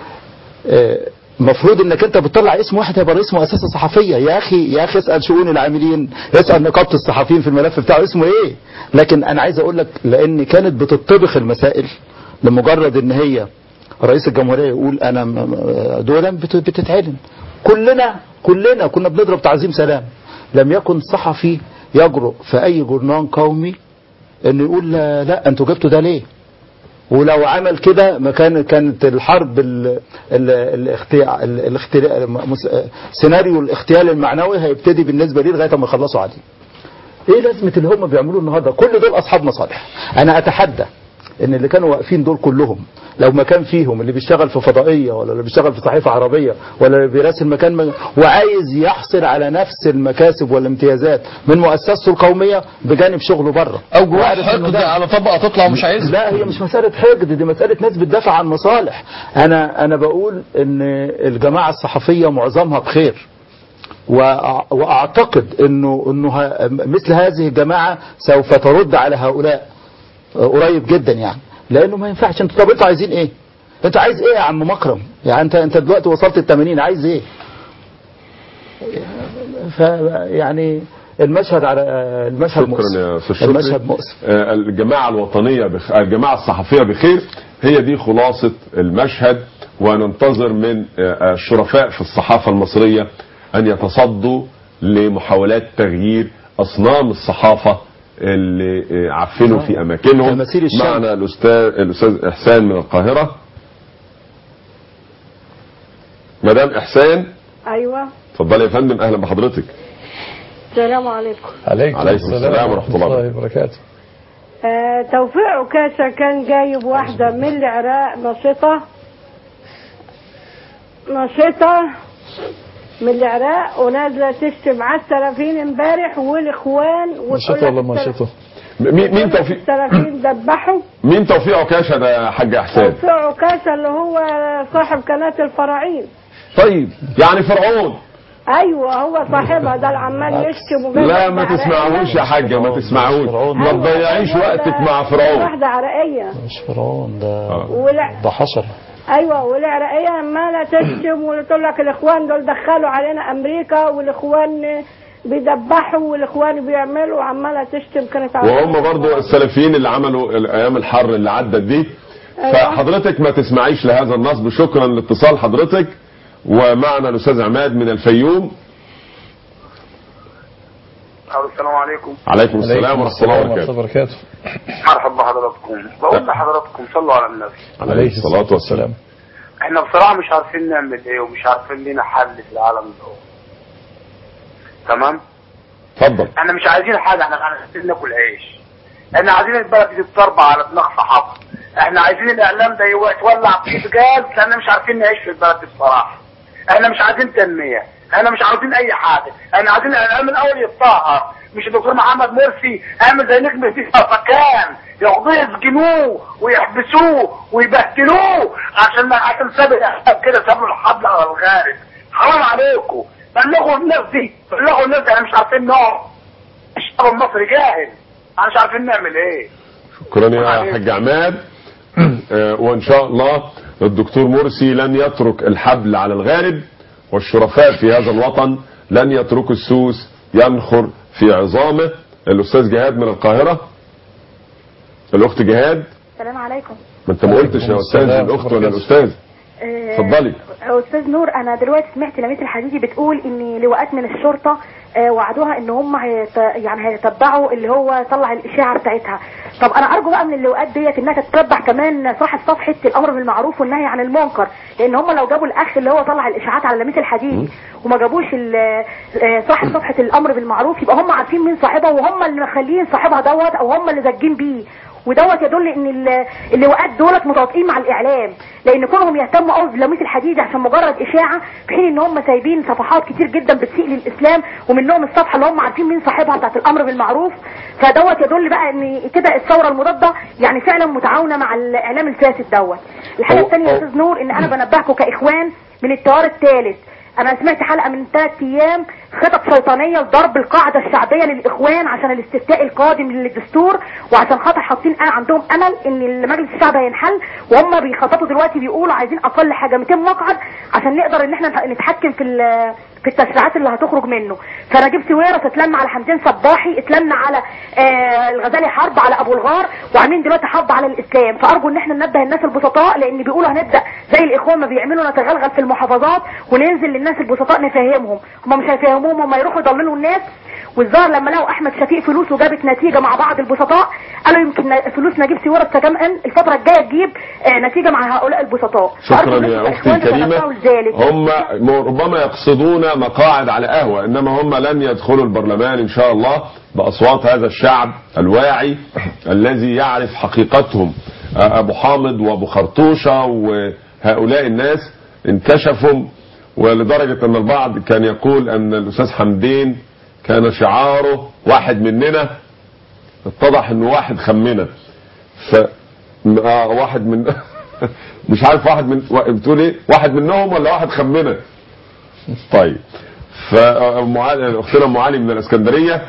المفروض انك انت بتطلع اسم واحد هيبقى رئيس مؤسسه صحفيه يا اخي يا اخي اسال شؤون العاملين اسال نقابه الصحفيين في الملف بتاعه اسمه ايه لكن انا عايز اقول لك لان كانت بتطبخ المسائل لمجرد ان هي رئيس الجمهوريه يقول انا دولا بتتعلن كلنا كلنا كنا بنضرب تعظيم سلام لم يكن صحفي يجرؤ في اي جورنال قومي انه يقول لا, لا انتوا جبتوا ده ليه ولو عمل كده ما كان كانت الحرب ال ال الاختيار الاختيار سيناريو الاغتيال المعنوي هيبتدي بالنسبه ليه لغايه ما يخلصوا عليه. ايه لازمه اللي هم بيعملوه النهارده؟ كل دول اصحاب مصالح. انا اتحدى ان اللي كانوا واقفين دول كلهم لو ما كان فيهم اللي بيشتغل في فضائيه ولا اللي بيشتغل في صحيفه عربيه ولا اللي بيراسل مكان مج... وعايز يحصل على نفس المكاسب والامتيازات من مؤسسته القوميه بجانب شغله بره او جواه حقد على طبقه تطلع ومش عايزها لا هي مش مساله حقد دي مساله ناس بتدافع عن مصالح انا انا بقول ان الجماعه الصحفيه معظمها بخير واعتقد انه انه مثل هذه الجماعه سوف ترد على هؤلاء قريب جدا يعني لانه ما ينفعش انتوا طب انتوا عايزين ايه انت عايز ايه يا عم مكرم يعني انت انت دلوقتي وصلت ال 80 عايز ايه ف يعني المشهد على المشهد شكرا يا استاذ شكري المشهد مؤسف آه، الجماعه الوطنيه بخ... الجماعه الصحفيه بخير هي دي خلاصه المشهد وننتظر من آه، الشرفاء في الصحافه المصريه ان يتصدوا لمحاولات تغيير اصنام الصحافه اللي عفنوا في اماكنهم تماثيل الشمس. معنا الاستاذ الاستاذ احسان من القاهره مدام احسان ايوه اتفضلي يا فندم اهلا بحضرتك السلام عليكم عليكم, عليكم السلام ورحمه الله وبركاته آه توفيق عكاشة كان جايب واحدة من العراق نشطة نشطة من العراق ونازلة تشتم على السلفيين امبارح والاخوان نشطة ولا منشطة؟ مين مين توفيق السلفيين ذبحوا مين توفيق عكاشه ده يا حاج احسان توفيق عكاشة اللي هو صاحب قناة الفراعين طيب يعني فرعون ايوه هو صاحبها ده اللي عمال يشتم وجايب لا واحدة ما عراقية. تسمعوش يا حاجه ما تسمعوش ما تضيعيش وقتك مع فرعون واحدة عراقية مش فرعون ده ولا ده حشر ايوه والعراقيه عماله تشتم وتقول لك الاخوان دول دخلوا علينا امريكا والاخوان بيدبحوا والاخوان بيعملوا عماله تشتم كانت وهم برضو السلفيين اللي عملوا الايام الحر اللي عدت دي أيوة. فحضرتك ما تسمعيش لهذا النصب شكرا لاتصال حضرتك ومعنا الاستاذ عماد من الفيوم السلام عليكم عليكم السلام ورحمه الله وبركاته وبركاته مرحبا بحضراتكم بقول لحضراتكم صلوا على النبي عليه الصلاه والسلام احنا بصراحه مش عارفين نعمل ايه ومش عارفين لينا حل في العالم ده تمام اتفضل احنا مش عايزين حاجه احنا عايزين ناكل عيش احنا عايزين البلد دي تتربى على دماغ صحابها احنا عايزين الاعلام ده يولع فيه بجاز لان مش عارفين نعيش في البلد دي بصراحه احنا مش عايزين تنميه احنا مش عاوزين اي حاجه احنا عايزين الاعلام الاول يتطهر مش الدكتور محمد مرسي اعمل زي نجم في فكان ياخدوه يسجنوه ويحبسوه ويبهدلوه عشان ما عشان ساب الاعلام كده ساب له الحبل على الغارب حرام عليكم بلغوا الناس دي بلغوا الناس دي احنا مش عارفين نقعد الشعب المصري جاهل احنا مش عارفين نعمل ايه شكرا يا حاج عماد آه، وان شاء الله الدكتور مرسي لن يترك الحبل على الغارب والشرفاء في هذا الوطن لن يتركوا السوس ينخر في عظامه الاستاذ جهاد من القاهره الاخت جهاد السلام عليكم ما انت ما قلتش يا استاذ الاخت ولا الاستاذ آه، اتفضلي استاذ نور انا دلوقتي سمعت لميس الحديدي بتقول ان لواءات من الشرطه آه، وعدوها ان هم هيت يعني هيتبعوا اللي هو طلع الاشاعه بتاعتها طب انا ارجو بقى من اللواءات ديت انها تتبع كمان صاحب صفحه الامر بالمعروف والنهي عن المنكر لان هم لو جابوا الاخ اللي هو طلع الاشاعات على لميس الحديدي وما جابوش ال- آه، صاحب صفحه الامر بالمعروف يبقى هم عارفين مين صاحبها وهم اللي مخلين صاحبها دوت او هم اللي زاجين بيه ودوت يدل ان ال- اللواءات دولت متواطئين مع الاعلام لان كونهم يهتموا قوي بلميس الحديد عشان مجرد اشاعه في حين ان هم سايبين صفحات كتير جدا بتسيء للاسلام ومنهم الصفحه اللي هم عارفين مين صاحبها بتاعت الامر بالمعروف فدوت يدل بقى ان كده الثوره المضاده يعني فعلا متعاونه مع الاعلام الفاسد دوت الحاجه هو- الثانيه يا هو- استاذ نور ان انا بنبهكم كاخوان من التيار الثالث انا سمعت حلقه من ثلاث ايام خطط شيطانيه لضرب القاعده الشعبيه للاخوان عشان الاستفتاء القادم للدستور وعشان خاطر حاطين أنا عندهم امل ان مجلس الشعب هينحل وهم بيخططوا دلوقتي بيقولوا عايزين اقل حاجه 200 مقعد عشان نقدر ان احنا نتحكم في ال- في التشريعات اللي هتخرج منه فنجيب سويرس اتلم على حمدين صباحي اتلم على آه الغزالي حرب على ابو الغار وعاملين دلوقتي حرب على الاسلام فارجو ان احنا ننبه الناس البسطاء لان بيقولوا هنبدا زي الاخوان ما بيعملوا نتغلغل في المحافظات وننزل للناس البسطاء نفهمهم هم مش هيفهموهم هم يروحوا يضللوا الناس والظاهر لما لقوا احمد شفيق فلوسه جابت نتيجه مع بعض البسطاء قالوا يمكن ن- فلوس نجيب سويرس كمان الفتره الجايه تجيب آه نتيجه مع هؤلاء البسطاء فأرجو شكرا الناس يا اختي الإخوان الكريمه يتنبهوا لذلك. هم م- ربما يقصدون مقاعد على قهوه انما هم لن يدخلوا البرلمان ان شاء الله باصوات هذا الشعب الواعي الذي يعرف حقيقتهم آه، ابو حامد وابو خرطوشه وهؤلاء الناس انكشفوا ولدرجه ان البعض كان يقول ان الاستاذ حمدين كان شعاره واحد مننا اتضح انه واحد خمنا ف آه واحد من مش عارف واحد من وا- بتقول ايه واحد منهم ولا واحد خمنا طيب فأم علي اختنا ام علي من الاسكندريه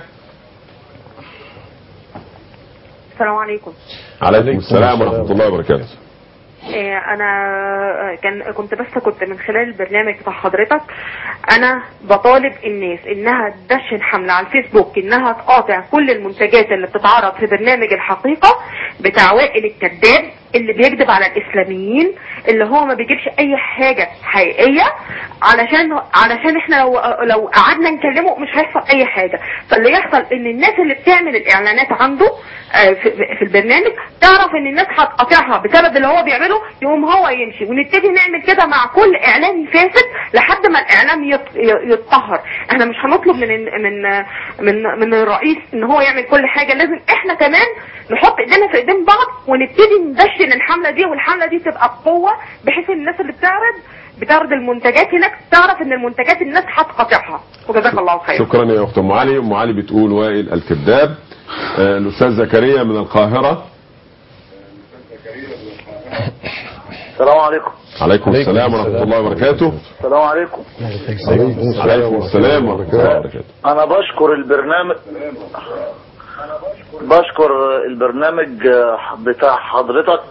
السلام عليكم عليكم السلام ورحمه الله وبركاته إيه، انا كان كنت بس كنت من خلال البرنامج بتاع حضرتك انا بطالب الناس انها تدشن حملة على الفيسبوك انها تقاطع كل المنتجات اللي بتتعرض في برنامج الحقيقة بتاع وائل الكذاب اللي بيكذب على الاسلاميين اللي هو ما بيجيبش اي حاجة حقيقية علشان علشان احنا لو لو قعدنا نكلمه مش هيحصل اي حاجة فاللي يحصل ان الناس اللي بتعمل الاعلانات عنده آه، في في البرنامج تعرف ان الناس هتقاطعها بسبب اللي هو بيعمله يقوم هو يمشي ونبتدي نعمل كده مع كل اعلامي فاسد لحد ما الاعلام يت- ي- يتطهر احنا مش هنطلب من من من من الرئيس ان هو يعمل كل حاجه لازم احنا كمان نحط ايدينا في ايدين بعض ونبتدي ندشن الحمله دي والحمله دي تبقى بقوه بحيث الناس اللي بتعرض بتعرض المنتجات هناك تعرف ان المنتجات الناس هتقاطعها وجزاك الله خير شكرا يا اخت ام علي ام علي بتقول وائل الكذاب آه، الاستاذ زكريا من القاهره السلام عليكم عليكم السلام ورحمه الله وبركاته السلام عليكم عليكم السلام ورحمه الله وبركاته انا بشكر البرنامج بشكر البرنامج بتاع حضرتك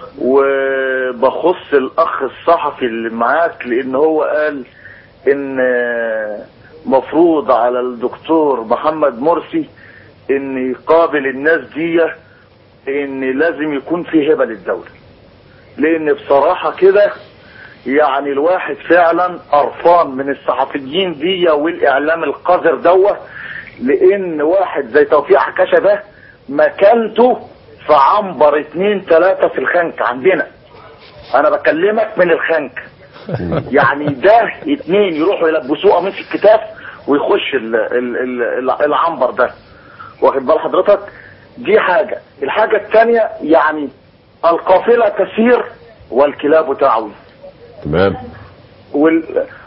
وبخص الاخ الصحفي اللي معاك لان هو قال ان مفروض على الدكتور محمد مرسي ان يقابل الناس دي ان لازم يكون في هبة للدولة لان بصراحة كده يعني الواحد فعلا قرفان من الصحفيين دي والاعلام القذر دوه لان واحد زي توفيق حكاشة ده مكانته في عنبر اتنين تلاتة في الخنك عندنا انا بكلمك من الخنك يعني ده اتنين يروحوا يلبسوه قميص الكتاف ويخش ال ال ال العنبر ده واخد بال حضرتك دي حاجة الحاجة التانية يعني القافلة تسير والكلاب تعوي تمام وال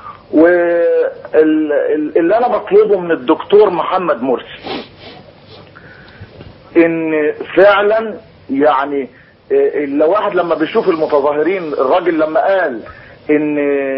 واللي انا بطلبه من الدكتور محمد مرسي ان فعلا يعني إيه، لو واحد لما بيشوف المتظاهرين الراجل لما قال ان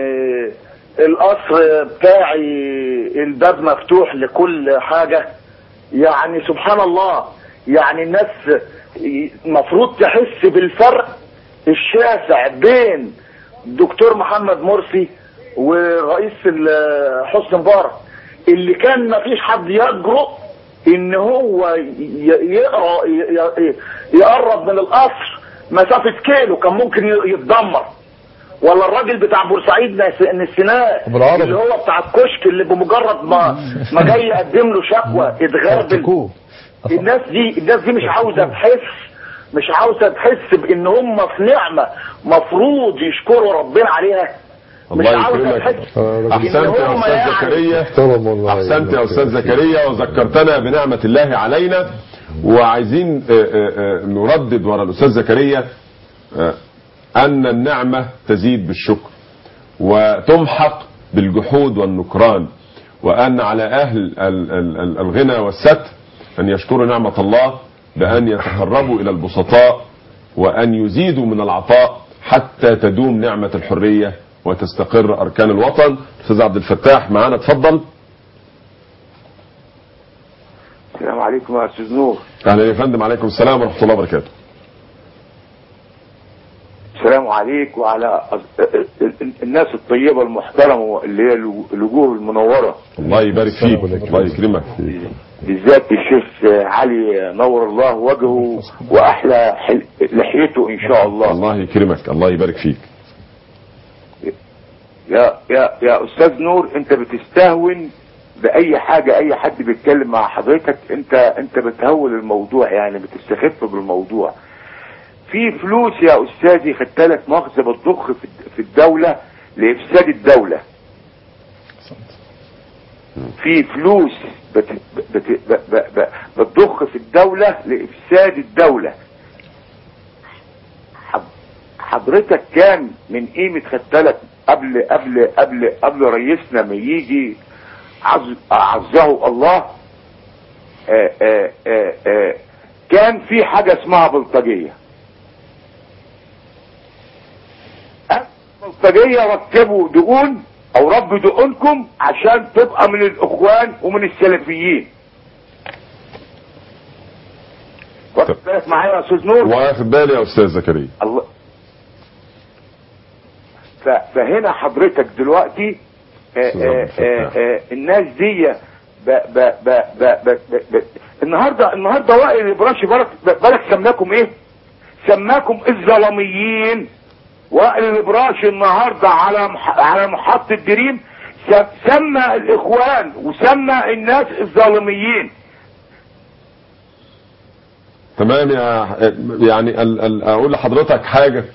القصر بتاعي الباب مفتوح لكل حاجة يعني سبحان الله يعني الناس المفروض تحس بالفرق الشاسع بين الدكتور محمد مرسي ورئيس ال- حسني مبارك اللي كان ما فيش حد يجرؤ ان هو ي- يقرا ي- ي- يقرب من القصر مسافة كيلو كان ممكن ي- يتدمر ولا الراجل بتاع بورسعيد نس- نسيناه بالعربي. اللي هو بتاع الكشك اللي بمجرد ما ما جاي يقدم له شكوى اتغربل الناس دي الناس دي مش عاوزه تحس مش عاوزه تحس بان هم في نعمه مفروض يشكروا ربنا عليها مش الله عاوزه يكرمك تحس احسنت يا هم استاذ يعني- زكريا محترم والله احسنت يا استاذ زكريا وذكرتنا بنعمه الله علينا وعايزين آه، آه، آه، نردد ورا الاستاذ زكريا آه، ان النعمه تزيد بالشكر وتمحق بالجحود والنكران وان على اهل ال- ال- ال- الغنى والستر ان يشكروا نعمه الله بان يتقربوا الى البسطاء وان يزيدوا من العطاء حتى تدوم نعمه الحريه وتستقر اركان الوطن استاذ عبد الفتاح معانا اتفضل السلام عليكم يا استاذ نور اهلا يا فندم عليكم السلام ورحمه الله وبركاته السلام عليك وعلى الناس الطيبه المحترمه اللي هي الوجوه المنوره الله يبارك فيك الله يكرمك بالذات الشيخ علي نور الله وجهه واحلى حل- لحيته ان شاء الله الله يكرمك الله يبارك فيك يا يا يا استاذ نور انت بتستهون باي حاجه اي حد بيتكلم مع حضرتك انت انت بتهول الموضوع يعني بتستخف بالموضوع في فلوس يا استاذي خدت لك مؤاخذه بتضخ في في الدوله لافساد الدوله في فلوس بت بت ب- ب- ب- بتضخ في الدوله لافساد الدوله حض- حضرتك كان من قيمه خدت لك قبل قبل قبل قبل رئيسنا ما يجي عز عزه الله آآ آآ آآ كان في حاجه اسمها بلطجيه البلطجيه ركبوا دقون او ربوا دقونكم عشان تبقى من الاخوان ومن السلفيين واخد بالك معايا يا استاذ نور واخد بالي يا استاذ زكريا الله ف- فهنا حضرتك دلوقتي آه، آه، آه، آه، الناس دي ب ب ب ب ب ب ب النهارده النهارده وائل البراشي بالك بالك سماكم ايه؟ سماكم الظلاميين وائل البراشي النهارده على مح- على محطه دريم س- سمى الاخوان وسمى الناس الظالميين تمام يا يعني ال ال اقول لحضرتك حاجه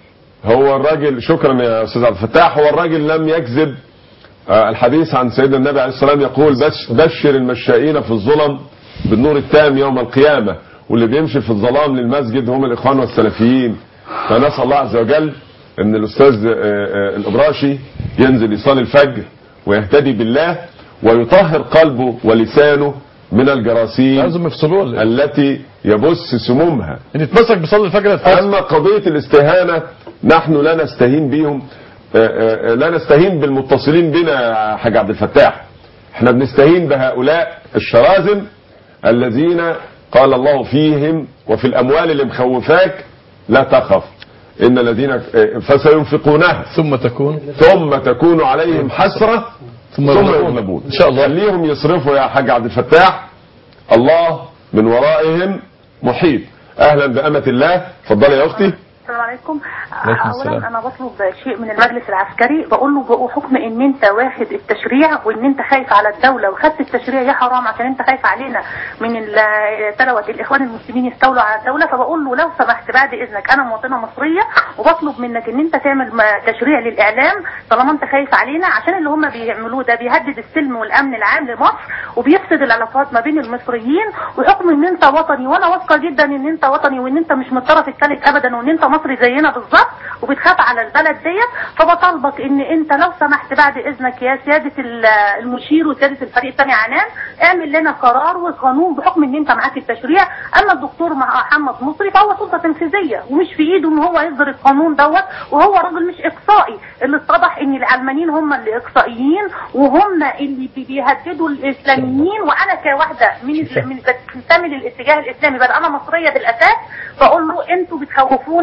هو الراجل شكرا يا استاذ عبد الفتاح هو الراجل لم يكذب آه، الحديث عن سيدنا النبي عليه السلام يقول بش بشر المشائين في الظلم بالنور التام يوم القيامه واللي بيمشي في الظلام للمسجد هم الاخوان والسلفيين فنسال الله عز وجل ان الاستاذ آه، آه، الابراشي ينزل يصلي الفجر ويهتدي بالله ويطهر قلبه ولسانه من الجراثيم لازم يفصلوه ولا إيه؟ التي يبث سمومها ان يتمسك بيصلي الفجر اما قضيه الاستهانه نحن لا نستهين بهم آه، آه، لا نستهين بالمتصلين بنا يا حاج عبد الفتاح احنا بنستهين بهؤلاء الشراذم الذين قال الله فيهم وفي الاموال اللي مخوفاك لا تخف ان الذين آه، فسينفقونها ثم تكون ثم تكون عليهم حسره ثم ثم يغلبون. يغلبون ان شاء الله خليهم يصرفوا يا حاج عبد الفتاح الله من ورائهم محيط اهلا بامه الله اتفضلي يا اختي السلام عليكم عليكم السلام. اولا انا بطلب شيء من المجلس العسكري بقول له بحكم ان انت واخد التشريع وان انت خايف على الدوله وخدت التشريع يا حرام عشان انت خايف علينا من ال- تلوت الاخوان المسلمين يستولوا على الدوله فبقول له لو سمحت بعد اذنك انا مواطنه مصريه وبطلب منك ان انت تعمل م- تشريع للاعلام طالما انت خايف علينا عشان اللي هم بيعملوه ده بيهدد السلم والامن العام لمصر وبيفسد العلاقات ما بين المصريين وحكم ان انت وطني وانا واثقه جدا ان انت وطني وان انت مش من الطرف الثالث ابدا وان انت مصري زينا بالظبط وبتخاف على البلد ديت فبطالبك ان انت لو سمحت بعد اذنك يا سياده ال- المشير وسياده الفريق الثاني عنان اعمل لنا قرار وقانون بحكم ان انت معاك التشريع اما الدكتور محمد مصري فهو سلطه تنفيذيه ومش في ايده ان هو يصدر القانون دوت وهو راجل مش اقصائي اللي اتضح ان العلمانيين هم اللي اقصائيين وهم اللي بي- بيهددوا الاسلاميين وانا كواحده من ال- من بتنتمي للاتجاه الاسلامي بل انا مصريه بالاساس بقول له انتوا بتخوفونا وانتوا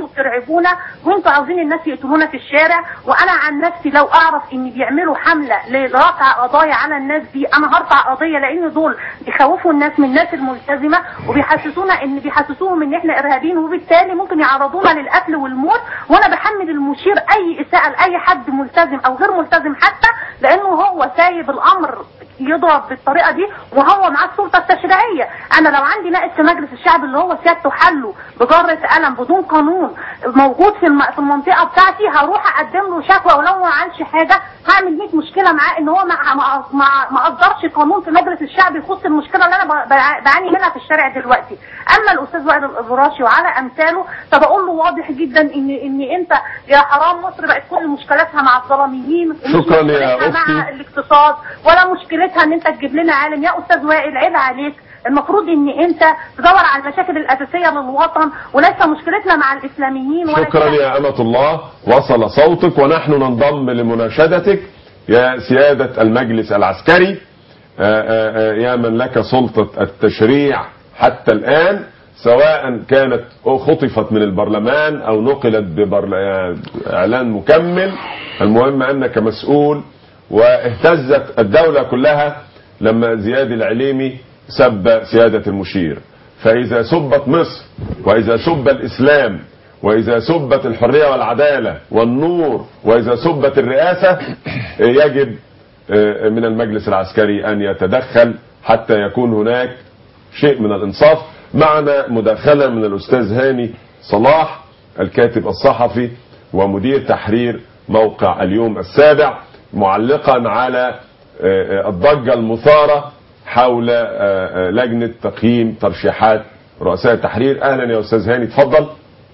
انتوا بترعبونا وانتوا عاوزين الناس يقتلونا في الشارع وانا عن نفسي لو اعرف ان بيعملوا حمله لرفع قضايا على الناس دي انا هرفع قضيه لان دول بيخوفوا الناس من الناس الملتزمه وبيحسسونا ان بيحسسوهم ان احنا ارهابيين وبالتالي ممكن يعرضونا للقتل والموت وانا بحمل المشير اي اساءه لاي حد ملتزم او غير ملتزم حتى لانه هو سايب الامر يضرب بالطريقه دي وهو معاه السلطه التشريعيه انا لو عندي نائب في مجلس الشعب اللي هو سيادته حله بجره قلم بدون قانون موجود في الم- في المنطقه بتاعتي هروح اقدم له شكوى ولو ما عملش حاجه هعمل 100 مشكله معاه ان هو ما ما ما, ما اصدرش قانون في مجلس الشعب يخص المشكله اللي انا ب- بع- بعاني منها في الشارع دلوقتي اما الاستاذ وائل الابراشي وعلى امثاله فبقول له واضح جدا ان ان انت يا حرام مصر بقت كل مشكلاتها مع الظلاميين ومش شكراً يا مشكلتها مع أختي. الاقتصاد ولا مشكلتها ان انت تجيب لنا عالم يا استاذ وائل عيب عليك المفروض ان انت تدور على المشاكل الاساسيه للوطن وليس مشكلتنا مع الاسلاميين ولا شكرا يا أمة الله وصل صوتك ونحن ننضم لمناشدتك يا سيادة المجلس العسكري آه، آه، آه، يا من لك سلطة التشريع حتى الآن سواء كانت خطفت من البرلمان أو نقلت بإعلان مكمل المهم أنك مسؤول واهتزت الدولة كلها لما زياد العليمي سب سيادة المشير فإذا سبت مصر وإذا سب الإسلام وإذا سبت الحرية والعدالة والنور وإذا سبت الرئاسة يجب من المجلس العسكري أن يتدخل حتى يكون هناك شيء من الإنصاف معنا مداخلة من الأستاذ هاني صلاح الكاتب الصحفي ومدير تحرير موقع اليوم السابع معلقا على الضجة المثارة حول لجنة تقييم ترشيحات رؤساء التحرير أهلا يا أستاذ هاني تفضل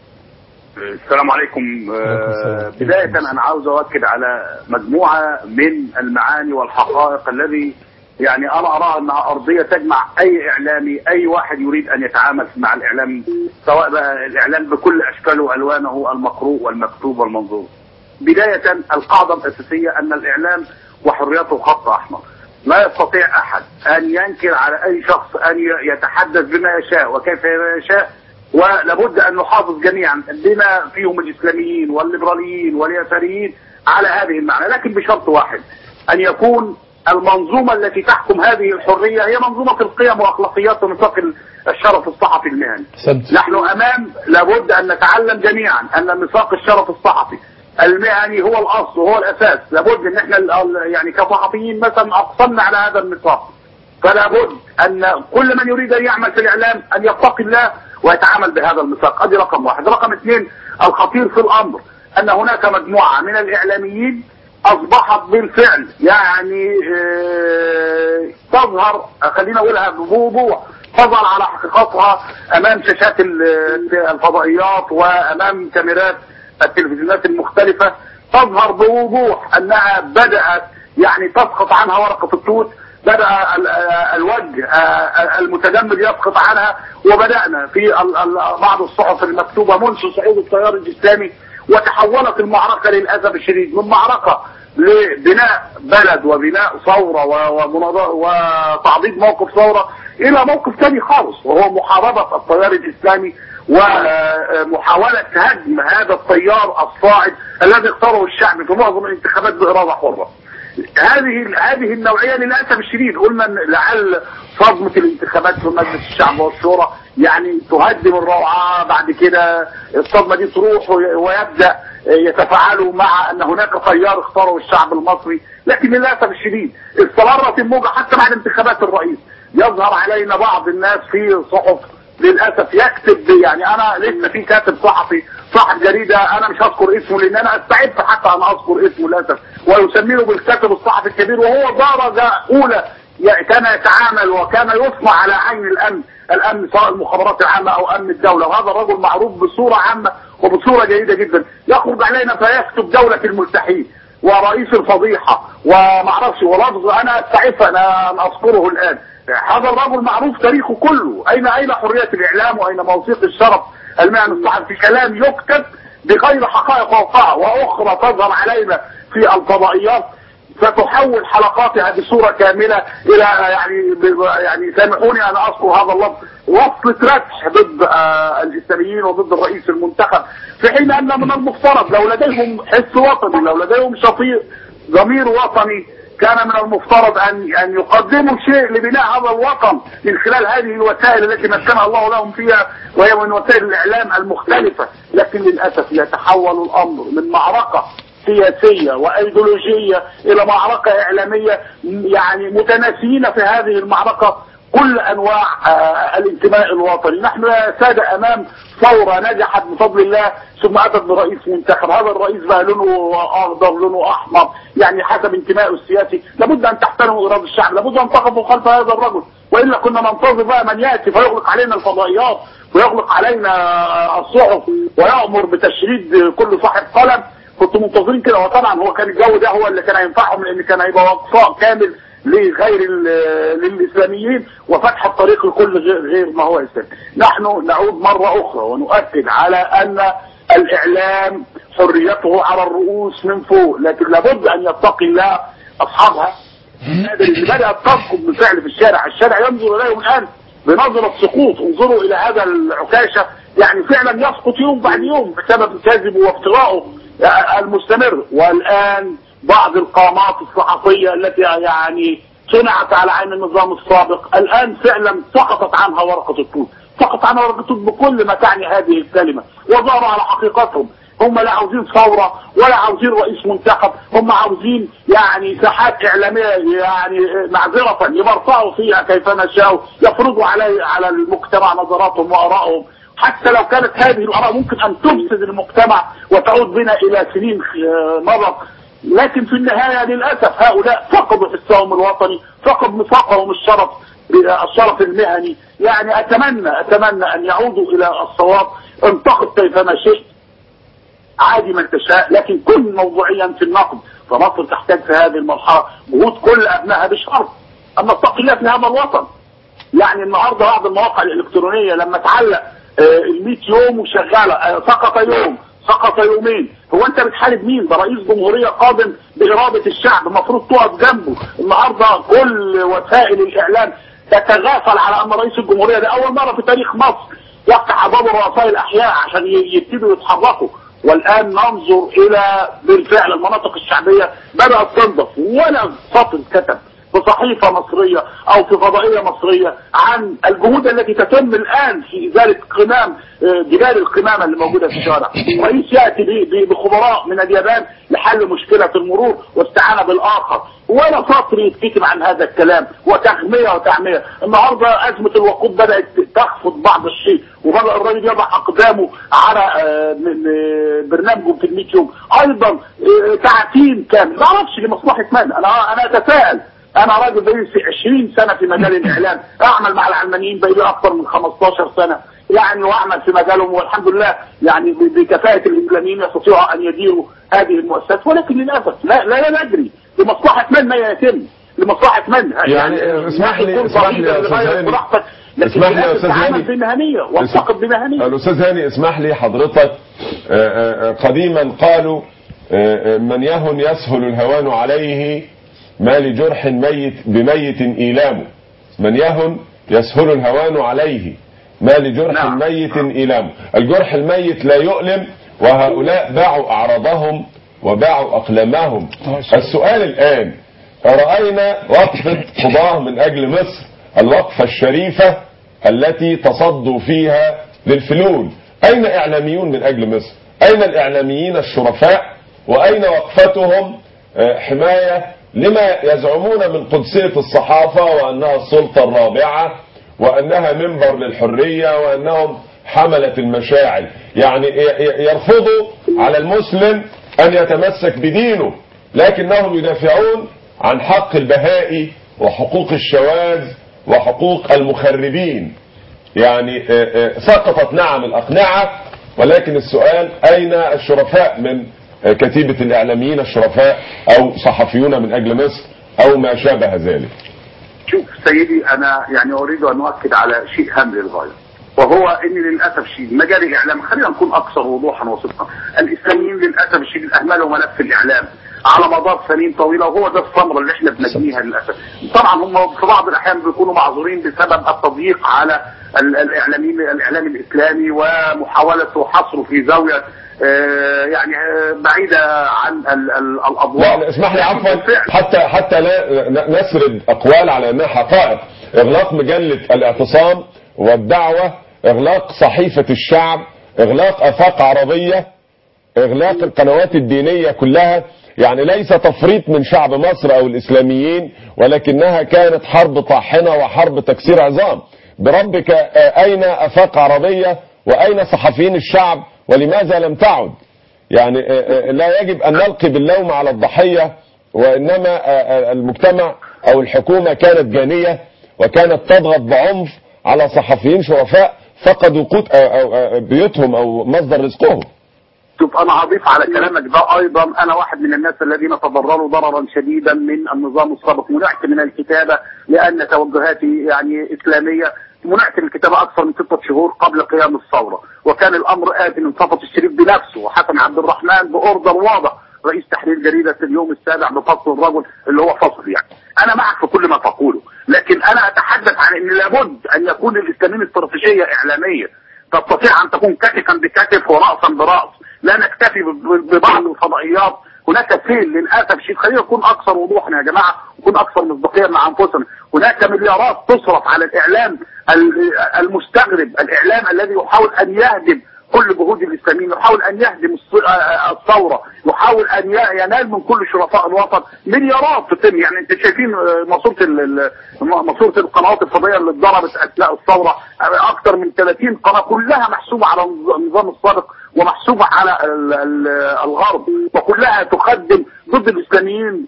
السلام عليكم آه، بداية أنا عاوز أؤكد على مجموعة من المعاني والحقائق الذي يعني أنا أراها أنها أرضية تجمع أي إعلامي أي واحد يريد أن يتعامل مع الإعلام سواء بقى الإعلام بكل أشكاله وألوانه المقروء والمكتوب والمنظور بداية القاعدة الأساسية أن الإعلام وحريته خط أحمر لا يستطيع أحد أن ينكر على أي شخص أن يتحدث بما يشاء وكيف يشاء ولابد ان نحافظ جميعا بما فيهم الاسلاميين والليبراليين واليساريين على هذه المعنى لكن بشرط واحد ان يكون المنظومه التي تحكم هذه الحريه هي منظومه القيم واخلاقيات ونطاق الشرف الصحفي المهني. نحن امام لابد ان نتعلم جميعا ان ميثاق الشرف الصحفي المهني هو الاصل وهو الاساس، لابد ان احنا يعني كصحفيين مثلا اقسمنا على هذا الميثاق. فلا بد ان كل من يريد ان يعمل في الاعلام ان يتقي الله ويتعامل بهذا الميثاق ادي رقم واحد رقم اثنين الخطير في الامر ان هناك مجموعة من الاعلاميين اصبحت بالفعل يعني اه تظهر خلينا اقولها بوضوح تظهر على حقيقتها امام شاشات الفضائيات وامام كاميرات التلفزيونات المختلفة تظهر بوضوح انها بدأت يعني تسقط عنها ورقة التوت بدأ الوجه المتجمد يسقط عنها وبدأنا في بعض الصحف المكتوبة منذ صعود التيار الإسلامي وتحولت المعركة للأسف الشديد من معركة لبناء بلد وبناء ثورة وتعضيد موقف ثورة إلى موقف ثاني خالص وهو محاربة التيار الإسلامي ومحاولة هدم هذا التيار الصاعد الذي اختاره الشعب في معظم الانتخابات بإرادة حرة. هذه هذه النوعيه للاسف الشديد قلنا ان لعل صدمه الانتخابات في مجلس الشعب والشورى يعني تهدم الروعه بعد كده الصدمه دي تروح ويبدا يتفاعلوا مع ان هناك تيار اختاره الشعب المصري لكن للاسف الشديد استمرت الموجه حتى بعد انتخابات الرئيس يظهر علينا بعض الناس في صحف للاسف يكتب يعني انا لسه في كاتب صحفي صاحب جريده انا مش هذكر اسمه لان انا استعدت حتى ان اذكر اسمه للاسف ويسميه بالكاتب الصحفي الكبير وهو درجه اولى كان يتعامل وكان يصنع على عين الامن الامن سواء المخابرات العامه او امن الدوله وهذا الرجل معروف بصوره عامه وبصوره جيده جدا يخرج علينا فيكتب دوله الملتحين ورئيس الفضيحه ومعرفش ولفظ انا استعف انا ان اذكره الان هذا الرجل معروف تاريخه كله اين اين حريه الاعلام واين موثيق الشرف المهني الصحفي في كلام يكتب بغير حقائق واقعه واخرى تظهر علينا في الفضائيات ستحول حلقاتها بصوره كامله الى يعني ب- يعني سامحوني انا اذكر هذا اللفظ وصلة ردح ضد آه، الاسلاميين وضد الرئيس المنتخب في حين ان من المفترض لو لديهم حس وطني لو لديهم شفيق ضمير وطني كان من المفترض ان ان يقدموا شيء لبناء هذا الوطن من خلال هذه الوسائل التي مكنها الله لهم فيها وهي من وسائل الاعلام المختلفه لكن للاسف يتحول الامر من معركه سياسية وأيديولوجية إلى معركة إعلامية يعني متناسين في هذه المعركة كل أنواع آه، الانتماء الوطني نحن يا سادة أمام ثورة نجحت بفضل الله ثم أتت برئيس منتخب هذا الرئيس بقى لونه أخضر لونه أحمر يعني حسب انتمائه السياسي لابد أن تحترموا إرادة الشعب لابد أن تقفوا خلف هذا الرجل وإلا كنا ننتظر بقى من يأتي فيغلق علينا الفضائيات ويغلق علينا الصحف ويأمر بتشريد كل صاحب قلم كنتوا منتظرين كده وطبعا هو كان الجو ده هو اللي كان هينفعهم لان كان هيبقى وقفاء كامل لغير ال- للاسلاميين وفتح الطريق لكل غير, غير ما هو اسلامي. نحن نعود مره اخرى ونؤكد على ان الاعلام حريته على الرؤوس من فوق لكن لابد ان يتقي الله اصحابها هذا اللي بدات تسقط بالفعل في الشارع، الشارع ينظر اليهم الان بنظره سقوط، انظروا الى هذا العكاشه يعني فعلا يسقط يوم بعد يوم بسبب كذبه وافتراءه المستمر والان بعض القامات الصحفيه التي يعني صنعت على عين النظام السابق الان فعلا سقطت عنها ورقه الطوب سقط عنها ورقه الطوب بكل ما تعني هذه الكلمه وظهروا على حقيقتهم هم لا عاوزين ثورة ولا عاوزين رئيس منتخب هم عاوزين يعني ساحات إعلامية يعني معذرة يبرطعوا فيها كيفما شاءوا يفرضوا علي على المجتمع نظراتهم وآرائهم حتى لو كانت هذه الآراء ممكن أن تفسد المجتمع وتعود بنا إلى سنين آه، مضت لكن في النهاية للأسف هؤلاء فقدوا حسهم الوطني فقد ميثاقهم الشرف الشرف المهني يعني أتمنى أتمنى أن يعودوا إلى الصواب انتقد كيفما شئت عادي من تشاء لكن كن موضوعيا في النقد فمصر تحتاج في هذه المرحلة جهود كل أبنائها بشرط أن نتقي الله في هذا الوطن يعني النهارده بعض المواقع الإلكترونية لما تعلق ال 100 يوم وشغالة آه، سقط يوم سقط يومين هو انت بتحارب مين ده رئيس جمهورية قادم بإرادة الشعب المفروض تقف جنبه النهارده كل وسائل الإعلام تتغافل على أن رئيس الجمهورية ده أول مرة في تاريخ مصر يفتح أبواب رؤساء الأحياء عشان ي- يبتدوا يتحركوا والآن ننظر إلى بالفعل المناطق الشعبية بدأت تنضف ولا سطر كتب في صحيفة مصرية أو في فضائية مصرية عن الجهود التي تتم الآن في إزالة قمام آه، جبال القمامة اللي موجودة في الشارع رئيس يأتي ب- ب- بخبراء من اليابان لحل مشكلة المرور واستعانة بالآخر ولا سطر يتكتب عن هذا الكلام وتغمية وتعمية النهاردة أزمة الوقود بدأت تخفض بعض الشيء وبدأ الراجل يضع أقدامه على آه، م- م- برنامجه في الميت يوم أيضا آه، تعتيم كامل ما أعرفش لمصلحة من أنا أنا أتساءل انا راجل بقالي 20 سنه في مجال الاعلام اعمل مع العلمانيين بقالي اكثر من 15 سنه يعني واعمل في مجالهم والحمد لله يعني ب- بكفاءه الاسلاميين يستطيعوا ان يديروا هذه المؤسسات ولكن للاسف لا لا, لا ندري لمصلحه من ما يتم لمصلحه من يعني اسمح لي- يكون اسمح لي يا ضريبة أستاذ لغاية هاني. براحتك لكن اسمح لي يا للأسف أستاذ تعامل هاني. بمهنيه واعتقد بمهنيه الأستاذ هاني اسمح لي حضرتك آه، آه، قديما قالوا آه، آه، من يهن يسهل الهوان عليه ما لجرح ميت بميت إيلامه من يهن يسهل الهوان عليه ما لجرح ميت إيلامه الجرح الميت لا يؤلم وهؤلاء باعوا أعراضهم وباعوا أقلامهم السؤال الآن رأينا وقفة قضاة من أجل مصر الوقفة الشريفة التي تصدوا فيها للفلول أين إعلاميون من أجل مصر أين الإعلاميين الشرفاء وأين وقفتهم آه، حماية لما يزعمون من قدسية الصحافة وأنها السلطة الرابعة وأنها منبر للحرية وأنهم حملة المشاعل يعني ي- ي- يرفضوا على المسلم أن يتمسك بدينه لكنهم يدافعون عن حق البهائي وحقوق الشواذ وحقوق المخربين يعني آه، آه، سقطت نعم الأقنعة ولكن السؤال أين الشرفاء من آه، كتيبة الإعلاميين الشرفاء أو صحفيون من أجل مصر أو ما شابه ذلك شوف سيدي انا يعني اريد ان اؤكد على شيء هام للغايه وهو ان للاسف الشديد مجال الاعلام خلينا نكون اكثر وضوحا وصدقا الاسلاميين للاسف الشديد اهملوا ملف الاعلام على مدار سنين طويله وهو ده الثمره اللي احنا بنبنيها للاسف. طبعا هم في بعض الاحيان بيكونوا معذورين بسبب التضييق على ال- الاعلامي الاعلام الاسلامي ومحاوله حصره في زاويه آه، يعني آه، بعيده عن ال- ال- الاضواء. لا اسمح لي عفوا حتى حتى لا ن- نسرد اقوال على انها حقائق اغلاق مجله الاعتصام والدعوه اغلاق صحيفه الشعب اغلاق افاق عربيه اغلاق القنوات الدينيه كلها يعني ليس تفريط من شعب مصر او الاسلاميين ولكنها كانت حرب طاحنه وحرب تكسير عظام بربك آه، اين افاق عربيه واين صحفيين الشعب ولماذا لم تعد يعني آه، آه، لا يجب أن نلقي باللوم على الضحية وإنما آه، آه، المجتمع أو الحكومة كانت جانية وكانت تضغط بعنف على صحفيين شرفاء فقدوا قوت أو أو أو بيوتهم أو مصدر رزقهم شوف انا هضيف على كلامك ده ايضا انا واحد من الناس الذين تضرروا ضررا شديدا من النظام السابق منعت من الكتابه لان توجهاتي يعني اسلاميه منعت من الكتابه اكثر من ستة شهور قبل قيام الثوره وكان الامر اتي من صفة الشريف بنفسه وحسن عبد الرحمن باوردر واضح رئيس تحرير جريده اليوم السابع بفصل الرجل اللي هو فصل يعني انا معك في كل ما تقوله لكن انا اتحدث عن ان لابد ان يكون للاسلاميين استراتيجيه اعلاميه تستطيع ان تكون كتفا بكتف وراسا براس لا نكتفي ب- ببعض الفضائيات هناك سيل للاسف شيء خلينا نكون اكثر وضوحا يا جماعه نكون اكثر مصداقيه مع انفسنا هناك مليارات تصرف على الاعلام ال- المستغرب الاعلام الذي يحاول ان يهدم كل جهود الاسلاميين يحاول ان يهدم الص- آه، الثوره يحاول ان ي- ينال من كل شرفاء الوطن مليارات تتم يعني انت شايفين آه، ماسوره ال- ال- ماسوره القنوات الفضائيه اللي اتضربت اثناء الثوره آه، اكثر من 30 قناه كلها محسوبه على النظ- النظام السابق ومحسوبه على ال- ال- الغرب وكلها تخدم ضد الاسلاميين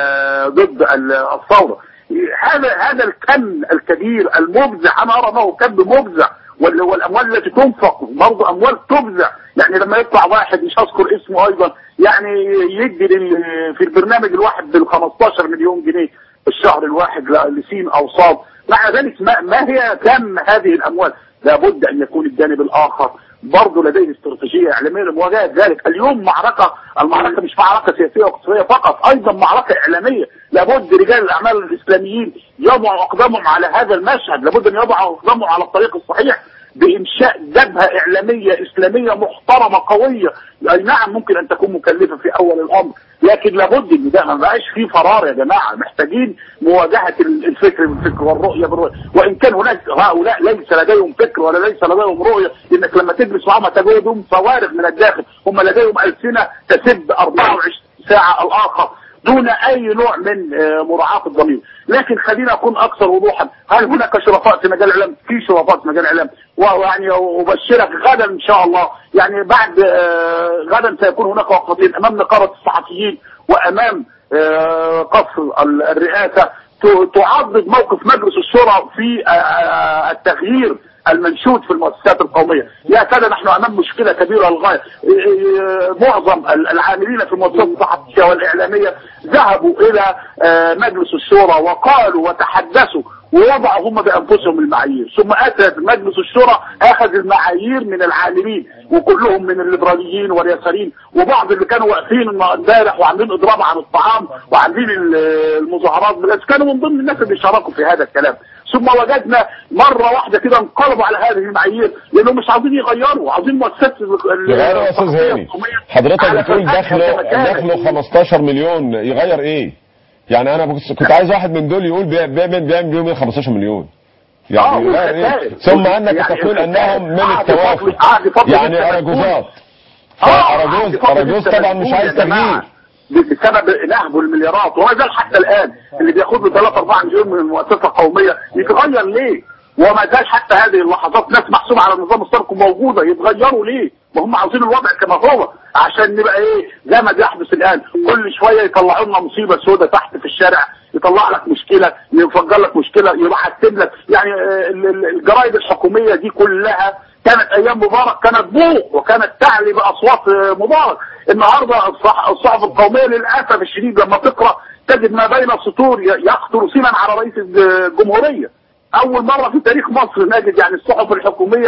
وضد الثوره هذا هذا الكم الكبير المفزع انا ارى انه كم مفزع وال- والاموال التي تنفق برضه اموال تفزع يعني لما يطلع واحد مش هذكر اسمه ايضا يعني يدي لل- في البرنامج الواحد بال 15 مليون جنيه في الشهر الواحد ل- لسين او صاد مع ذلك ما, ما هي كم هذه الاموال لابد ان يكون الجانب الاخر برضه لديه استراتيجيه اعلاميه لمواجهه ذلك اليوم معركه المعركه مش معركه سياسيه واقتصاديه فقط ايضا معركه اعلاميه لابد رجال الاعمال الاسلاميين يضعوا اقدامهم على هذا المشهد لابد ان يضعوا اقدامهم على الطريق الصحيح بانشاء جبهه اعلاميه اسلاميه محترمه قويه اي نعم ممكن ان تكون مكلفه في اول الامر لكن لابد ان ده ما بقاش فيه فرار يا جماعه محتاجين مواجهه الفكر بالفكر والرؤيه بالرؤيه وان كان هناك هؤلاء ليس لديهم فكر ولا ليس لديهم رؤيه انك لما تجلس معهم تجدهم فوارغ من الداخل هم لديهم السنه تسب 24 ساعه الاخر دون اي نوع من آه، مراعاه الضمير لكن خلينا اكون اكثر وضوحا هل هناك شرفاء في مجال الاعلام في شرفاء في مجال الاعلام ويعني ابشرك غدا ان شاء الله يعني بعد آه، غدا سيكون هناك وقفتين امام نقابه الصحفيين وامام آه، قصر ال- الرئاسه ت- تعضد موقف مجلس الشورى في آه، التغيير المنشود في المؤسسات القومية يا سادة نحن أمام مشكلة كبيرة للغاية إيه إيه معظم ال- العاملين في المؤسسات الصحفية والإعلامية ذهبوا إلى آه، مجلس الشورى وقالوا وتحدثوا ووضعوا هم بأنفسهم المعايير ثم أتى مجلس الشورى أخذ المعايير من العاملين وكلهم من الليبراليين واليساريين وبعض اللي كانوا واقفين امبارح وعاملين اضراب عن الطعام وعاملين ال- المظاهرات بالناس كانوا من ضمن الناس اللي شاركوا في هذا الكلام ثم وجدنا مرة واحدة كده انقلبوا على هذه المعايير لانهم مش عاوزين يغيروا عاوزين مؤسسات ال- يغير يا استاذ هاني حضرتك على بتقول فسادها دخله كمكانة. دخله 15 مليون يغير ايه؟ يعني انا بص- كنت عايز واحد من دول يقول بي- بيعمل بيعمل بيهم إيه 15 مليون يعني آه، يغير ايه؟ والخسائر. ثم انك يعني تقول الخسائر. انهم من عهد التوافق فضل- عهد فضل يعني لسه اراجوزات مسؤول. آه، اراجوز عهد فضل اراجوز لسه طبعا مش مسؤول عايز يا جماعة. تغيير بسبب نهبه المليارات وما زال حتى الان اللي بياخد له 3 4 مليون من المؤسسه القوميه يتغير ليه؟ وما زال حتى هذه اللحظات ناس محسوبه على النظام السابق موجوده يتغيروا ليه؟ ما هم عاوزين الوضع كما هو عشان نبقى ايه زي ما بيحدث الان كل شويه يطلعوا لنا مصيبه سوداء تحت في الشارع يطلع لك مشكله يفجر لك مشكله يحسب لك يعني آه، ال- ال- الجرايد الحكوميه دي كلها كانت ايام مبارك كانت بوق وكانت تعلي باصوات آه، مبارك النهارده الصح- الصحف القوميه للاسف الشديد لما تقرا تجد ما بين السطور ي- يخطر سيما على رئيس الجمهوريه اول مره في تاريخ مصر نجد يعني الصحف الحكوميه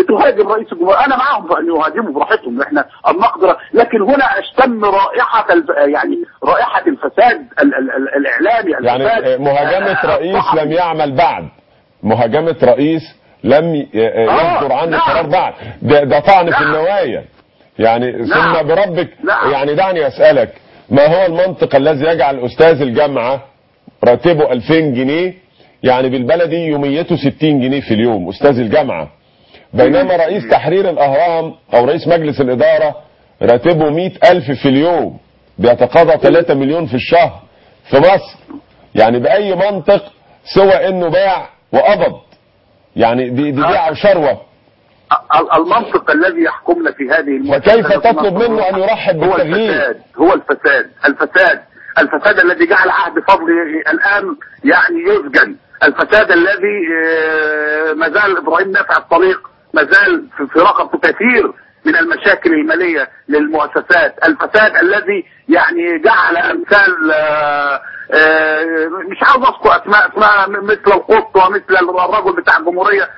بتهاجم رئيس الجمهوريه انا معاهم في ان يهاجموا براحتهم احنا المقدره لكن هنا اشتم رائحه الف... يعني رائحه الفساد ال... ال... ال... الاعلامي يعني الفساد آه، مهاجمة آه، رئيس الصحفي. لم يعمل بعد مهاجمة رئيس لم ي- آه، آه، يصدر عنه نعم. قرار بعد ده, ده طعن في نعم. النوايا يعني ثم نعم. بربك نعم. يعني دعني أسألك ما هو المنطق الذي يجعل أستاذ الجامعة راتبه 2000 جنيه يعني بالبلدي يوميته 60 جنيه في اليوم أستاذ الجامعة بينما رئيس تحرير الأهرام أو رئيس مجلس الإدارة راتبه 100 ألف في اليوم بيتقاضى 3 مليون في الشهر في مصر يعني بأي منطق سوى إنه باع وقبض يعني دي, دي بيع وشروة ال- المنطق الذي يحكمنا في هذه المؤسسة فكيف تطلب منه أن يرحب هو بالتغيير؟ الفساد هو الفساد الفساد الفساد الذي جعل عهد فضل الان يعني يسجن الفساد الذي آه، ما زال ابراهيم نافع الطريق ما زال في- في رقبته كثير من المشاكل الماليه للمؤسسات الفساد الذي يعني جعل امثال آه، آه، مش عاوز اذكر اسماء اسماء مثل القط ومثل الرجل بتاع الجمهوريه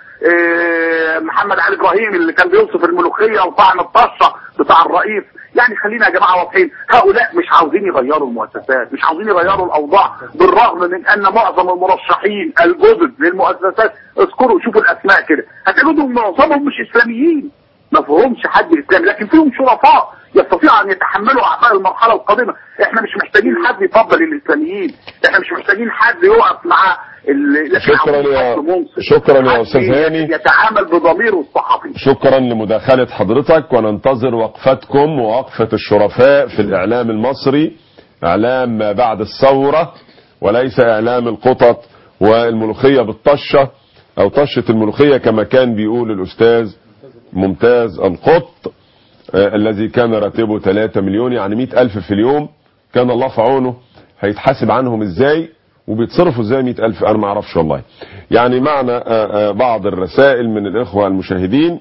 آه، محمد علي ابراهيم اللي كان بيوصف الملوخيه وطعم الطشه بتاع الرئيس يعني خلينا يا جماعه واضحين هؤلاء مش عاوزين يغيروا المؤسسات مش عاوزين يغيروا الاوضاع بالرغم من ان معظم المرشحين الجدد للمؤسسات اذكروا شوفوا الاسماء كده هتجدوا معظمهم مش اسلاميين ما فيهمش حد اسلامي لكن فيهم شرفاء يستطيعوا ان يتحملوا اعباء المرحله القادمه احنا مش محتاجين حد يفضل الاسلاميين احنا مش محتاجين حد يقف مع ال- لكن شكرا عاوزين يا حد منصف. شكرا يا حد أستاذ هاني يتعامل بضميره الصحفي شكرا لمداخلة حضرتك وننتظر وقفتكم ووقفة الشرفاء في الإعلام المصري إعلام ما بعد الثورة وليس إعلام القطط والملوخية بالطشة أو طشة الملوخية كما كان بيقول الأستاذ ممتاز القط آه، الذي كان راتبه 3 مليون يعني 100 ألف في اليوم كان الله في عونه هيتحاسب عنهم ازاي وبيتصرفوا ازاي 100 ألف أنا ما أعرفش والله يعني معنا آه، آه، بعض الرسائل من الإخوة المشاهدين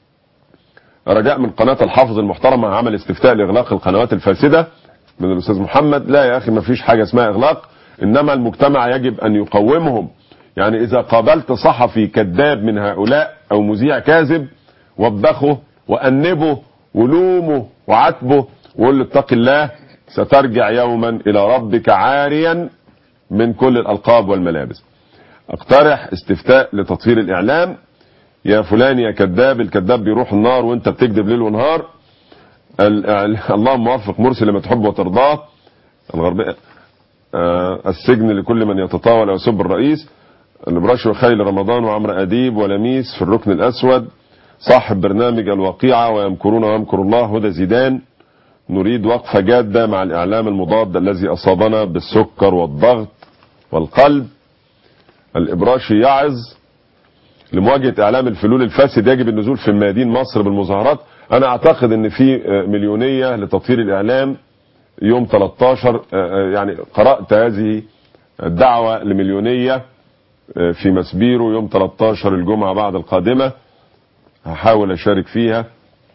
رجاء من قناة الحافظ المحترمة عمل استفتاء لإغلاق القنوات الفاسدة من الأستاذ محمد لا يا أخي ما فيش حاجة اسمها إغلاق إنما المجتمع يجب أن يقومهم يعني إذا قابلت صحفي كذاب من هؤلاء أو مذيع كاذب وبخه وأنبه ولومه وعاتبه وقول له اتق الله سترجع يوما إلى ربك عاريا من كل الألقاب والملابس اقترح استفتاء لتطهير الإعلام يا فلان يا كذاب الكذاب بيروح النار وانت بتكذب ليل ونهار ال- ال- اللهم وفق مرسي لما تحب وترضاه الغربية آه، السجن لكل من يتطاول او يسب الرئيس البراشي وخيل رمضان وعمرو اديب ولميس في الركن الاسود صاحب برنامج الواقعة ويمكرون ويمكر الله هدى زيدان نريد وقفة جادة مع الإعلام المضاد الذي أصابنا بالسكر والضغط والقلب الإبراشي يعظ لمواجهة إعلام الفلول الفاسد يجب النزول في ميادين مصر بالمظاهرات أنا أعتقد أن في آه، مليونية لتطهير الإعلام يوم 13 آه، آه، يعني قرأت هذه الدعوة لمليونية آه، في مسبيرو يوم 13 الجمعة بعد القادمة هحاول أشارك فيها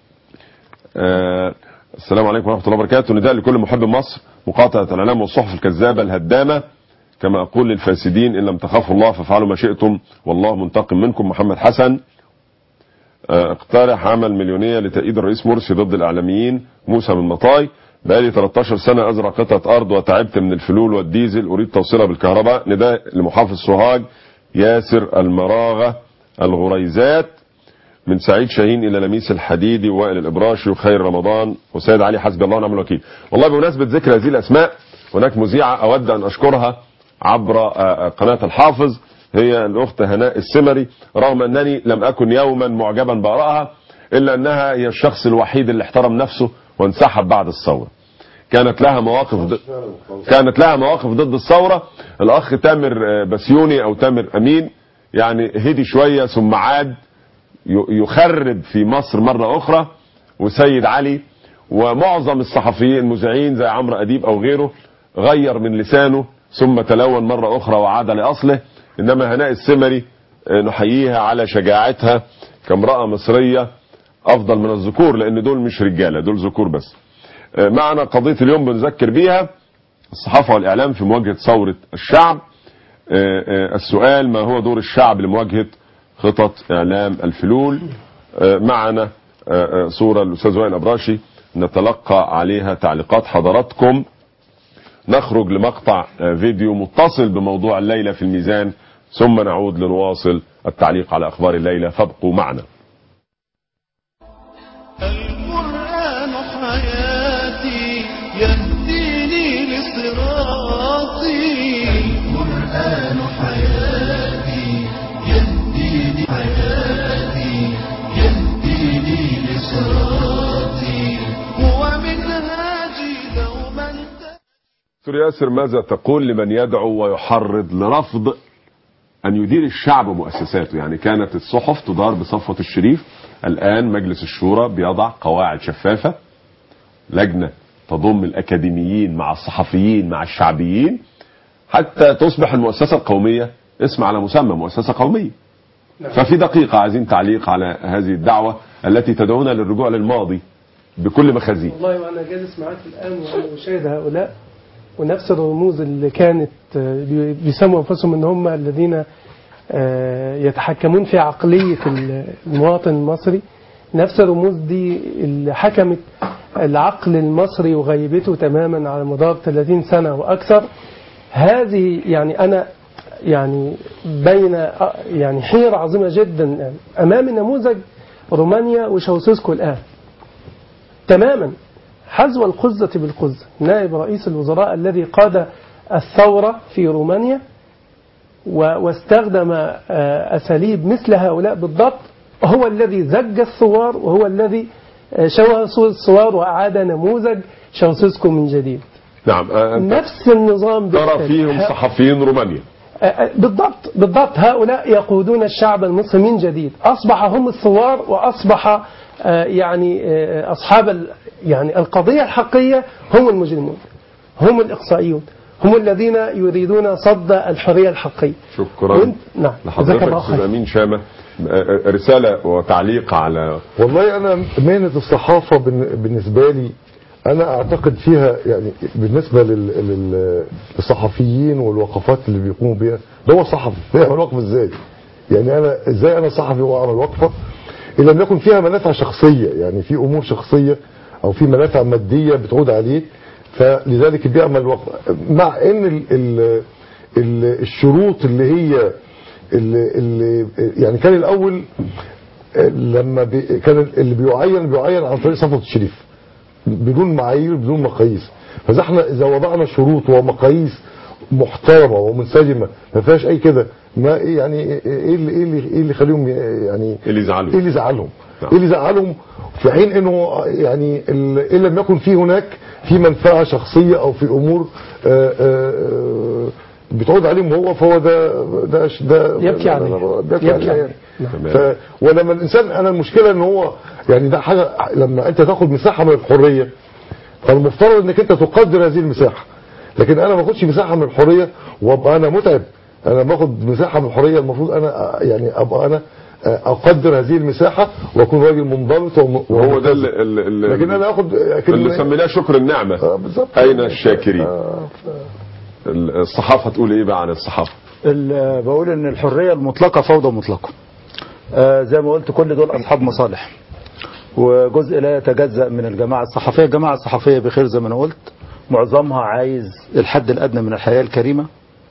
آه، السلام عليكم ورحمة الله وبركاته نداء لكل محب مصر مقاطعة الإعلام والصحف الكذابة الهدامة كما أقول للفاسدين إن لم تخافوا الله فافعلوا ما شئتم والله منتقم منكم محمد حسن آه، اقترح عمل مليونية لتأييد الرئيس مرسي ضد الإعلاميين موسى من مطاي بقالي 13 سنة أزرع قطعة أرض وتعبت من الفلول والديزل أريد توصيلها بالكهرباء نداء لمحافظ سوهاج ياسر المراغة الغريزات من سعيد شاهين إلى لميس الحديدي وائل الإبراشي وخير رمضان وسيد علي حسبي الله ونعم الوكيل والله بمناسبة ذكر هذه الأسماء هناك مذيعة أود أن أشكرها عبر آه، آه، قناة الحافظ هي الأخت هناء السمري رغم أنني لم أكن يوما معجبا بآرائها إلا أنها هي الشخص الوحيد اللي احترم نفسه وانسحب بعد الثورة كانت لها مواقف ضد كانت لها مواقف ضد الثورة الأخ تامر آه، بسيوني أو تامر أمين يعني هدي شوية ثم عاد ي- يخرب في مصر مرة أخرى وسيد علي ومعظم الصحفيين المذيعين زي عمرو أديب أو غيره غير من لسانه ثم تلون مرة أخرى وعاد لأصله إنما هناء السمري آه، نحييها على شجاعتها كامرأة مصرية أفضل من الذكور لأن دول مش رجالة دول ذكور بس آه، معنا قضية اليوم بنذكر بيها الصحافة والإعلام في مواجهة ثورة الشعب آه، آه، السؤال ما هو دور الشعب لمواجهة خطط إعلام الفلول آه، معنا آه، آه، صورة الأستاذ وائل أبراشي نتلقى عليها تعليقات حضراتكم نخرج لمقطع آه، فيديو متصل بموضوع الليلة في الميزان ثم نعود لنواصل التعليق على أخبار الليلة فابقوا معنا القرآن حياتي يهديني لصراطي القرآن حياتي يهديني حياتي يهديني لصراطي هو منهاجي دوما دكتور ياسر ماذا تقول لمن يدعو ويحرض لرفض أن يدير الشعب مؤسساته يعني كانت الصحف تدار بصفوة الشريف الآن مجلس الشورى بيضع قواعد شفافة لجنة تضم الأكاديميين مع الصحفيين مع الشعبيين حتى تصبح المؤسسة القومية اسم على مسمى مؤسسة قومية ففي دقيقة عايزين تعليق على هذه الدعوة التي تدعونا للرجوع للماضي بكل مخازيه والله وانا جالس معاك الان وانا اشاهد هؤلاء ونفس الرموز اللي كانت آه، بي- بيسموا انفسهم ان هم الذين آه، يتحكمون في عقليه ال- المواطن المصري نفس الرموز دي اللي حكمت العقل المصري وغيبته تماما على مدار 30 سنه واكثر هذه يعني انا يعني بين آه، يعني حيرة عظيمة جدا الآن أمام نموذج رومانيا وشاوسيسكو الآن تماما حذو القزة بالقزة نائب رئيس الوزراء الذي قاد الثورة في رومانيا و- واستخدم آه، أساليب مثل هؤلاء بالضبط هو الذي زج الثوار وهو الذي آه، شوه الثوار وأعاد نموذج شاوسيسكو من جديد نعم آه، أنت نفس النظام ترى بالتالي. فيهم صحفيين رومانيا بالضبط بالضبط هؤلاء يقودون الشعب المصري من جديد أصبح هم الثوار وأصبح آه، يعني آه، أصحاب ال- يعني القضية الحقيقية هم المجرمون هم الإقصائيون هم الذين يريدون صد الحرية الحقيقية شكرا وإنت- نعم لحضرتك جزاك الله استاذ خير امين شامه آه، آه، رساله وتعليق على والله انا مهنه الصحافه بن- بالنسبه لي انا اعتقد فيها يعني بالنسبه لل- لل- للصحفيين والوقفات اللي بيقوموا بيها ده هو صحفي بيعمل وقفه ازاي يعني انا ازاي انا صحفي واعمل وقفه ان لم يكن فيها منافع شخصيه يعني في امور شخصيه او في منافع ماديه بتعود عليه فلذلك بيعمل وقفه مع ان ال ال ال الشروط اللي هي اللي, اللي يعني كان الاول لما بي كان اللي بيعين بيعين عن طريق صفوة الشريف بدون معايير بدون مقاييس فاذا احنا اذا وضعنا شروط ومقاييس محترمه ومنسجمه ما فيهاش اي كده ما يعني ايه اللي ايه اللي ايه اللي يخليهم يعني ايه اللي يزعلهم ايه اللي يزعلهم ايه اللي يزعلهم في حين انه يعني ال- ان لم يكن في هناك في منفعه شخصيه او في امور آه، آه، آه، بتعود عليهم هو فهو ده ده ده يبكي عليه. بيبكي يبكي عليه عليه. ف... ولما الانسان انا المشكله ان هو يعني ده حاجه لما انت تاخد مساحه من الحريه فالمفترض انك انت تقدر هذه المساحه لكن انا ما باخدش مساحه من الحريه وابقى انا متعب انا باخد مساحه من الحريه المفروض انا يعني ابقى انا اقدر هذه المساحه واكون راجل منضبط وم... هو ده اللي, اللي, اللي, لكن انا اخد لكن اللي سميناه شكر النعمه بالظبط اين الشاكرين الصحافه تقول ايه بقى عن الصحافه ال- بقول ان الحريه المطلقه فوضى مطلقه آه زي ما قلت كل دول اصحاب مصالح وجزء لا يتجزا من الجماعه الصحفيه الجماعه الصحفيه بخير زي ما انا قلت معظمها عايز الحد الادنى من الحياه الكريمه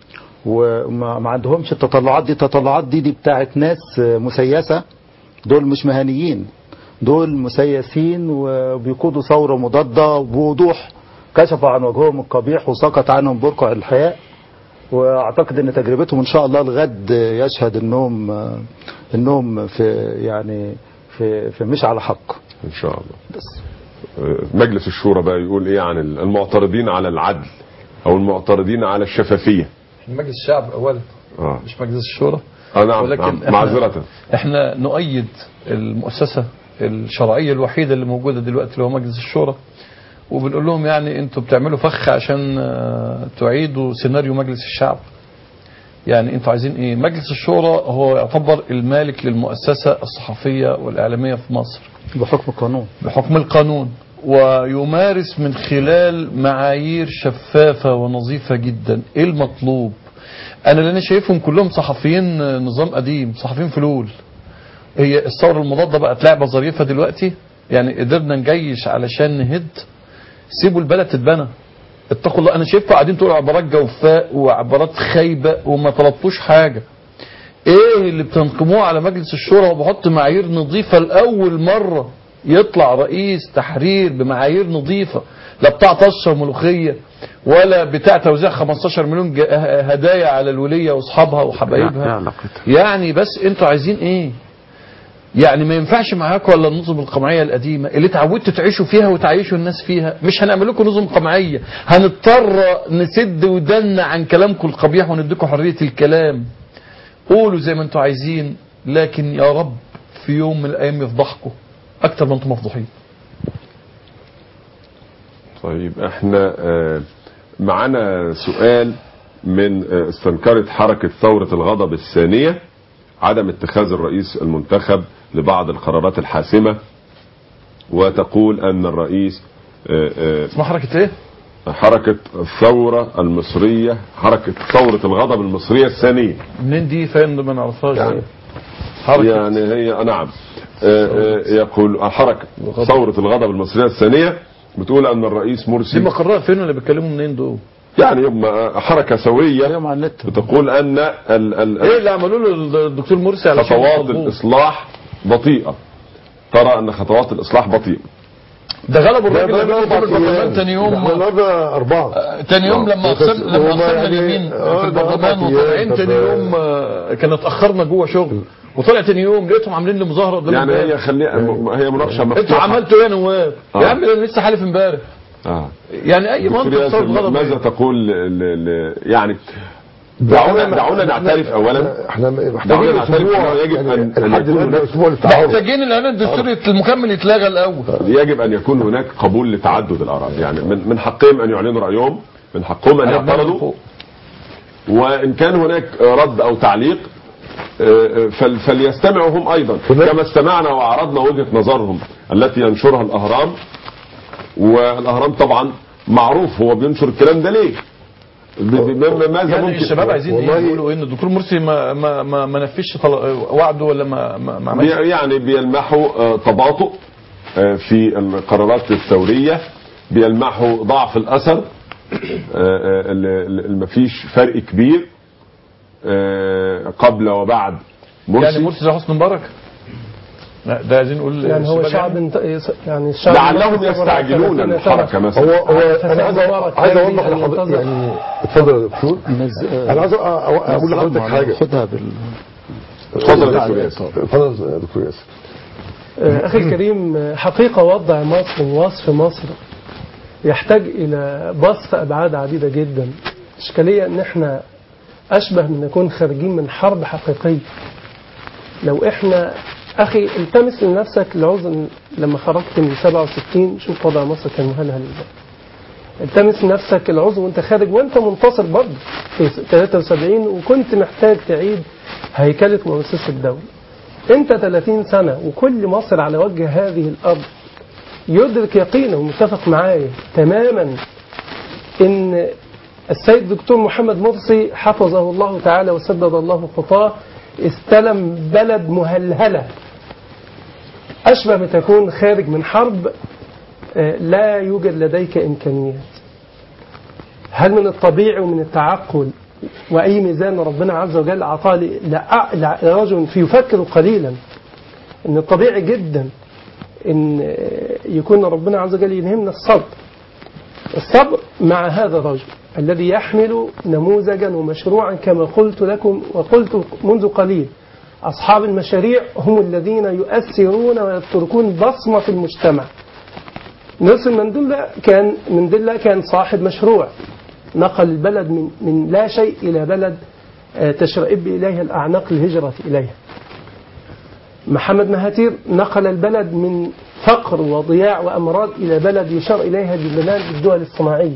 وما ما عندهمش التطلعات دي التطلعات دي دي بتاعت ناس آه، مسيسه دول مش مهنيين دول مسيسين وبيقودوا ثوره مضاده بوضوح كشفوا عن وجههم القبيح وسقط عنهم برقع الحياء واعتقد ان تجربتهم ان شاء الله الغد يشهد انهم انهم في يعني في, في مش على حق ان شاء الله بس مجلس الشورى بقى يقول ايه عن المعترضين على العدل او المعترضين على الشفافيه مجلس الشعب اولا اه مش مجلس الشورى آه نعم, ولكن نعم إحنا- معذره احنا نؤيد المؤسسة الشرعية الوحيدة اللي موجودة دلوقتي اللي هو مجلس الشورى وبنقول لهم يعني انتوا بتعملوا فخ عشان آه، تعيدوا سيناريو مجلس الشعب يعني انتوا عايزين ايه مجلس الشورى هو يعتبر المالك للمؤسسة الصحفية والإعلامية في مصر بحكم القانون بحكم القانون ويمارس من خلال معايير شفافة ونظيفة جدا ايه المطلوب انا اللي انا شايفهم كلهم صحفيين نظام قديم صحفيين فلول هي الثوره المضاده بقت لعبه ظريفه دلوقتي يعني قدرنا نجيش علشان نهد سيبوا البلد تتبنى اتقوا الله انا شايفكم قاعدين تقولوا عبارات جوفاء وعبارات خايبه وما طلبتوش حاجه ايه اللي بتنقموه على مجلس الشورى وبحط معايير نظيفه لاول مره يطلع رئيس تحرير بمعايير نظيفه لا بتاع طشه وملوخيه ولا بتاع توزيع 15 مليون ج- هدايا على الوليه واصحابها وحبايبها يعني بس انتوا عايزين ايه يعني ما ينفعش معاكم ولا النظم القمعيه القديمه اللي اتعودتوا تعيشوا فيها وتعيشوا الناس فيها مش هنعمل لكم نظم قمعيه هنضطر نسد ودنا عن كلامكم القبيح ونديكم حريه الكلام قولوا زي ما انتوا عايزين لكن يا رب في يوم من الايام يفضحكم اكتر ما انتم مفضوحين طيب احنا آه، معانا سؤال من آه، استنكرت حركة ثورة الغضب الثانية عدم اتخاذ الرئيس المنتخب لبعض القرارات الحاسمة وتقول ان الرئيس آه، آه، اسمها حركه ايه؟ حركة الثورة المصرية حركة ثورة الغضب المصرية الثانية منين دي فين ما نعرفهاش يعني, حركة. يعني هي نعم آه، آه، يقول حركة ثورة الغضب المصرية الثانية بتقول ان الرئيس دي مرسي مقرها فين اللي بيتكلموا منين دول؟ يعني هم حركة سوية بتقول ان ال ال ايه اللي عملوا له الدكتور مرسي على خطوات الاصلاح بطيئة ترى ان خطوات الاصلاح بطيئة ده غلبوا الراجل اللي بيقول في البرلمان تاني يوم النهارده أربعة تاني يوم لما بس أقسم لما هما أقسمنا يعني- اليمين آه، في ده البرلمان أربع وطالعين أيام. تاني طب- يوم آه، كان اتأخرنا جوه شغل وطلع تاني يوم لقيتهم عاملين لي مظاهرة قدام يعني الباب. هي خليها هي مناقشة انتوا مفتوحة عملتوا ايه يا نواب؟ آه. يا عم انا لسه حالف امبارح آه. يعني اي دكتور منطق ياسر صار غلط ماذا تقول ل... ل... يعني دعونا دعونا نعترف اولا احنا دعونا محتاجين نعترف اسبوع انه يجب ان ان لحد يكون الان هناك اسبوع للتعارف محتاجين الاعلان الدستوري المكمل يتلغى الاول يجب ان يكون هناك قبول لتعدد الاراء يعني من من حقهم ان يعلنوا رايهم من حقهم ان يعترضوا وان كان هناك رد او تعليق آه، فل- فليستمعوا هم ايضا كما استمعنا وعرضنا وجهه نظرهم التي ينشرها الاهرام والاهرام طبعا معروف هو بينشر الكلام ده ليه ب- ب- ماذا يعني ممكن الشباب عايزين ايه يقولوا ان الدكتور مرسي ما ما ما, ما نفذش طل- وعده ولا ما ما, ما عملش بي- يعني بيلمحوا آه، تباطؤ آه، في القرارات الثورية بيلمحوا ضعف الأثر آه، آه، ال- ال- مفيش فرق كبير آه، قبل وبعد مرسي يعني مرسي زي حسني مبارك لا ده عايزين نقول يعني هو الشباب شعب انت... يعني الشعب لعلهم المصري يستعجلون 30 الحركة سنة. مثلا. هو هو فساد انا عايز مبارك عايز هذه اوضح أن لحضرتك ينتظر. يعني اتفضل يا دكتور انا عايز أ- أ- اقول لحضرتك حاجه خدها بال اتفضل يا دكتور ياسر اتفضل يا دكتور ياسر آه، أخي الكريم آه، حقيقة وضع مصر ووصف مصر يحتاج إلى بسط أبعاد عديدة جدا إشكالية إن إحنا أشبه من نكون خارجين من حرب حقيقية لو إحنا أخي التمس لنفسك العذر لما خرجت من 67 شوف وضع مصر كان مهلهل إزاي التمس لنفسك العذر وانت خارج وانت منتصر برضه في 73 وكنت محتاج تعيد هيكلة مؤسسة الدولة انت 30 سنة وكل مصر على وجه هذه الأرض يدرك يقينا ومتفق معايا تماما ان السيد دكتور محمد مرسي حفظه الله تعالى وسدد الله خطاه استلم بلد مهلهلة أشبه بتكون خارج من حرب آه، لا يوجد لديك إمكانيات هل من الطبيعي ومن التعقل وأي ميزان ربنا عز وجل أعطاه ل- لأ- لرجل يفكر قليلا إن الطبيعي جدا إن آه، يكون ربنا عز وجل يلهمنا الصبر الصبر مع هذا الرجل الذي يحمل نموذجا ومشروعا كما قلت لكم وقلت منذ قليل أصحاب المشاريع هم الذين يؤثرون ويتركون بصمة في المجتمع نيلسون مانديلا كان مانديلا كان صاحب مشروع نقل البلد من, من لا شيء إلى بلد آه، تشرئب إليها الأعناق الهجرة إليها محمد مهاتير نقل البلد من فقر وضياع وأمراض إلى بلد يشار إليها ببلاد الدول الصناعية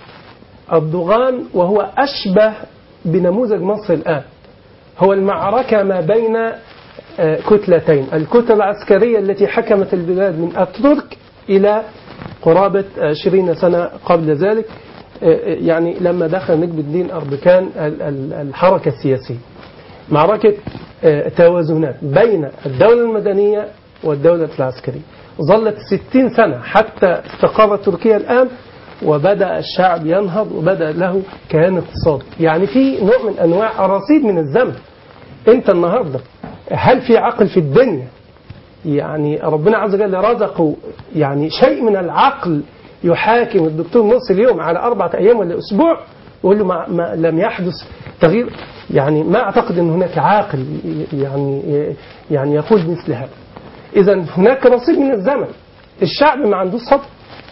أردوغان وهو أشبه بنموذج مصر الآن هو المعركة ما بين آه، كتلتين الكتلة العسكرية التي حكمت البلاد من أترك إلى قرابة عشرين سنة قبل ذلك آه، آه، يعني لما دخل نجم الدين أربكان ال- ال- الحركة السياسية معركة آه، توازنات بين الدولة المدنية والدولة العسكرية ظلت 60 سنة حتى استقرت تركيا الآن وبدأ الشعب ينهض وبدأ له كيان اقتصادي يعني في نوع من أنواع رصيد من الزمن أنت النهاردة هل في عقل في الدنيا يعني ربنا عز وجل رزقه يعني شيء من العقل يحاكم الدكتور مرسي اليوم على أربعة أيام ولا أسبوع يقول له ما, ما لم يحدث تغيير يعني ما أعتقد أن هناك عاقل يعني يعني يقول مثل هذا إذا هناك رصيد من الزمن الشعب ما عندوش صبر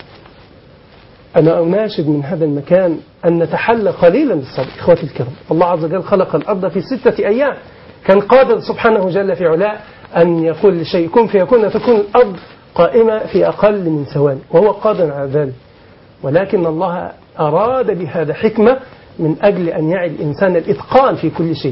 أنا أناشد من هذا المكان أن نتحلى قليلا بالصبر إخواتي الكرام الله عز وجل خلق الأرض في ستة أيام كان قادر سبحانه جل في علاه أن يقول لشيء كن فيكون تكون الأرض قائمة في أقل من ثواني وهو قادر على ذلك ولكن الله أراد بهذا حكمة من أجل أن يعي الإنسان الإتقان في كل شيء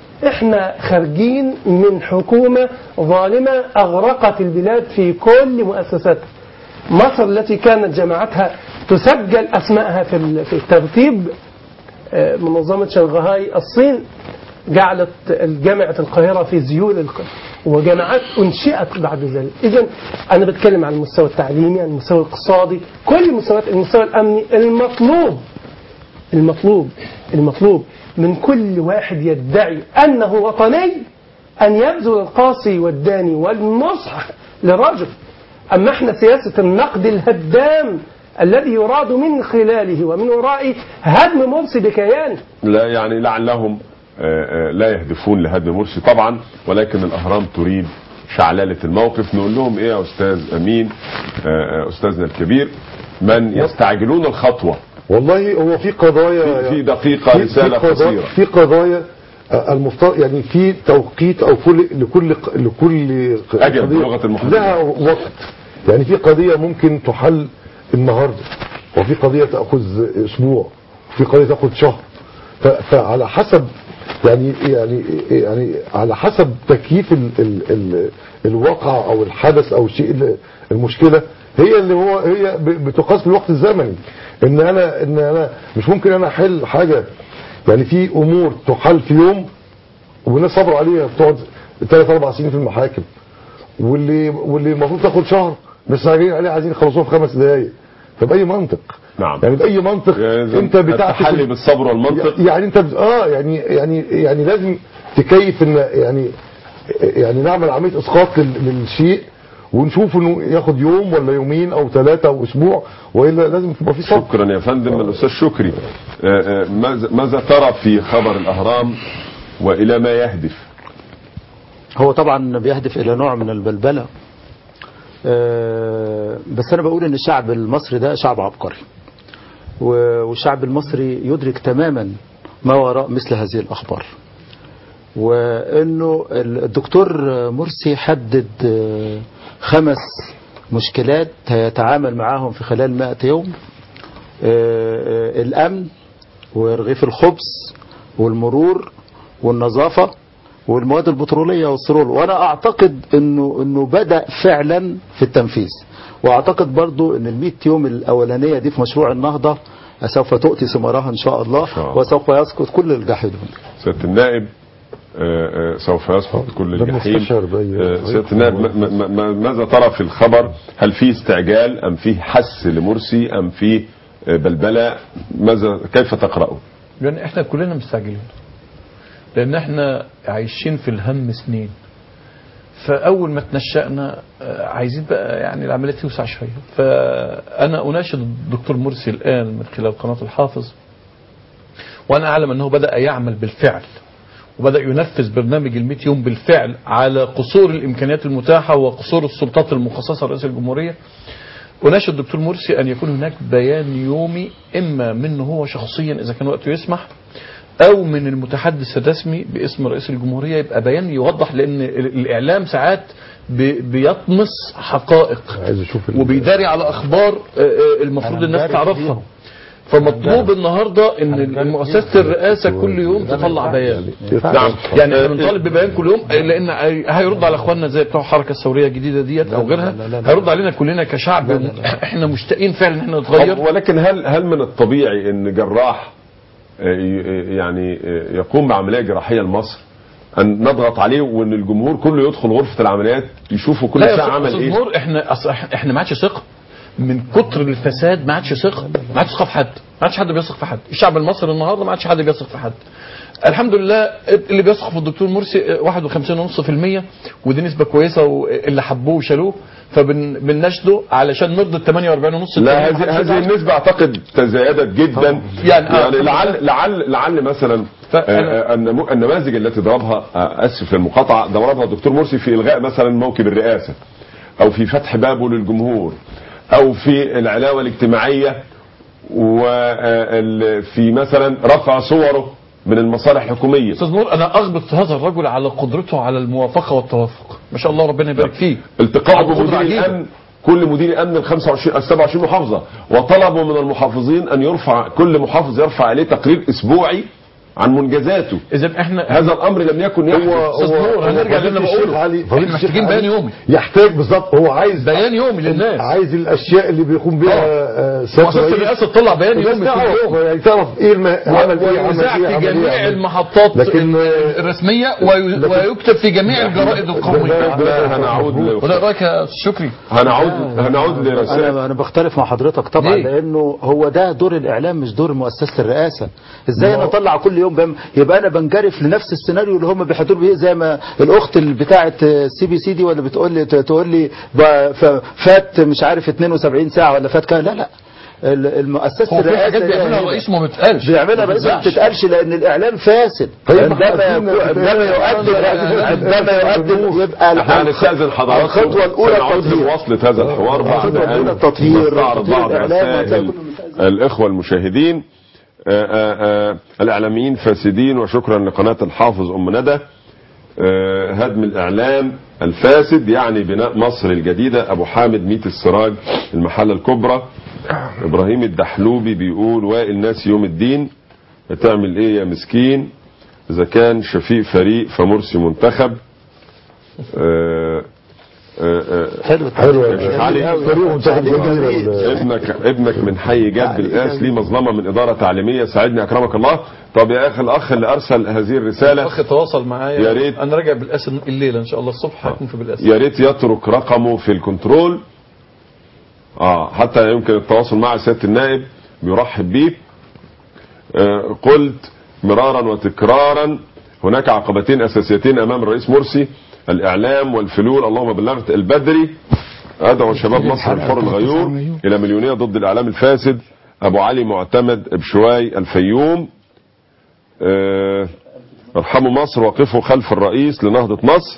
احنا خارجين من حكومة ظالمة أغرقت البلاد في كل مؤسساتها مصر التي كانت جماعتها تسجل أسمائها في ال- في الترتيب آه، منظمة شنغهاي الصين جعلت جامعة القاهرة في ذيول الق- وجامعات أنشئت بعد ذلك إذا أنا بتكلم عن المستوى التعليمي عن المستوى الاقتصادي كل المستويات المستوى الأمني المطلوب المطلوب المطلوب من كل واحد يدعي أنه وطني أن يبذل القاصي والداني والنصح لرجل أما احنا سياسة النقد الهدام الذي يراد من خلاله ومن ورائه هدم مرسي بكيانه لا يعني لعلهم آه، آه، لا يهدفون لهدم مرسي طبعا ولكن الاهرام تريد شعلله الموقف نقول لهم ايه يا استاذ امين آه، آه، استاذنا الكبير من يستعجلون الخطوه والله هو في قضايا في- في دقيقة في- رسالة في قضايا- قصيرة. في قضايا آه، المفترض يعني في توقيت او كل لكل لكل أجل قضية بلغة المحدثين. لها وقت يعني في قضيه ممكن تحل النهارده وفي قضيه تاخذ اسبوع وفي قضيه تاخذ شهر ف- فعلى حسب يعني يعني يعني على حسب تكييف ال ال ال الواقع او الحدث او الشيء اللي- المشكله هي اللي هو هي ب- بتقاس بالوقت الزمني ان انا ان انا مش ممكن انا احل حاجه يعني في امور تحل في يوم والناس صبروا عليها بتقعد ثلاث اربع سنين في المحاكم واللي واللي المفروض تاخد شهر بس راجعين عليه عايزين يخلصوها في خمس دقائق فبأي منطق نعم يعني بأي منطق انت بتاعتك التحلي بالصبر والمنطق يعني انت بت- اه يعني يعني يعني لازم تكيف ان يعني يعني نعمل عمليه اسقاط لل- للشيء ونشوف انه ياخد يوم ولا يومين او ثلاثه او اسبوع والا لازم تبقى في صبر شكرا يا فندم الاستاذ شكري آه، آه، ماذا ماذا ترى في خبر الاهرام والى ما يهدف هو طبعا بيهدف إلى نوع من البلبلة آه، بس أنا بقول إن الشعب المصري ده شعب عبقري و- والشعب المصري يدرك تماما ما وراء مثل هذه الأخبار وإنه الدكتور مرسي حدد آه، خمس مشكلات هيتعامل معاهم في خلال 100 يوم آه، آه، الأمن ورغيف الخبز والمرور والنظافة والمواد البترولية والسرور وأنا أعتقد أنه, إنه بدأ فعلا في التنفيذ وأعتقد برضو أن المئة يوم الأولانية دي في مشروع النهضة سوف تؤتي ثمارها إن شاء الله الله. وسوف يسقط كل الجاحدون سياده النائب آه، آه، سوف يسقط كل لم الجحيم نستشعر بأي- آه، سياده النائب ما- ما- ما- ماذا ترى في الخبر هل في استعجال ام في حس لمرسي ام في آه، بلبله ماذا كيف تقراه يعني احنا كلنا مستعجلين لان احنا عايشين في الهم سنين فاول ما تنشأنا آه، عايزين بقى يعني العمليه توسع شويه فانا اناشد الدكتور مرسي الان من خلال قناه الحافظ وانا اعلم انه بدا يعمل بالفعل وبدا ينفذ برنامج ال 100 يوم بالفعل على قصور الامكانيات المتاحه وقصور السلطات المخصصه لرئيس الجمهوريه وناشد الدكتور مرسي ان يكون هناك بيان يومي اما منه هو شخصيا اذا كان وقته يسمح او من المتحدث الرسمي باسم رئيس الجمهوريه يبقى بيان يوضح لان ال- الاعلام ساعات بي- بيطمس حقائق عايز اشوف ال- وبيداري على اخبار آه، آه، المفروض أنا الناس امبارح تعرفها فيهم. فمطلوب النهارده ان مؤسسه الرئاسه كل يوم تطلع بيان نعم يعني احنا بنطالب ببيان كل يوم لان هيرد على اخواننا زي بتوع الحركه الثوريه الجديده ديت او غيرها لا، لا، لا. هيرد علينا كلنا كشعب احنا مشتاقين فعلا ان احنا نتغير ولكن هل هل من الطبيعي ان جراح آه، ي- يعني آه، يقوم بعمليه جراحيه لمصر ان نضغط عليه وان الجمهور كله يدخل غرفه العمليات يشوفوا كل لا يا ساعه أستاذ- عمل أستاذ ايه نور احنا أصل إح- احنا ما عادش ثقه من كتر الفساد ما عادش ثقه ما عادش ثقه في حد ما عادش حد بيثق في حد الشعب المصري النهارده ما عادش حد بيثق في حد الحمد لله اللي بيثق في الدكتور مرسي 51.5% ودي نسبه كويسه واللي حبوه وشالوه فبنناشده علشان نرضي ال 48.5 لا هذه هذه النسبة اعتقد تزايدت جدا يعني- آه، يعني طبعاً. لعل لعل لعل مثلا آه، آه، النمو- النماذج التي ضربها آه، اسف للمقاطعة ضربها الدكتور مرسي في الغاء مثلا موكب الرئاسة او في فتح بابه للجمهور او في العلاوة الاجتماعية وفي مثلا رفع صوره من المصالح الحكومية استاذ نور انا اغبط هذا الرجل على قدرته على الموافقه والتوافق ما شاء الله ربنا يبارك فيه التقاء عنده قدرة بمدير عجيبة. الامن كل مدير امن ال 25 ال 27 محافظه وطلبوا من المحافظين ان يرفع كل محافظ يرفع عليه تقرير اسبوعي عن منجزاته اذا احنا هذا الامر لم يكن يحدث استاذ نور هنرجع للي انا بقوله احنا محتاجين بيان يومي يحتاج بالظبط هو عايز بيان يومي للناس عايز الاشياء اللي بيقوم بها آه، سيادة مؤسسه الرئيس. الرئاسه تطلع بيان والناس يومي كل تعرف، يوم يعني تعرف ايه الم... عمل ايه عمل ويذاع ايه في عمل جميع ايه عمل- المحطات لكن الرسميه وي- ويكتب في جميع الجرائد القوميه احنا هنعود ل- ولا رايك يا أستاذ شكري هنعود هنعود لرسائل انا انا بختلف مع حضرتك طبعا ليه؟ لانه هو ده دور الاعلام مش دور مؤسسه الرئاسه ازاي انا اطلع كل يوم بم... يبقى انا بنجرف لنفس السيناريو اللي هم بيحطوا بيه زي ما الاخت اللي بتاعه السي بي سي دي ولا بتقول لي تقول لي ب- ف- فات مش عارف 72 ساعه ولا فات كام لا لا ال- المؤسسه هو في الرئاسه حاجات هي- بيعملها هي- الرئيس ما بتقالش بيعملها ما رئيس ما بتذاعش. بتتقالش لان الاعلام فاسد طيب عندما عايزين- يكون- عندما يقدم عندما يقدم يبقى احنا هنستاذن حضراتكم الخطوه الاولى سنعود التطهير لمواصلة هذا الحوار بعد الخطوة الأولى أن التطهير، نستعرض تطهير بعض الإعلام، رسائل وهتلاقي الإخوة المشاهدين آه، آه، آه، الإعلاميين فاسدين وشكرا لقناة الحافظ أم ندى آه، هدم الإعلام الفاسد يعني بناء مصر الجديدة أبو حامد ميت السراج المحلة الكبرى إبراهيم الدحلوبي بيقول وائل ناس يوم الدين بتعمل إيه يا مسكين إذا كان شفيق فريق فمرسي منتخب آه، آه، آه، حلو حلو يا شيخ علي فريق منتخب جميل. ابنك ابنك من حي جاد بالقاس ليه مظلمه من اداره تعليميه ساعدني اكرمك الله طب يا اخي الاخ اللي ارسل هذه الرساله اخ تواصل معايا يا ريت. انا راجع بالقاس الليله ان شاء الله الصبح هيكون في بالقاس يا ريت يترك رقمه في الكنترول اه حتى يمكن التواصل مع سياده النائب بيرحب بيه آه قلت مرارا وتكرارا هناك عقبتين اساسيتين امام الرئيس مرسي الاعلام والفلول اللهم بلغت البدري ادعو شباب مصر الحر الغيور الى مليونيه ضد الاعلام الفاسد ابو علي معتمد بشواي الفيوم آه، ارحموا مصر وقفوا خلف الرئيس لنهضه مصر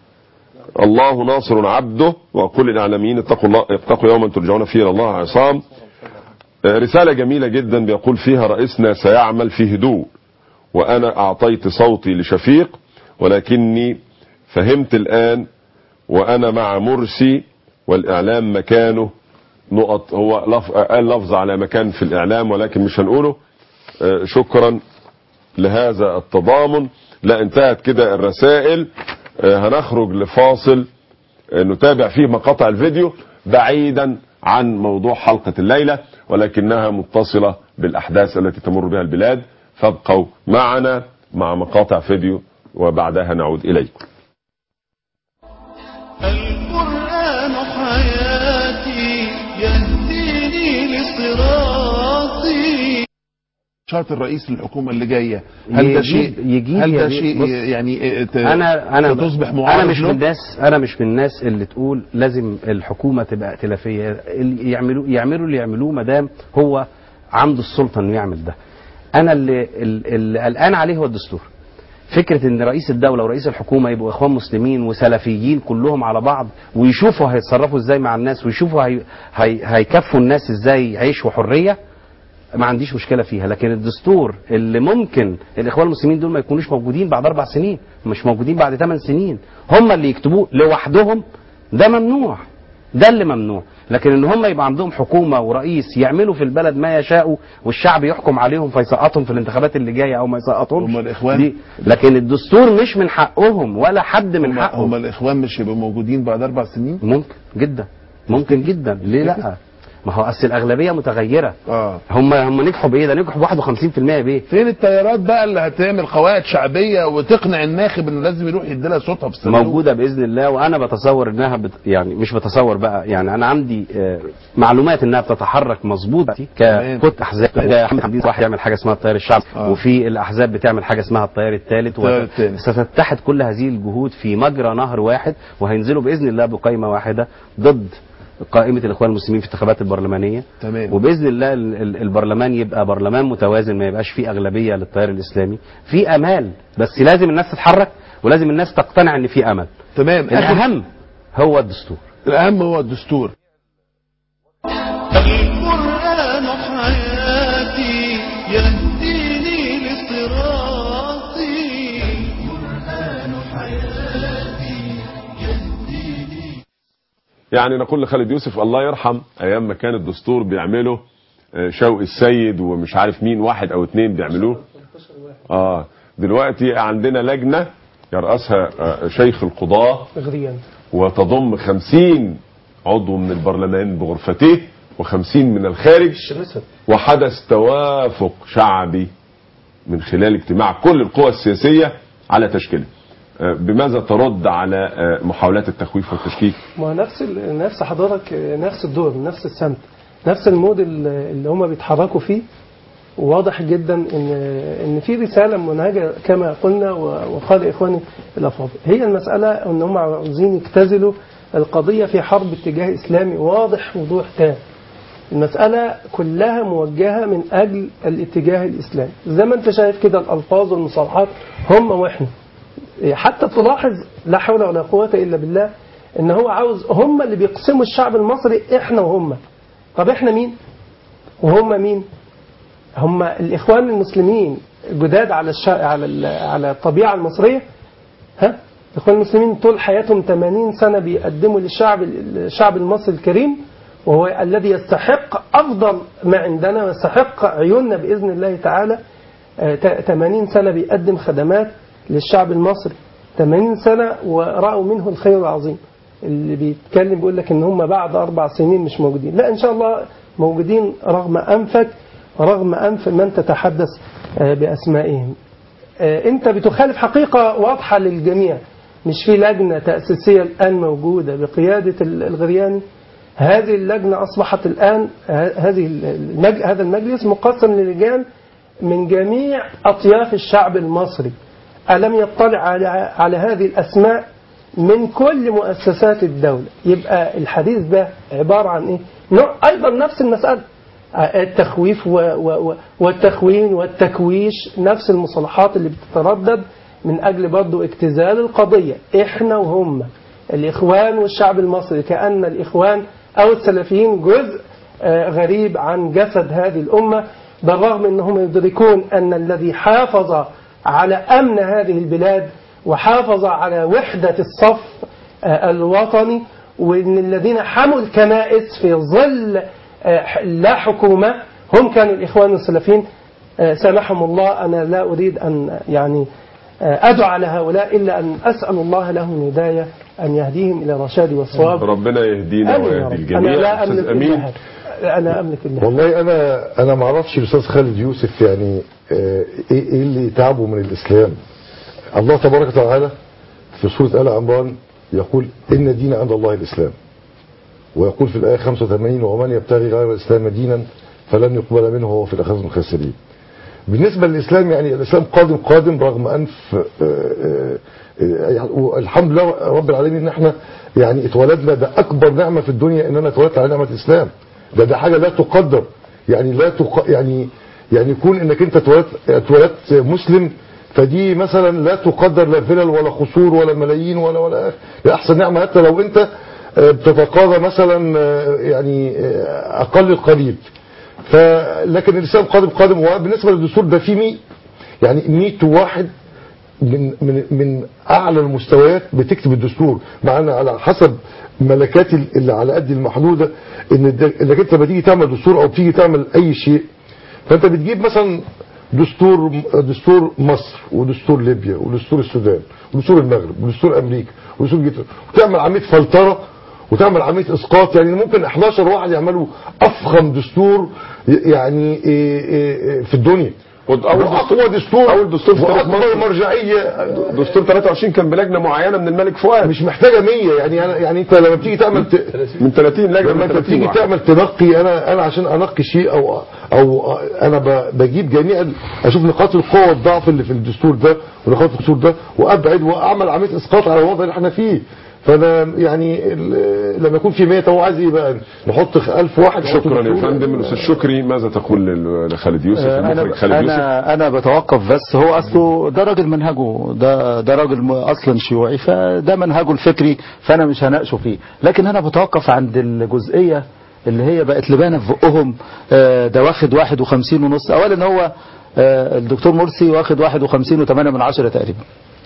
الله ناصر عبده وكل الاعلاميين اتقوا الله اتقوا يوما ترجعون فيه الى الله عصام آه، رساله جميله جدا بيقول فيها رئيسنا سيعمل في هدوء وانا اعطيت صوتي لشفيق ولكني فهمت الان وانا مع مرسي والاعلام مكانه نقط هو لف... قال لفظ على مكان في الاعلام ولكن مش هنقوله آه، شكرا لهذا التضامن لا انتهت كده الرسائل آه، هنخرج لفاصل آه، نتابع فيه مقاطع الفيديو بعيدا عن موضوع حلقة الليلة ولكنها متصلة بالأحداث التي تمر بها البلاد فابقوا معنا مع مقاطع فيديو وبعدها نعود إليكم القرآن حياتي يهديني لصراطي شرط الرئيس للحكومه اللي جايه هل ده يجيب- شيء يجيب هل يا ده بيه- شيء بص، يعني ت- انا انا تصبح معارض انا مش له؟ من الناس انا مش من الناس اللي تقول لازم الحكومه تبقى ائتلافيه اللي يعملوا يعملوا اللي يعملوه ما دام هو عنده السلطه انه يعمل ده انا اللي اللي قلقان عليه هو الدستور فكره ان رئيس الدوله ورئيس الحكومه يبقوا اخوان مسلمين وسلفيين كلهم على بعض ويشوفوا هيتصرفوا ازاي مع الناس ويشوفوا هي هي هيكفوا الناس ازاي عيش وحريه ما عنديش مشكله فيها لكن الدستور اللي ممكن الاخوان المسلمين دول ما يكونوش موجودين بعد اربع سنين مش موجودين بعد ثمان سنين هم اللي يكتبوه لوحدهم ده ممنوع ده اللي ممنوع لكن ان هم يبقى عندهم حكومه ورئيس يعملوا في البلد ما يشاءوا والشعب يحكم عليهم فيسقطهم في الانتخابات اللي جايه او ما يسقطهمش هم الإخوان؟ دي لكن الدستور مش من حقهم ولا حد من هم- حقهم هم الاخوان مش يبقوا موجودين بعد اربع سنين ممكن جدا ممكن جدا ليه لا ما هو اصل الاغلبيه متغيره اه هم هم نجحوا بايه ده نجحوا ب 51% بايه فين التيارات بقى اللي هتعمل قواعد شعبيه وتقنع الناخب انه لازم يروح يدي لها صوتها في الصندوق موجوده باذن الله وانا بتصور انها بت يعني مش بتصور بقى يعني انا عندي آه، معلومات انها بتتحرك مظبوط ككت احزاب احمد حمدين صلاح يعمل حاجه اسمها التيار الشعبي آه. وفي الاحزاب بتعمل حاجه اسمها التيار الثالث التيار التالت. ستتحد كل هذه الجهود في مجرى نهر واحد وهينزلوا باذن الله بقائمه واحده ضد قائمه الاخوان المسلمين في الانتخابات البرلمانيه تمام وباذن الله ال- ال- البرلمان يبقى برلمان متوازن ما يبقاش فيه اغلبيه للتيار الاسلامي في امال بس لازم الناس تتحرك ولازم الناس تقتنع ان في امل تمام الاهم هو الدستور الاهم هو الدستور القرآن حياتي يهديني لصراطي القرآن حياتي يهديني يعني نقول لخالد يوسف الله يرحم ايام ما كان الدستور بيعمله آه، شوقي السيد ومش عارف مين واحد او اتنين بيعملوه اه دلوقتي عندنا لجنة يرأسها آه، شيخ القضاة غريان وتضم خمسين عضو من البرلمان بغرفتيه وخمسين من الخارج وحدث توافق شعبي من خلال اجتماع كل القوى السياسية على تشكيله آه، بماذا ترد على آه، محاولات التخويف والتشكيك ما هو نفس ال- نفس حضرتك نفس الدور نفس السمت نفس المود ال- اللي هم بيتحركوا فيه واضح جدا ان ان في رساله منهجه كما قلنا و- وقال اخواني الافاضل هي المساله ان هم عاوزين يختزلوا القضيه في حرب اتجاه اسلامي واضح وضوح تام المسألة كلها موجهة من أجل الاتجاه الإسلامي زي ما أنت شايف كده الألفاظ والمصطلحات هم وإحنا حتى تلاحظ لا حول ولا قوة إلا بالله إن هو عاوز هم اللي بيقسموا الشعب المصري إحنا وهم طب إحنا مين وهم مين هم الإخوان المسلمين جداد على الشا... على ال... على الطبيعة المصرية ها الإخوان المسلمين طول حياتهم 80 سنة بيقدموا للشعب الشعب المصري الكريم وهو الذي يستحق أفضل ما عندنا ويستحق عيوننا بإذن الله تعالى آه، ت- 80 سنة بيقدم خدمات للشعب المصري 80 سنة ورأوا منه الخير العظيم اللي بيتكلم بيقول لك ان هم بعد اربع سنين مش موجودين لا ان شاء الله موجودين رغم انفك ورغم انف من تتحدث آه، باسمائهم آه، انت بتخالف حقيقة واضحة للجميع مش في لجنة تأسيسية الآن موجودة بقيادة ال- الغرياني هذه اللجنة أصبحت الآن ه- هذه المج... هذا المجلس مقسم للجان من جميع أطياف الشعب المصري ألم يطلع على, على هذه الأسماء من كل مؤسسات الدولة يبقى الحديث ده عبارة عن إيه نوع أيضا نفس المسألة التخويف و و و والتخوين والتكويش نفس المصطلحات اللي بتتردد من أجل برضو اجتزال القضية إحنا وهم الإخوان والشعب المصري كأن الإخوان أو السلفيين جزء آه، غريب عن جسد هذه الأمة بالرغم أنهم يدركون أن الذي حافظ على أمن هذه البلاد وحافظ على وحدة الصف آه، الوطني وأن الذين حموا الكنائس في ظل آه، لا حكومة هم كانوا الإخوان السلفيين آه، سامحهم الله أنا لا أريد أن يعني آه، أدعو على هؤلاء إلا أن أسأل الله لهم الهداية أن يهديهم إلى الرشاد والصواب ربنا يهدينا آمين يا ويهدي رب. أنا الجميع لا أستاذ أملك أمين إلا هذا أنا أملك إلا هذا. والله انا انا ما اعرفش الاستاذ خالد يوسف يعني آه، ايه إيه اللي تعبه من الاسلام الله تبارك وتعالى في سوره ال عمران يقول ان الدين عند الله الاسلام ويقول في الايه 85 ومن يبتغي غير الاسلام دينا فلن يقبل منه وهو في الاخره من الخاسرين بالنسبه للاسلام يعني الاسلام قادم قادم رغم انف آه، آه، آه، يعني والحمد لله رب العالمين ان احنا يعني اتولدنا ده اكبر نعمه في الدنيا ان انا اتولدت على نعمه الاسلام ده ده حاجه لا تقدر يعني لا تق... يعني يعني يكون انك انت اتولدت اتولدت مسلم فدي مثلا لا تقدر لا فلل ولا قصور ولا ملايين ولا ولا ده احسن نعمه حتى لو انت آه، بتتقاضى مثلا آه، يعني آه، اقل القليل فلكن الاسلام قادم قادم وبالنسبه للدستور ده في 100 يعني 100 واحد من من من اعلى المستويات بتكتب الدستور مع ان على حسب ملكات اللي على قد المحدوده ان الد- انك انت لما تيجي تعمل دستور او تيجي تعمل اي شيء فانت بتجيب مثلا دستور دستور مصر ودستور ليبيا ودستور السودان ودستور المغرب ودستور امريكا ودستور جيتر وتعمل عمليه فلتره وتعمل عمليه اسقاط يعني ممكن 11 واحد يعملوا افخم دستور ي- يعني إيه إيه في الدنيا اول اقوى دستور اول دستور في تاريخ واكبر مصر. مرجعيه دستور 23 كان بلجنه معينه من الملك فؤاد مش محتاجه 100 يعني أنا يعني انت لما بتيجي تعمل ت... من 30 لجنه لما من انت 30 بتيجي واحد. تعمل تنقي انا انا عشان انقي شيء او او انا ب- بجيب جميع ال- اشوف نقاط القوه والضعف اللي في الدستور ده ونقاط الدستور ده وابعد واعمل عمليه اسقاط على الوضع اللي احنا فيه فانا يعني ال- لما يكون في 100 هو عايز ايه بقى نحط 1000 واحد يحطوا شكرا يا دستور؟ فندم الاستاذ شكري ماذا تقول لل- لخالد يوسف انا المخرج خالد يوسف انا انا بتوقف بس هو اصله ده راجل منهجه ده ده راجل م- اصلا شيوعي فده منهجه الفكري فانا مش هناقشه فيه لكن انا بتوقف عند الجزئيه اللي هي بقت لبانه في بقهم آه، ده واخد 51 ونص اولا هو آه، الدكتور مرسي واخد 51 و8 من عشرة تقريبا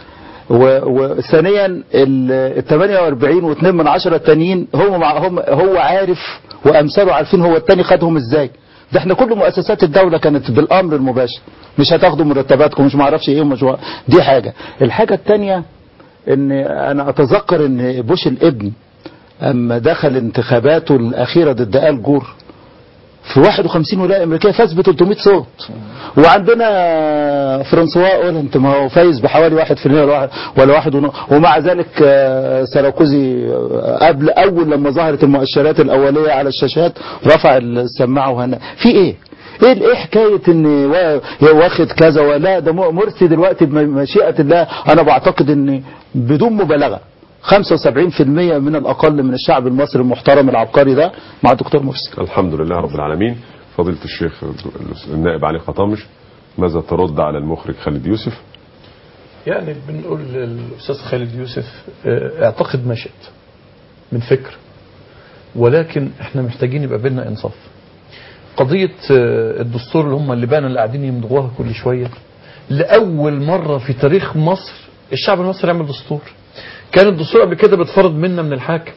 و- وثانيا ال 48 و2 من عشرة التانيين هم مع هم هو عارف وامثاله عارفين هو التاني خدهم ازاي ده احنا كل مؤسسات الدولة كانت بالامر المباشر مش هتاخدوا مرتباتكم مش معرفش ايه ومش وا- دي حاجة الحاجة التانية ان انا اتذكر ان بوش الابن اما دخل انتخاباته الاخيرة ضد آل جور في 51 ولاية أمريكية فاز ب 300 صوت وعندنا فرانسوا أولنت ما هو فايز بحوالي 1% ولا واحد ولا واحد ونص ومع ذلك آه، ساركوزي آه، قبل أول لما ظهرت المؤشرات الأولية على الشاشات رفع السماعة وهنا في إيه؟ ايه ايه حكايه ان وا- واخد كذا ولا ده م- مرسي دلوقتي بمشيئه الله انا بعتقد ان بدون مبالغه 75% من الاقل من الشعب المصري المحترم العبقري ده مع الدكتور مرسي الحمد لله رب العالمين فضيلة الشيخ النائب علي خطامش ماذا ترد على المخرج خالد يوسف يعني بنقول للأستاذ خالد يوسف اه، اعتقد ما شئت من فكر ولكن احنا محتاجين يبقى بينا انصاف قضية اه، الدستور اللي هم اللبانة اللي قاعدين يمضغوها كل شوية لأول مرة في تاريخ مصر الشعب المصري يعمل دستور كان الدستور قبل كده بيتفرض منا من الحاكم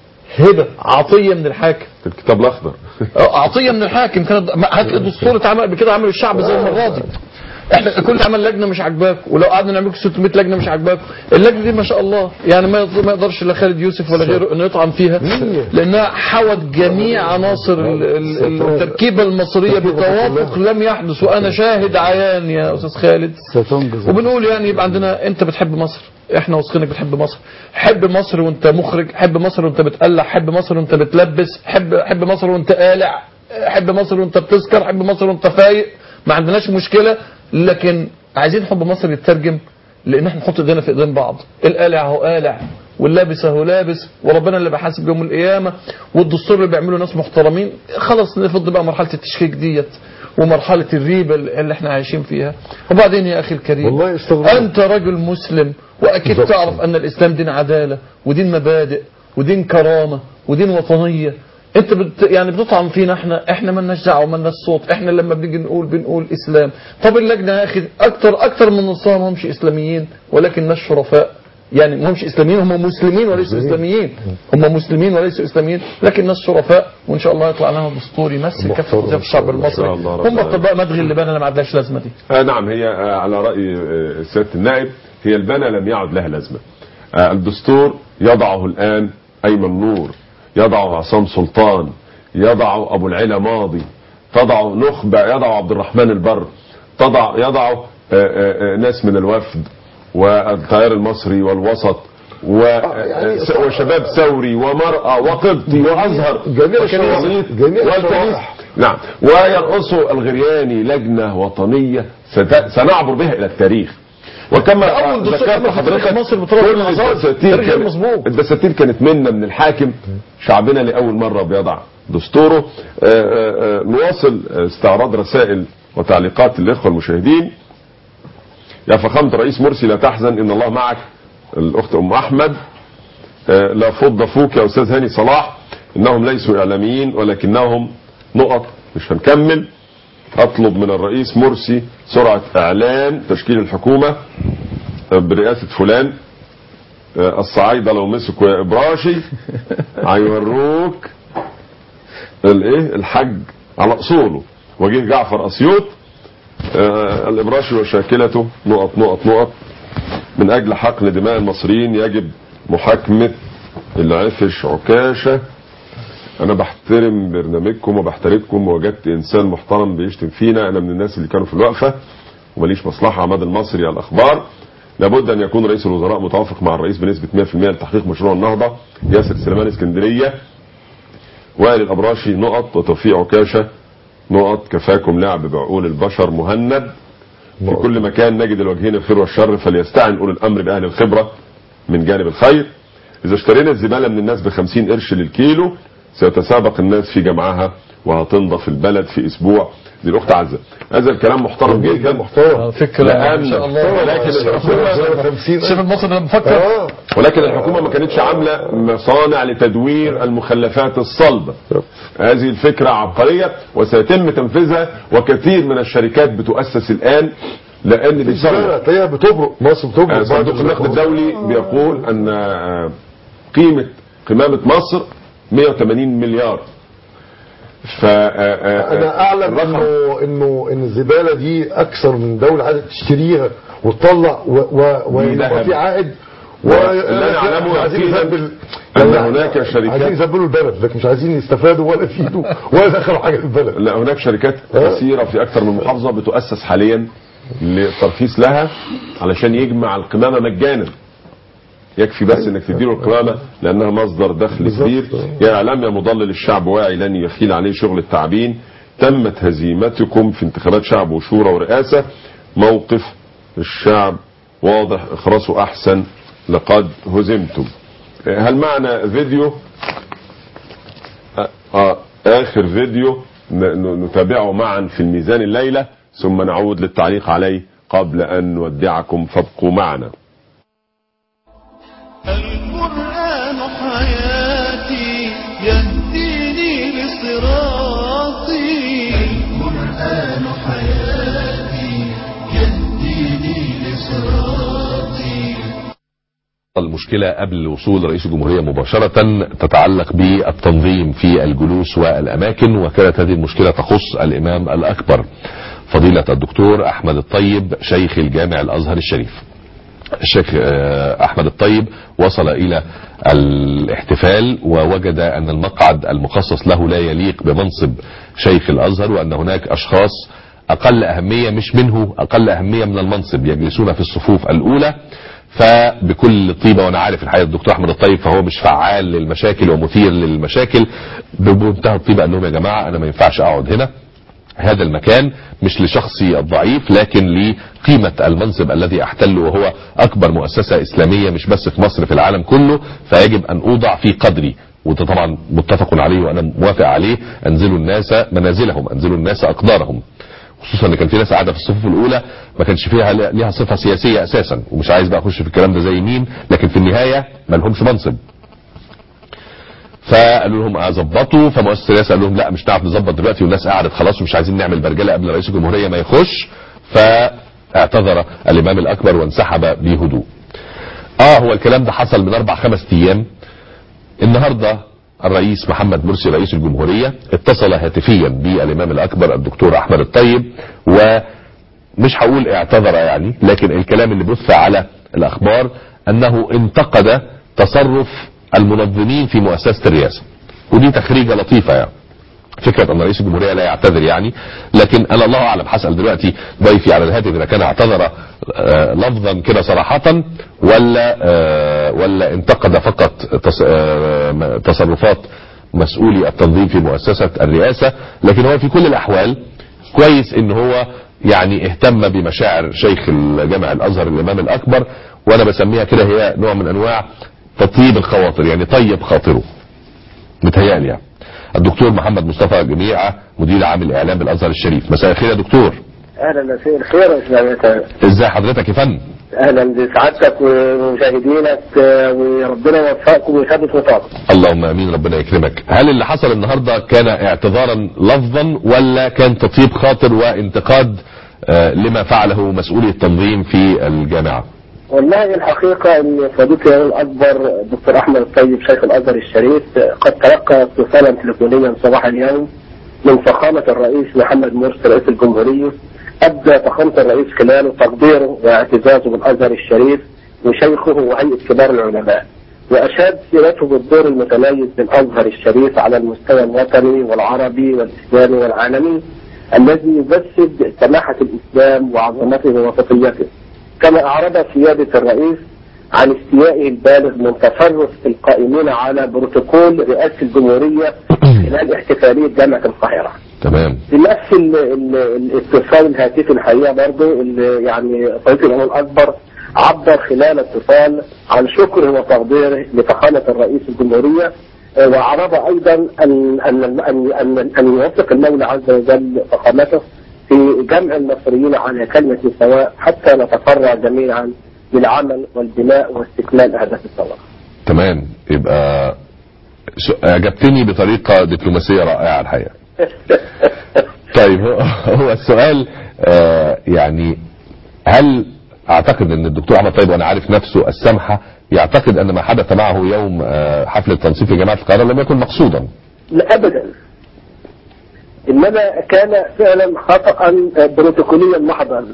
هبة عطية من الحاكم الكتاب الأخضر اه، عطيه من الحاكم كان هات لي دستور اتعمل قبل كده عمل الشعب زي المره دي احنا كل عمل لجنه مش عاجباك ولو قعدنا نعمل لكم 600 لجنه مش عاجباك اللجنه دي ما شاء الله يعني ما يقدر- ما يقدرش لا خالد يوسف ولا غيره انه يطعن فيها لانها حوت جميع عناصر ال- ال- التركيبه المصريه بتوافق لم يحدث وانا شاهد عيان يا استاذ خالد ستنجز وبنقول يعني يبقى عندنا انت بتحب مصر احنا واثقينك بتحب مصر حب مصر وانت مخرج حب مصر وانت بتقلع حب مصر وانت بتلبس حب حب مصر وانت قالع حب مصر وانت بتسكر حب مصر وانت فايق ما عندناش مشكله لكن عايزين حب مصر يترجم لان احنا نحط ايدينا في ايدين بعض القالع هو قالع واللابس اهو لابس وربنا اللي بيحاسب يوم القيامه والدستور اللي بيعمله ناس محترمين خلاص نفض بقى مرحله التشكيك ديت ومرحله الريبه اللي احنا عايشين فيها وبعدين يا اخي الكريم والله استغرب انت رجل مسلم واكيد بالظبط. تعرف ان الاسلام دين عداله ودين مبادئ ودين كرامه ودين وطنيه انت بت يعني بتطعن فينا احنا احنا مالناش دعوه مالناش صوت احنا لما بنيجي نقول بنقول اسلام طب اللجنه يا اخي اكتر اكتر من نصها ما همش اسلاميين ولكن ناس شرفاء يعني ما همش اسلاميين هم مسلمين وليسوا اسلاميين هم مسلمين وليسوا اسلاميين لكن ناس شرفاء وان شاء الله يطلع لنا دستور يمثل كافه وظائف الشعب المصري شاء الله رب هم العالمين. طباء مدغي اللبانه اللي ما عندهاش لازمه دي آه نعم هي آه على رأي آه سيادة النائب هي البنا لم يعد لها لازمة آه الدستور يضعه الآن أيمن نور يضعه عصام سلطان يضعه أبو العلا ماضي تضع نخبة يضع عبد الرحمن البر تضع يضع آه آه آه ناس من الوفد والتيار المصري والوسط و يعني س- وشباب ثوري ومرأة وقبطي وأزهر جميع وكنيسة الشرائح جميع والكنيسة الشرائح نعم ويرأس الغرياني لجنة وطنية ست- سنعبر بها إلى التاريخ وكما أول دستور ذكرت عمل في تاريخ حضرتك مصر بطريقة كل من العظائم. الدساتير تاريخ غير كانت- مظبوط. الدساتير كانت منا من الحاكم شعبنا لأول مرة بيضع دستوره آه، آه، آه، نواصل استعراض رسائل وتعليقات الإخوة المشاهدين يا فخامة رئيس مرسي لا تحزن إن الله معك الأخت أم أحمد آه، لا فض فوك يا أستاذ هاني صلاح إنهم ليسوا إعلاميين ولكنهم نقط مش هنكمل أطلب من الرئيس مرسي سرعة إعلان تشكيل الحكومة آه، برئاسة فلان آه، الصعايدة لو مسكوا يا إبراشي هيوروك الايه الحج على اصوله وجه جعفر اسيوط آه، الابراشي وشاكلته نقط نقط نقط من اجل حقن دماء المصريين يجب محاكمه العفش عكاشة انا بحترم برنامجكم وبحترمكم ووجدت انسان محترم بيشتم فينا انا من الناس اللي كانوا في الوقفة ومليش مصلحة عماد المصري على الاخبار لابد ان يكون رئيس الوزراء متوافق مع الرئيس بنسبة 100% لتحقيق مشروع النهضة ياسر سليمان اسكندرية وائل الابراشي نقط وتوفيق عكاشة نقط كفاكم لعب بعقول البشر مهند في كل مكان نجد الوجهين الخير والشر فليستعن اولي الامر باهل الخبرة من جانب الخير اذا اشترينا الزبالة من الناس بخمسين قرش للكيلو سيتسابق الناس في جمعها وهتنضف البلد في اسبوع دي الاخت عزه هذا الكلام محترم جدا محترم فكرة ما شاء الله ولكن الحكومه شوف المصري ده بفكر ولكن الحكومه ما كانتش عامله مصانع لتدوير المخلفات الصلبه هذه الفكره عبقريه وسيتم تنفيذها وكثير من الشركات بتؤسس الان لان دي ثروه هتلاقيها بتبرق مصر بتبرق آه، صندوق النقد الدولي بيقول ان آه، قيمه قمامه مصر 180 مليار ف انا اعلم انه انه ان الزباله دي اكثر من دوله عايزه تشتريها وتطلع و- و- ويبقى ذهب. في عائد واللي أنا أعلمه عايزين يقينا يزبل أن هناك شركات- عايزين يزبلوا البلد لكن مش عايزين يستفادوا ولا يفيدوا ولا يدخلوا حاجه في البلد لا هناك شركات كثيرة في أكثر من محافظة بتؤسس حاليا للترخيص لها علشان يجمع القمامة مجانا يكفي بس انك تديله القمامة لانها مصدر دخل كبير يا اعلام يا مضلل الشعب واعي لن يخيل عليه شغل التعبين تمت هزيمتكم في انتخابات شعب وشورى ورئاسة موقف الشعب واضح اخرسوا احسن لقد هزمتم هل معنا فيديو آه، آه آخر فيديو ن- ن- نتابعه معا في الميزان الليلة ثم نعود للتعليق عليه قبل أن نودعكم فابقوا معنا القرآن حياتي يهديني لصراطي القرآن حياتي يهديني لصراطي المشكلة قبل الوصول لرئيس الجمهورية مباشرة تتعلق بالتنظيم في الجلوس والأماكن وكانت هذه المشكلة تخص الإمام الأكبر فضيلة الدكتور أحمد الطيب شيخ الجامع الأزهر الشريف الشيخ آه، أحمد الطيب وصل إلى الاحتفال ووجد أن المقعد المخصص له لا يليق بمنصب شيخ الأزهر وأن هناك أشخاص أقل أهمية مش منه أقل أهمية من المنصب يجلسون في الصفوف الأولى فبكل طيبة وانا عارف الحقيقة الدكتور احمد الطيب فهو مش فعال للمشاكل ومثير للمشاكل بمنتهى الطيبة قال لهم يا جماعة انا ما ينفعش اقعد هنا هذا المكان مش لشخصي الضعيف لكن لقيمة المنصب الذي احتله وهو اكبر مؤسسة اسلامية مش بس في مصر في العالم كله فيجب ان اوضع في قدري وده طبعا متفق عليه وانا موافق عليه انزلوا الناس منازلهم انزلوا الناس اقدارهم خصوصا ان كان في ناس قاعده في الصفوف الاولى ما كانش فيها ليها صفه سياسيه اساسا ومش عايز بقى اخش في الكلام ده زي مين لكن في النهايه ما لهمش منصب فقالوا لهم اظبطوا فمؤسسه الرئاسه قال لهم لا مش هنعرف نظبط دلوقتي والناس قعدت خلاص ومش عايزين نعمل برجله قبل رئيس الجمهوريه ما يخش فاعتذر الامام الاكبر وانسحب بهدوء اه هو الكلام ده حصل من اربع خمس ايام النهارده الرئيس محمد مرسي رئيس الجمهورية اتصل هاتفيا بالإمام الأكبر الدكتور أحمد الطيب ومش هقول اعتذر يعني لكن الكلام اللي بث على الأخبار أنه انتقد تصرف المنظمين في مؤسسة الرئاسة ودي تخريجة لطيفة يعني فكرة ان رئيس الجمهورية لا يعتذر يعني لكن انا الله اعلم هسأل دلوقتي ضيفي على الهاتف اذا كان اعتذر آه، لفظا كده صراحة ولا آه، ولا انتقد فقط تص- آه، م- تصرفات مسؤولي التنظيم في مؤسسة الرئاسة لكن هو في كل الاحوال كويس ان هو يعني اهتم بمشاعر شيخ الجامع الازهر الامام الاكبر وانا بسميها كده هي نوع من انواع تطيب الخواطر يعني طيب خاطره متهيألي يعني الدكتور محمد مصطفى جميعة مدير عام الاعلام بالازهر الشريف مساء الخير يا دكتور اهلا مساء الخير يا استاذ ازاي حضرتك يا فندم اهلا بسعادتك ومشاهدينك آه، وربنا يوفقكم ويثبت وفاقكم اللهم امين ربنا يكرمك هل اللي حصل النهارده كان اعتذارا لفظا ولا كان تطيب خاطر وانتقاد آه، لما فعله مسؤولي التنظيم في الجامعه والله الحقيقة ان صديقي الإمام الاكبر الدكتور احمد الطيب شيخ الازهر الشريف آه، قد تلقى اتصالا تليفونيا صباح اليوم من فخامة الرئيس محمد مرسي رئيس الجمهورية ابدى فخامة الرئيس خلاله تقديره واعتزازه بالازهر الشريف وشيخه وهيئة كبار العلماء وأشاد سيرته بالدور المتميز للأزهر الشريف على المستوى الوطني والعربي والإسلامي والعالمي الذي يجسد سماحة الإسلام وعظمته ووسطيته كما أعرب سيادة الرئيس عن استيائه البالغ من تصرف القائمين على بروتوكول رئاسة الجمهورية خلال احتفالية جامعة القاهرة تمام بنفس ال- ال- الاتصال الهاتفي الحقيقه برضه اللي يعني فضيله الامام الاكبر عبر خلال اتصال عن شكره وتقديره لفخامه الرئيس الجمهوريه آه، وعرب ايضا ان ان ان ان, أن يوفق المولى عز وجل فخامته في جمع المصريين على كلمه سواء حتى نتفرع جميعا للعمل والبناء واستكمال اهداف الثوره. تمام يبقى س- اجبتني بطريقه دبلوماسيه رائعه الحقيقه طيب هو, هو السؤال آه يعني هل اعتقد ان الدكتور احمد طيب وانا عارف نفسه السمحه يعتقد ان ما حدث معه يوم آه حفل التنصيف في جامعه القاهره لم يكن مقصودا لا ابدا انما كان فعلا خطا بروتوكوليا محضا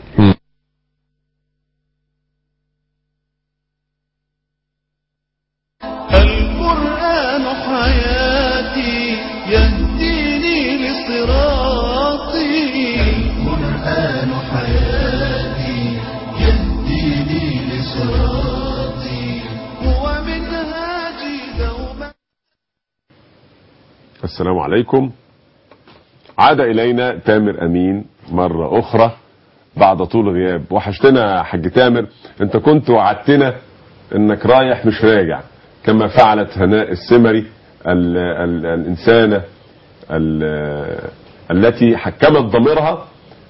القرآن حياتي يهديني لصراطي القرآن حياتي يهديني لصراطي هو منهاجي دوما السلام عليكم عاد إلينا تامر أمين مرة أخرى بعد طول غياب وحشتنا يا حاج تامر أنت كنت وعدتنا أنك رايح مش راجع كما فعلت هناء السمري ال ال الإنسانة ال التي حكمت ضميرها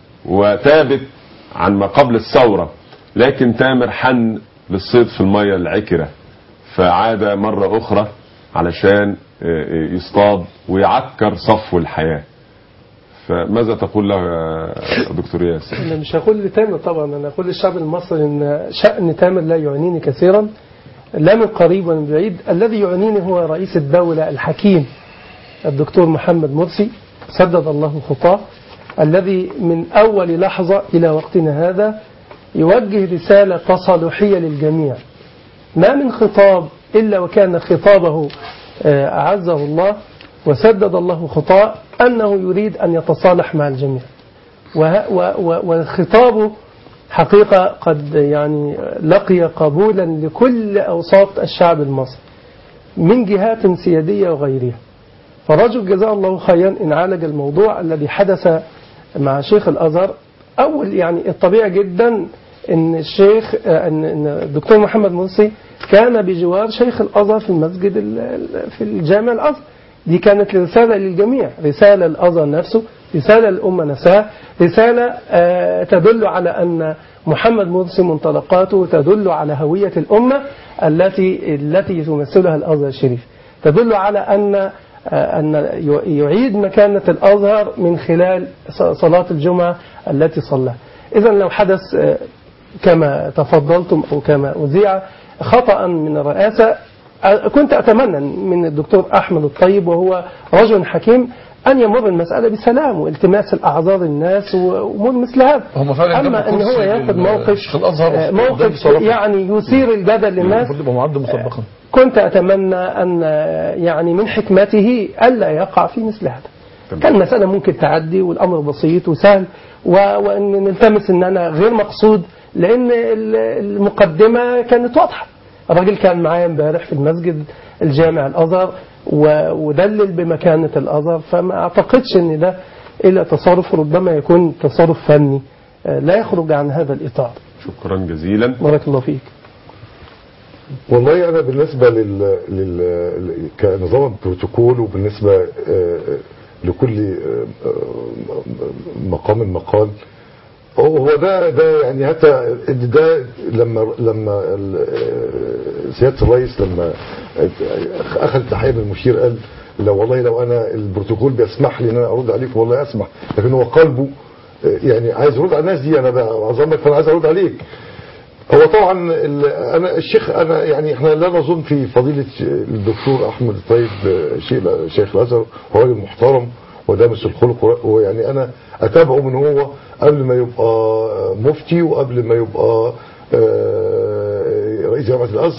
وتابت عن ما قبل الثورة لكن تامر حن للصيد في المية العكرة فعاد مرة أخرى علشان يصطاد ويعكر صفو الحياة فماذا تقول له يا دكتور ياسر أنا مش هقول لتامر طبعا أنا أقول للشعب المصري أن شأن تامر لا يعنيني كثيرا لا من قريب ولا من بعيد الذي يعنيني هو رئيس الدولة الحكيم الدكتور محمد مرسي سدد الله خطاه الذي من أول لحظة إلى وقتنا هذا يوجه رسالة تصالحية للجميع ما من خطاب إلا وكان خطابه آه، أعزه الله وسدد الله خطاه أنه يريد أن يتصالح مع الجميع وه- و- و- وخطابه حقيقة قد يعني لقي قبولا لكل أوساط الشعب المصري من جهات سيادية وغيرها فرجل جزاه الله خيرا إن عالج الموضوع الذي حدث مع شيخ الأزهر أول يعني الطبيعي جدا إن الشيخ إن إن الدكتور محمد مرسي كان بجوار شيخ الأزهر في المسجد ال- ال- في الجامع الأزهر دي كانت رسالة للجميع رسالة الأزهر نفسه رسالة للأمة نفسها رسالة آه، تدل على أن محمد مرسي منطلقاته تدل على هوية الأمة التي التي تمثلها الأزهر الشريف تدل على أن آه، أن يعيد مكانة الأزهر من خلال ص- صلاة الجمعة التي صلاها إذا لو حدث آه، كما تفضلتم أو كما أذيع خطأ من الرئاسة آه، كنت أتمنى من الدكتور أحمد الطيب وهو رجل حكيم أن يمر المسألة بسلام والتماس الأعذار الناس وأمور مثل هذا هم فعلا أما جابوا أن هو كرسي ياخذ لل- موقف شيخ الأزهر آه، وقدام موقف بصراحة. يعني يثير الجدل للناس المفروض يبقى معد مسبقا كنت أتمنى أن يعني من حكمته ألا يقع في مثل هذا كان المسألة ممكن تعدي والأمر بسيط وسهل و- وأن نلتمس أن أنا غير مقصود لأن ال- المقدمة كانت واضحة الراجل كان معايا امبارح في المسجد الجامع الأزهر و- ودلل بمكانة الأزهر فما أعتقدش أن ده إلا تصرف ربما يكون تصرف فني آه، لا يخرج عن هذا الإطار شكرا جزيلا بارك الله فيك والله انا بالنسبه لل, لل... كنظام بروتوكول وبالنسبه آه، لكل آه، آه، مقام مقال هو هو ده ده يعني حتى ده لما لما ال- آه، سياده الرئيس لما اخذ تحيه من المشير قال لو والله لو انا البروتوكول بيسمح لي ان انا ارد عليك والله اسمح لكن هو قلبه آه، يعني عايز يرد على الناس دي انا بعظمك فانا عايز ارد عليك هو طبعا ال- انا الشيخ انا يعني احنا لا نظن في فضيله الدكتور احمد الطيب شيخ شيخ الازهر هو راجل محترم ودامس الخلق ويعني انا اتابعه من هو قبل ما يبقى مفتي وقبل ما يبقى آه، رئيس جامعه الازهر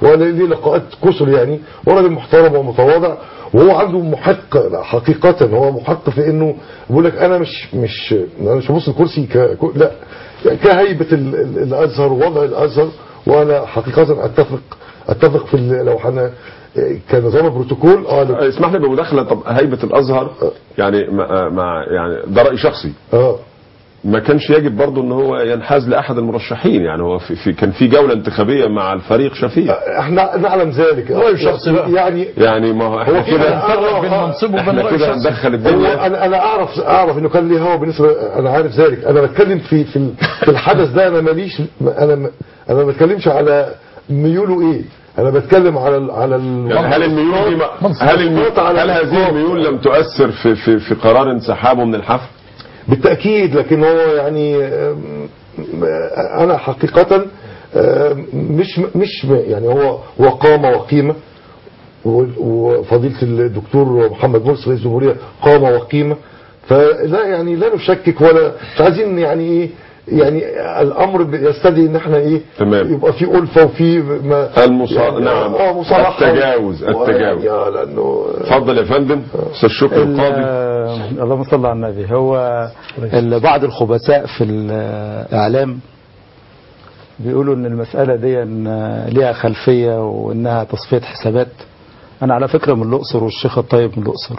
وانا ليه لقاءات كسر يعني وراجل محترم ومتواضع وهو عنده محق حقيقة هو محق في انه بيقول لك انا مش مش انا مش ببص الكرسي ك لا يعني كهيبة ال- ال- الازهر ووضع الازهر وانا حقيقة اتفق اتفق في ال- لو احنا كنظام بروتوكول اه لو- اسمح لي بمداخله طب هيبه الازهر يعني مع مع- يعني ده راي شخصي اه ما كانش يجب برضه ان هو ينحاز لاحد المرشحين يعني هو في, في كان في جوله انتخابيه مع الفريق شفيق احنا نعلم ذلك رأي شخصي بقى. يعني يعني ما هو احنا هو في كده فرق بين منصبه احنا كده هندخل الدنيا هو انا انا اعرف اعرف انه كان ليه هوا بالنسبه انا عارف ذلك انا بتكلم في في ال- في الحدث ده انا ماليش انا م- انا ما بتكلمش على ميوله ايه انا بتكلم على ال على ال يعني هل الميول دي ما- هل الميول هل هذه الميول لم تؤثر في في في قرار انسحابه من الحفل؟ بالتاكيد لكن هو يعني آم، انا حقيقه آم، مش مش يعني هو هو قامه وقيمه و- وفضيله الدكتور محمد مرسي رئيس الجمهوريه قامه وقيمه فلا يعني لا نشكك ولا مش عايزين يعني ايه يعني الامر يستدعي ان احنا ايه تمام. يبقى في الفه وفي ما المصا... يعني نعم اه مصالحه التجاوز التجاوز يا لانه اتفضل يا فندم استاذ شكري ال- القاضي اللهم صل على النبي هو ال- بعض الخبثاء في الإعلام بيقولوا ان المسألة دي إن ليها خلفية وانها تصفية حسابات انا على فكرة من الاقصر والشيخ الطيب من الاقصر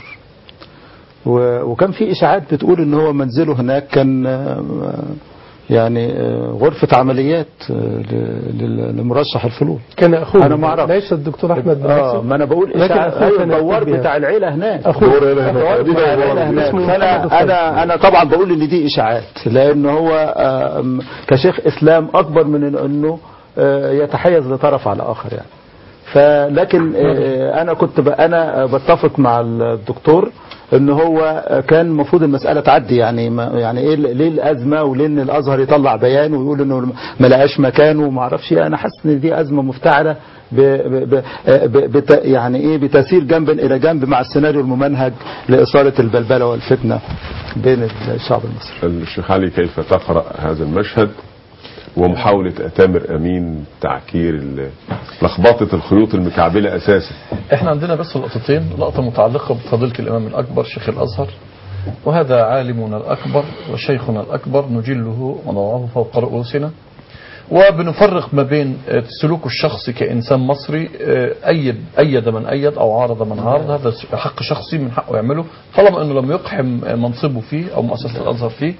و- وكان في اشاعات بتقول ان هو منزله هناك كان آه، يعني آه، غرفة عمليات آه، ل- لل- لمرشح الفلول كان اخوه انا ما اعرفش ليس الدكتور احمد بن اه ناصر ما انا بقول لكن إشاعة أخوه ايوه كان الدوار يكتب بها. بتاع العيله هناك أخوه. الدوار الدوار بتاع بتاع العيله العيلة هناك اسمه محمد فانا الطيب. انا انا طبعا بقول ان دي اشاعات لان هو آم، كشيخ اسلام اكبر من انه آه، يتحيز لطرف على اخر يعني فلكن آه، انا كنت ب- انا بتفق مع الدكتور ان هو كان المفروض المساله تعدي يعني ما يعني ايه ليه الازمه وليه ان الازهر يطلع بيان ويقول انه ما لقاش مكانه وما اعرفش ايه انا حاسس ان دي ازمه مفتعله ب ب ب بت يعني ايه بتسير جنبا الى جنب مع السيناريو الممنهج لاثاره البلبله والفتنه بين الشعب المصري. الشيخ علي كيف تقرا هذا المشهد ومحاولة تامر أمين تعكير ال- لخبطة الخيوط المكعبلة أساسا احنا عندنا بس لقطتين لقطة متعلقة بفضيلة الإمام الأكبر شيخ الأزهر وهذا عالمنا الأكبر وشيخنا الأكبر نجله ونضعه فوق رؤوسنا وبنفرق ما بين آه، سلوكه الشخصي كإنسان مصري آه، أيد أيد من أيد أو عارض من عارض هذا حق شخصي من حقه يعمله طالما أنه لم يقحم منصبه فيه أو مؤسسة الأزهر فيه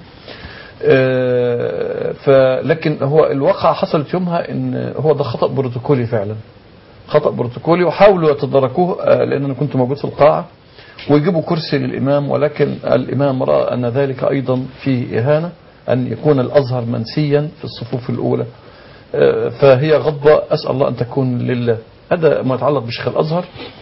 آه، فلكن هو الواقع حصلت يومها ان هو ده خطأ بروتوكولي فعلا خطأ بروتوكولي وحاولوا يتداركوه آه، لان انا كنت موجود في القاعة ويجيبوا كرسي للامام ولكن الامام رأى ان ذلك ايضا فيه اهانة ان يكون الازهر منسيا في الصفوف الاولى آه، فهي غضبة اسأل الله ان تكون لله هذا ما يتعلق بشيخ الازهر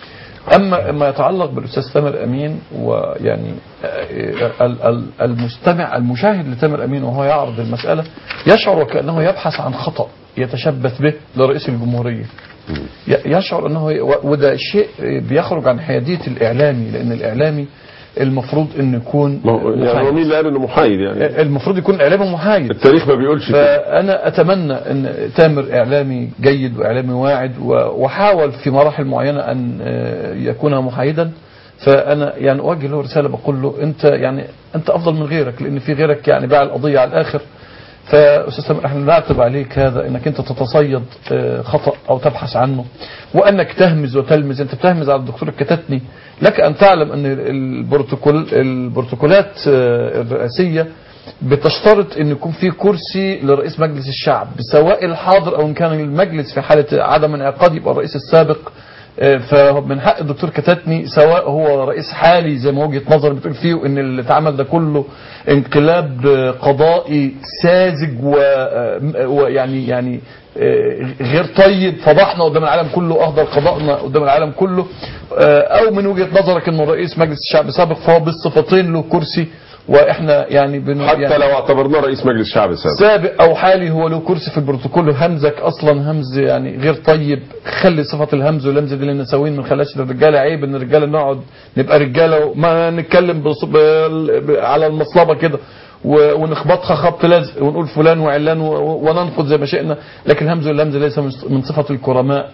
أما ما يتعلق بالأستاذ تامر أمين ويعني آه، ال- ال- المستمع المشاهد لتامر أمين وهو يعرض المسألة يشعر وكأنه يبحث عن خطأ يتشبث به لرئيس الجمهورية ي- يشعر أنه ي- و- وده شيء بيخرج عن حيادية الإعلامي لأن الإعلامي المفروض أنه يكون ما هو يعني هو مين اللي قال انه محايد يعني المفروض يكون إعلامي محايد التاريخ ما بيقولش كده فأنا أتمنى أن تامر إعلامي جيد وإعلامي واعد و- وحاول في مراحل معينة أن آه، يكون محايدا فأنا يعني أوجه له رسالة بقول له أنت يعني أنت أفضل من غيرك لأن في غيرك يعني باع القضية على الآخر فأستاذ تامر احنا نعتب عليك هذا أنك أنت تتصيد آه، خطأ أو تبحث عنه وأنك تهمز وتلمز أنت بتهمز على الدكتور الكتاتني لك أن تعلم أن البروتوكول البروتوكولات آه، الرئاسية بتشترط ان يكون في كرسي لرئيس مجلس الشعب سواء الحاضر او ان كان المجلس في حالة عدم انعقاد يبقى الرئيس السابق آه، فمن حق الدكتور كتاتني سواء هو رئيس حالي زي ما وجهة نظر بتقول فيه وان اللي اتعمل ده كله انقلاب آه، قضائي ساذج و- آه، ويعني يعني آه، غير طيب فضحنا قدام العالم كله اهدر قضاءنا قدام العالم كله آه، او من وجهة نظرك انه رئيس مجلس الشعب سابق فهو بالصفتين له كرسي واحنا يعني بن حتى يعني لو اعتبرناه رئيس مجلس الشعب سابق سابق او حالي هو له كرسي في البروتوكول همزك اصلا همز يعني غير طيب خلي صفه الهمز واللمز دي لنا سوين ما نخليهاش للرجاله عيب ان الرجاله نقعد نبقى رجاله وما نتكلم بص- ب- ب- على المصلبه كده و- ونخبطها خبط لازق ونقول فلان وعلان و- و- وننقد زي ما شئنا لكن الهمز واللمز ليس من من صفه الكرماء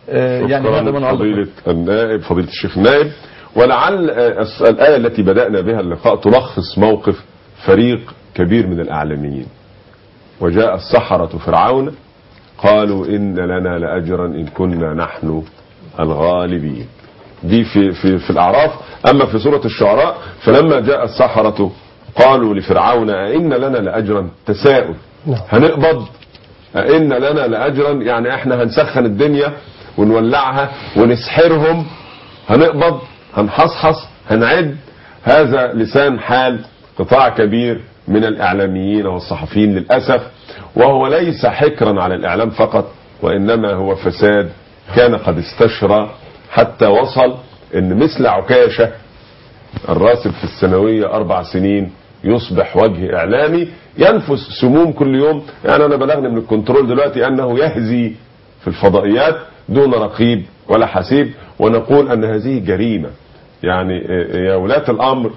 آه، يعني شكراً هذا ما نعلق فضيلة النائب فضيلة الشيخ النائب ولعل آه، الس- الآية التي بدأنا بها اللقاء تلخص موقف فريق كبير من الأعلاميين وجاء السحرة فرعون قالوا إن لنا لأجرا إن كنا نحن الغالبين دي في في في الأعراف أما في سورة الشعراء فلما جاء السحرة قالوا لفرعون أئن لنا لأجرا تساؤل هنقبض أئن لنا لأجرا يعني احنا هنسخن الدنيا ونولعها ونسحرهم هنقبض هنحصحص هنعد هذا لسان حال قطاع كبير من الإعلاميين والصحفيين للأسف وهو ليس حكرا على الإعلام فقط وإنما هو فساد كان قد استشرى حتى وصل ان مثل عكاشة الراسب في الثانوية أربع سنين يصبح وجه إعلامي ينفس سموم كل يوم يعني أنا بلغني من الكنترول دلوقتي أنه يهزي في الفضائيات دون رقيب ولا حسيب ونقول أن هذه جريمة يعني يا ولاة الأمر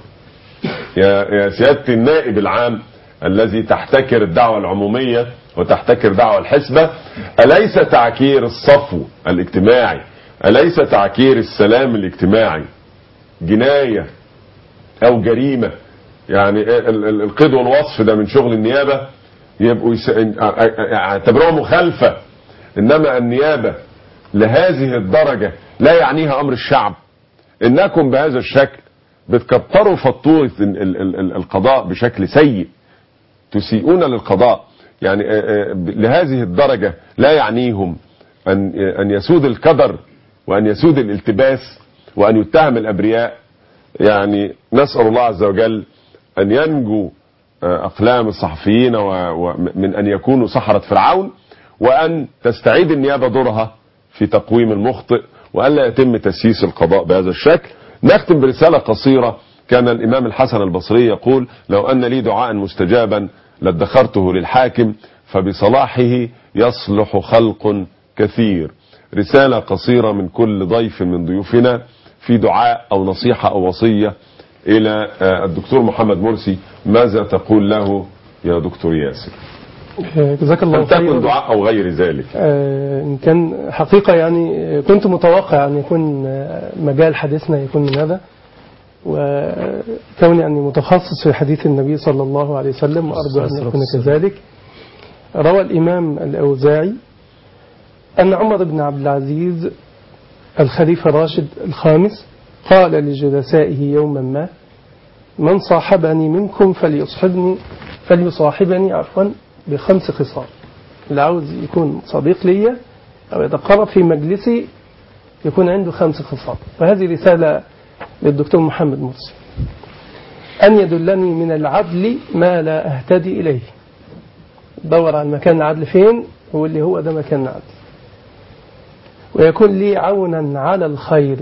يا يا سيادة النائب العام الذي تحتكر الدعوة العمومية وتحتكر دعوة الحسبة أليس تعكير الصفو الاجتماعي أليس تعكير السلام الاجتماعي جناية أو جريمة يعني ال- ال- القيد والوصف ده من شغل النيابة يبقوا يس- يعتبروها مخالفة إنما النيابة لهذه الدرجة لا يعنيها أمر الشعب إنكم بهذا الشكل بتكتروا فطورة ال- ال- ال- القضاء بشكل سيء تسيئون للقضاء يعني آه، آه، ب- لهذه الدرجة لا يعنيهم أن أن يسود القدر وأن يسود الالتباس وأن يتهم الأبرياء يعني نسأل الله عز وجل أن ينجو آه، أقلام الصحفيين و- و- من أن يكونوا سحرة فرعون وأن تستعيد النيابة دورها في تقويم المخطئ وألا يتم تسييس القضاء بهذا الشكل نختم برسالة قصيرة كان الإمام الحسن البصري يقول لو أن لي دعاء مستجابا لادخرته للحاكم فبصلاحه يصلح خلق كثير رسالة قصيرة من كل ضيف من ضيوفنا في دعاء أو نصيحة أو وصية إلى آه، الدكتور محمد مرسي ماذا تقول له يا دكتور ياسر آه، جزاك الله أن تكن خيرا دعاء أو غير ذلك آه، إن كان حقيقة يعني آه، كنت متوقع أن يكون آه، مجال حديثنا يكون من هذا وكوني أني متخصص في حديث النبي صلى الله عليه وسلم وأرجو أن يكون كذلك روى الإمام الأوزاعي أن عمر بن عبد العزيز الخليفة الراشد الخامس قال لجلسائه يوما ما من صاحبني منكم فليصحبني فليصاحبني عفوا بخمس خصال اللي عاوز يكون صديق ليا أو يتقرب في مجلسي يكون عنده خمس خصال وهذه رسالة للدكتور محمد مرسي أن يدلني من العدل ما لا أهتدي إليه دور على مكان العدل فين واللي هو ده مكان العدل ويكون لي عونا على الخير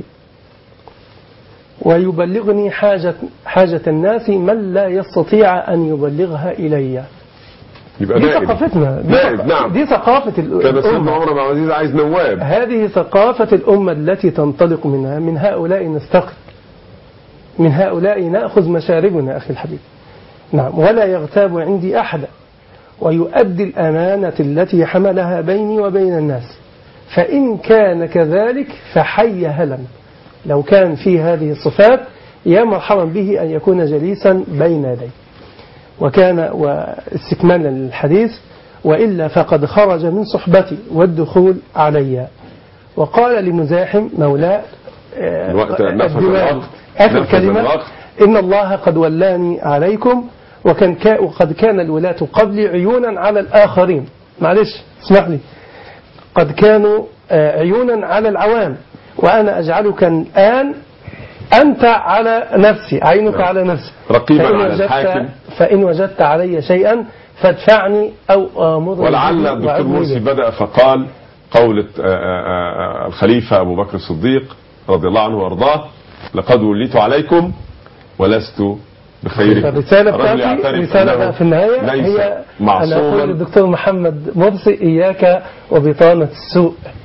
ويبلغني حاجة, حاجة الناس من لا يستطيع أن يبلغها إلي يبقى دي نائب ثقافتنا دي, نائب ثق- نعم دي ثقافة ال- كان سيدنا الأمة عمر بن عبد العزيز عايز نواب هذه ثقافة الأمة التي تنطلق منها من هؤلاء نستقي من هؤلاء نأخذ مشاربنا أخي الحبيب نعم ولا يغتاب عندي أحدا ويؤدي الأمانة التي حملها بيني وبين الناس فإن كان كذلك فحي هلا لو كان في هذه الصفات يا مرحبا به أن يكون جليسا بين يدي وكان واستكمالا للحديث وإلا فقد خرج من صحبتي والدخول علي وقال لمزاحم مولاه آه، الوقت نفذ الديوان. الوقت آخر نفذ كلمة الوقت. إن الله قد ولاني عليكم وكان كا وقد كان الولاة قبلي عيونا على الآخرين معلش اسمح لي قد كانوا آه، عيونا على العوام وأنا أجعلك الآن أنت على نفسي عينك نعم. على نفسي رقيبا فإن على وجدت- الحاكم. فإن وجدت علي شيئا فادفعني أو آمرني ولعل به الدكتور وأعذني مرسي به. بدأ فقال قولة آه، آه، آه، الخليفة أبو بكر الصديق رضي الله عنه وأرضاه لقد وليت عليكم ولست بخيركم الرسالة الرجل بتاعتي يعترف رسالة أنه بقى في النهاية ليس هي أنا أقول معصوما للدكتور محمد مرسي إياك وبطانة السوء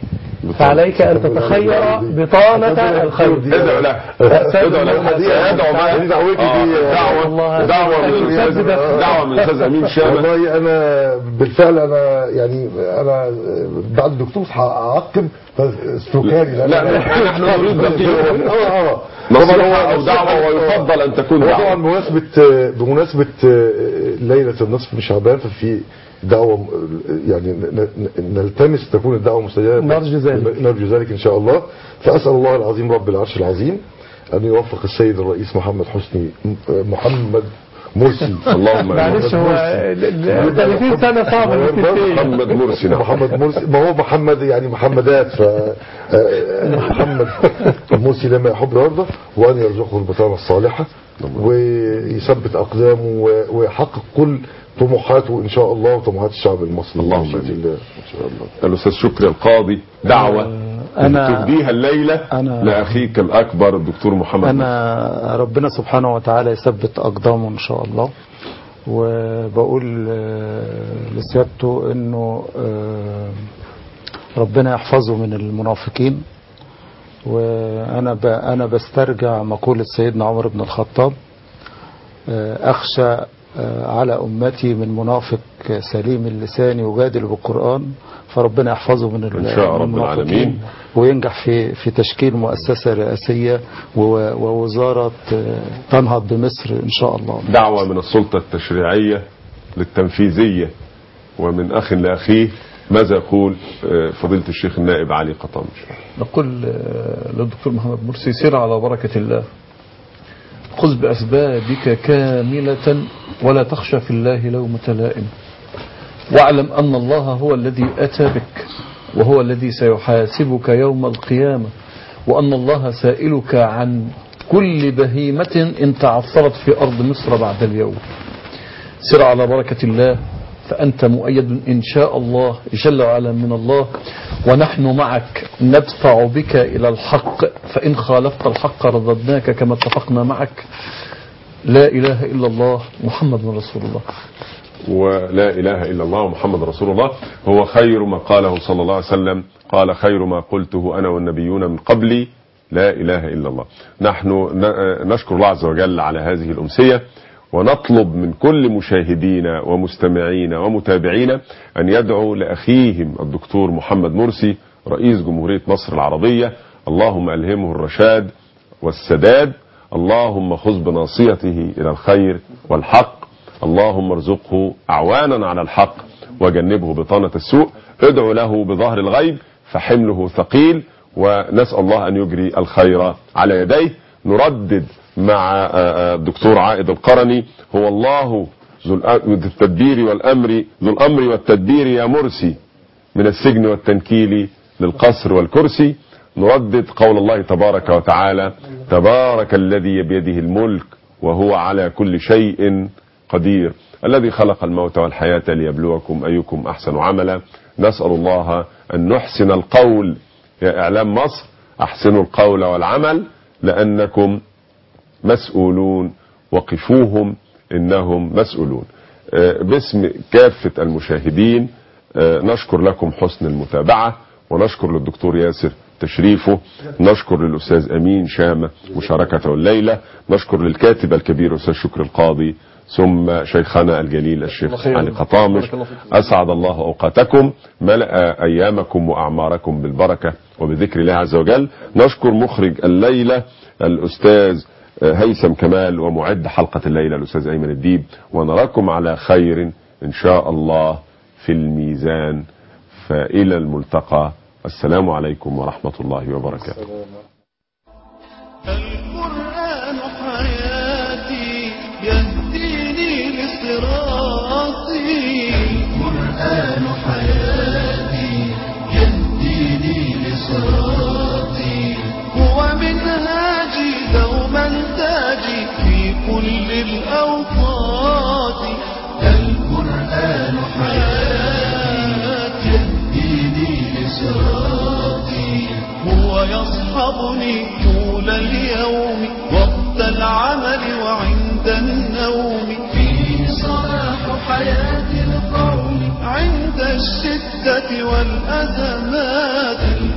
فعليك أن تتخير بطانة الخير ادعو له ادعو له ادعو معه دي دعوتي دي دعوة دعوة من الأستاذ دعوة من الأستاذ أمين شامة والله انا بالفعل انا يعني انا بعد الدكتور هعقب سلوكاني لا، لا، نحن نريد دقيقة. اه اه نصيحة أو دعوة ويفضل أن تكون هو طبعا دعوة بمناسبة بمناسبة ليلة النصف من شعبان ففي دعوة يعني ن- ن- نلتمس تكون الدعوة مستجابة نرجو ذلك. نرجو ذلك إن شاء الله فأسأل الله العظيم رب العرش العظيم أن يوفق السيد الرئيس محمد حسني محمد مرسي اللهم معلش هو ال- ال- 30 سنة صعبة إنك تنتهي. محمد مرسي نعم. محمد مرسي ما هو محمد يعني محمدات ف آه، محمد مرسي لما يحب يرضى وان يرزقه البطانه الصالحه ويثبت اقدامه و- ويحقق كل طموحاته ان شاء الله وطموحات الشعب المصري اللهم بإذن آمين. الله ان شاء الله الأستاذ شكري القاضي دعوة أنا- تهديها الليلة أنا- لأخيك الأكبر الدكتور محمد مرسي. انا ربنا سبحانه وتعالى يثبت اقدامه ان شاء الله وبقول آه، لسيادته انه آه، ربنا يحفظه من المنافقين وانا ب- انا بسترجع مقولة سيدنا عمر بن الخطاب آه، اخشى آه، على امتي من منافق سليم اللسان يجادل بالقران فربنا يحفظه من ال- إن شاء من رب المنافقين. العالمين. وينجح في في تشكيل مؤسسة رئاسية و- ووزارة آه، تنهض بمصر إن شاء الله دعوة من السلطة التشريعية للتنفيذية ومن أخ لأخيه ماذا يقول آه، فضيلة الشيخ النائب علي قطامش نقول آه، للدكتور محمد مرسي سير على بركة الله خذ بأسبابك كاملة ولا تخشى في الله لومة لائم واعلم أن الله هو الذي أتى بك وهو الذي سيحاسبك يوم القيامة وأن الله سائلك عن كل بهيمة إن تعثرت في أرض مصر بعد اليوم سر على بركة الله فأنت مؤيد إن شاء الله جل وعلا من الله ونحن معك ندفع بك إلى الحق فإن خالفت الحق رددناك كما اتفقنا معك لا إله إلا الله محمد رسول الله ولا إله إلا الله ومحمد رسول الله هو خير ما قاله صلى الله عليه وسلم قال خير ما قلته أنا والنبيون من قبلي لا إله إلا الله نحن ن- نشكر الله عز وجل على هذه الأمسية ونطلب من كل مشاهدينا ومستمعينا ومتابعينا أن يدعوا لأخيهم الدكتور محمد مرسي رئيس جمهورية مصر العربية اللهم ألهمه الرشاد والسداد اللهم خذ بناصيته إلى الخير والحق اللهم ارزقه أعوانا على الحق وجنبه بطانة السوء ادعو له بظهر الغيب فحمله ثقيل ونسأل الله أن يجري الخير على يديه نردد مع آه، آه، الدكتور عائد القرني هو الله ذو الأ- ذو التدبير والأمر ذو الأمر والتدبير يا مرسي من السجن والتنكيل للقصر والكرسي نردد قول الله تبارك وتعالى تبارك الذي بيده الملك وهو على كل شيء قدير الذي خلق الموت والحياة ليبلوكم أيكم أحسن عملا نسأل الله أن نحسن القول يا إعلام مصر أحسنوا القول والعمل لأنكم مسؤولون وقفوهم إنهم مسؤولون آه، باسم كافة المشاهدين آه، نشكر لكم حسن المتابعة ونشكر للدكتور ياسر تشريفه نشكر للأستاذ أمين شامة مشاركته الليلة نشكر للكاتب الكبير أستاذ شكر القاضي ثم شيخنا الجليل الشيخ علي قطامش أسعد الله أوقاتكم ملأ أيامكم وأعماركم بالبركة وبذكر الله عز وجل نشكر مخرج الليلة الأستاذ هيثم كمال ومعد حلقة الليلة الأستاذ أيمن الديب ونراكم على خير إن شاء الله في الميزان فإلى الملتقى السلام عليكم ورحمة الله وبركاته القرآن حياتي يهديني لصراطي القرآن حياتي يهديني لصراطي هو منهاجي دوما تاجي في كل الأوقات القرآن حياتي يهديني لصراطي هو يصحبني طول اليوم وقت العمل وعند النوم فيه صلاح حياة القوم عند الشدة والأزمات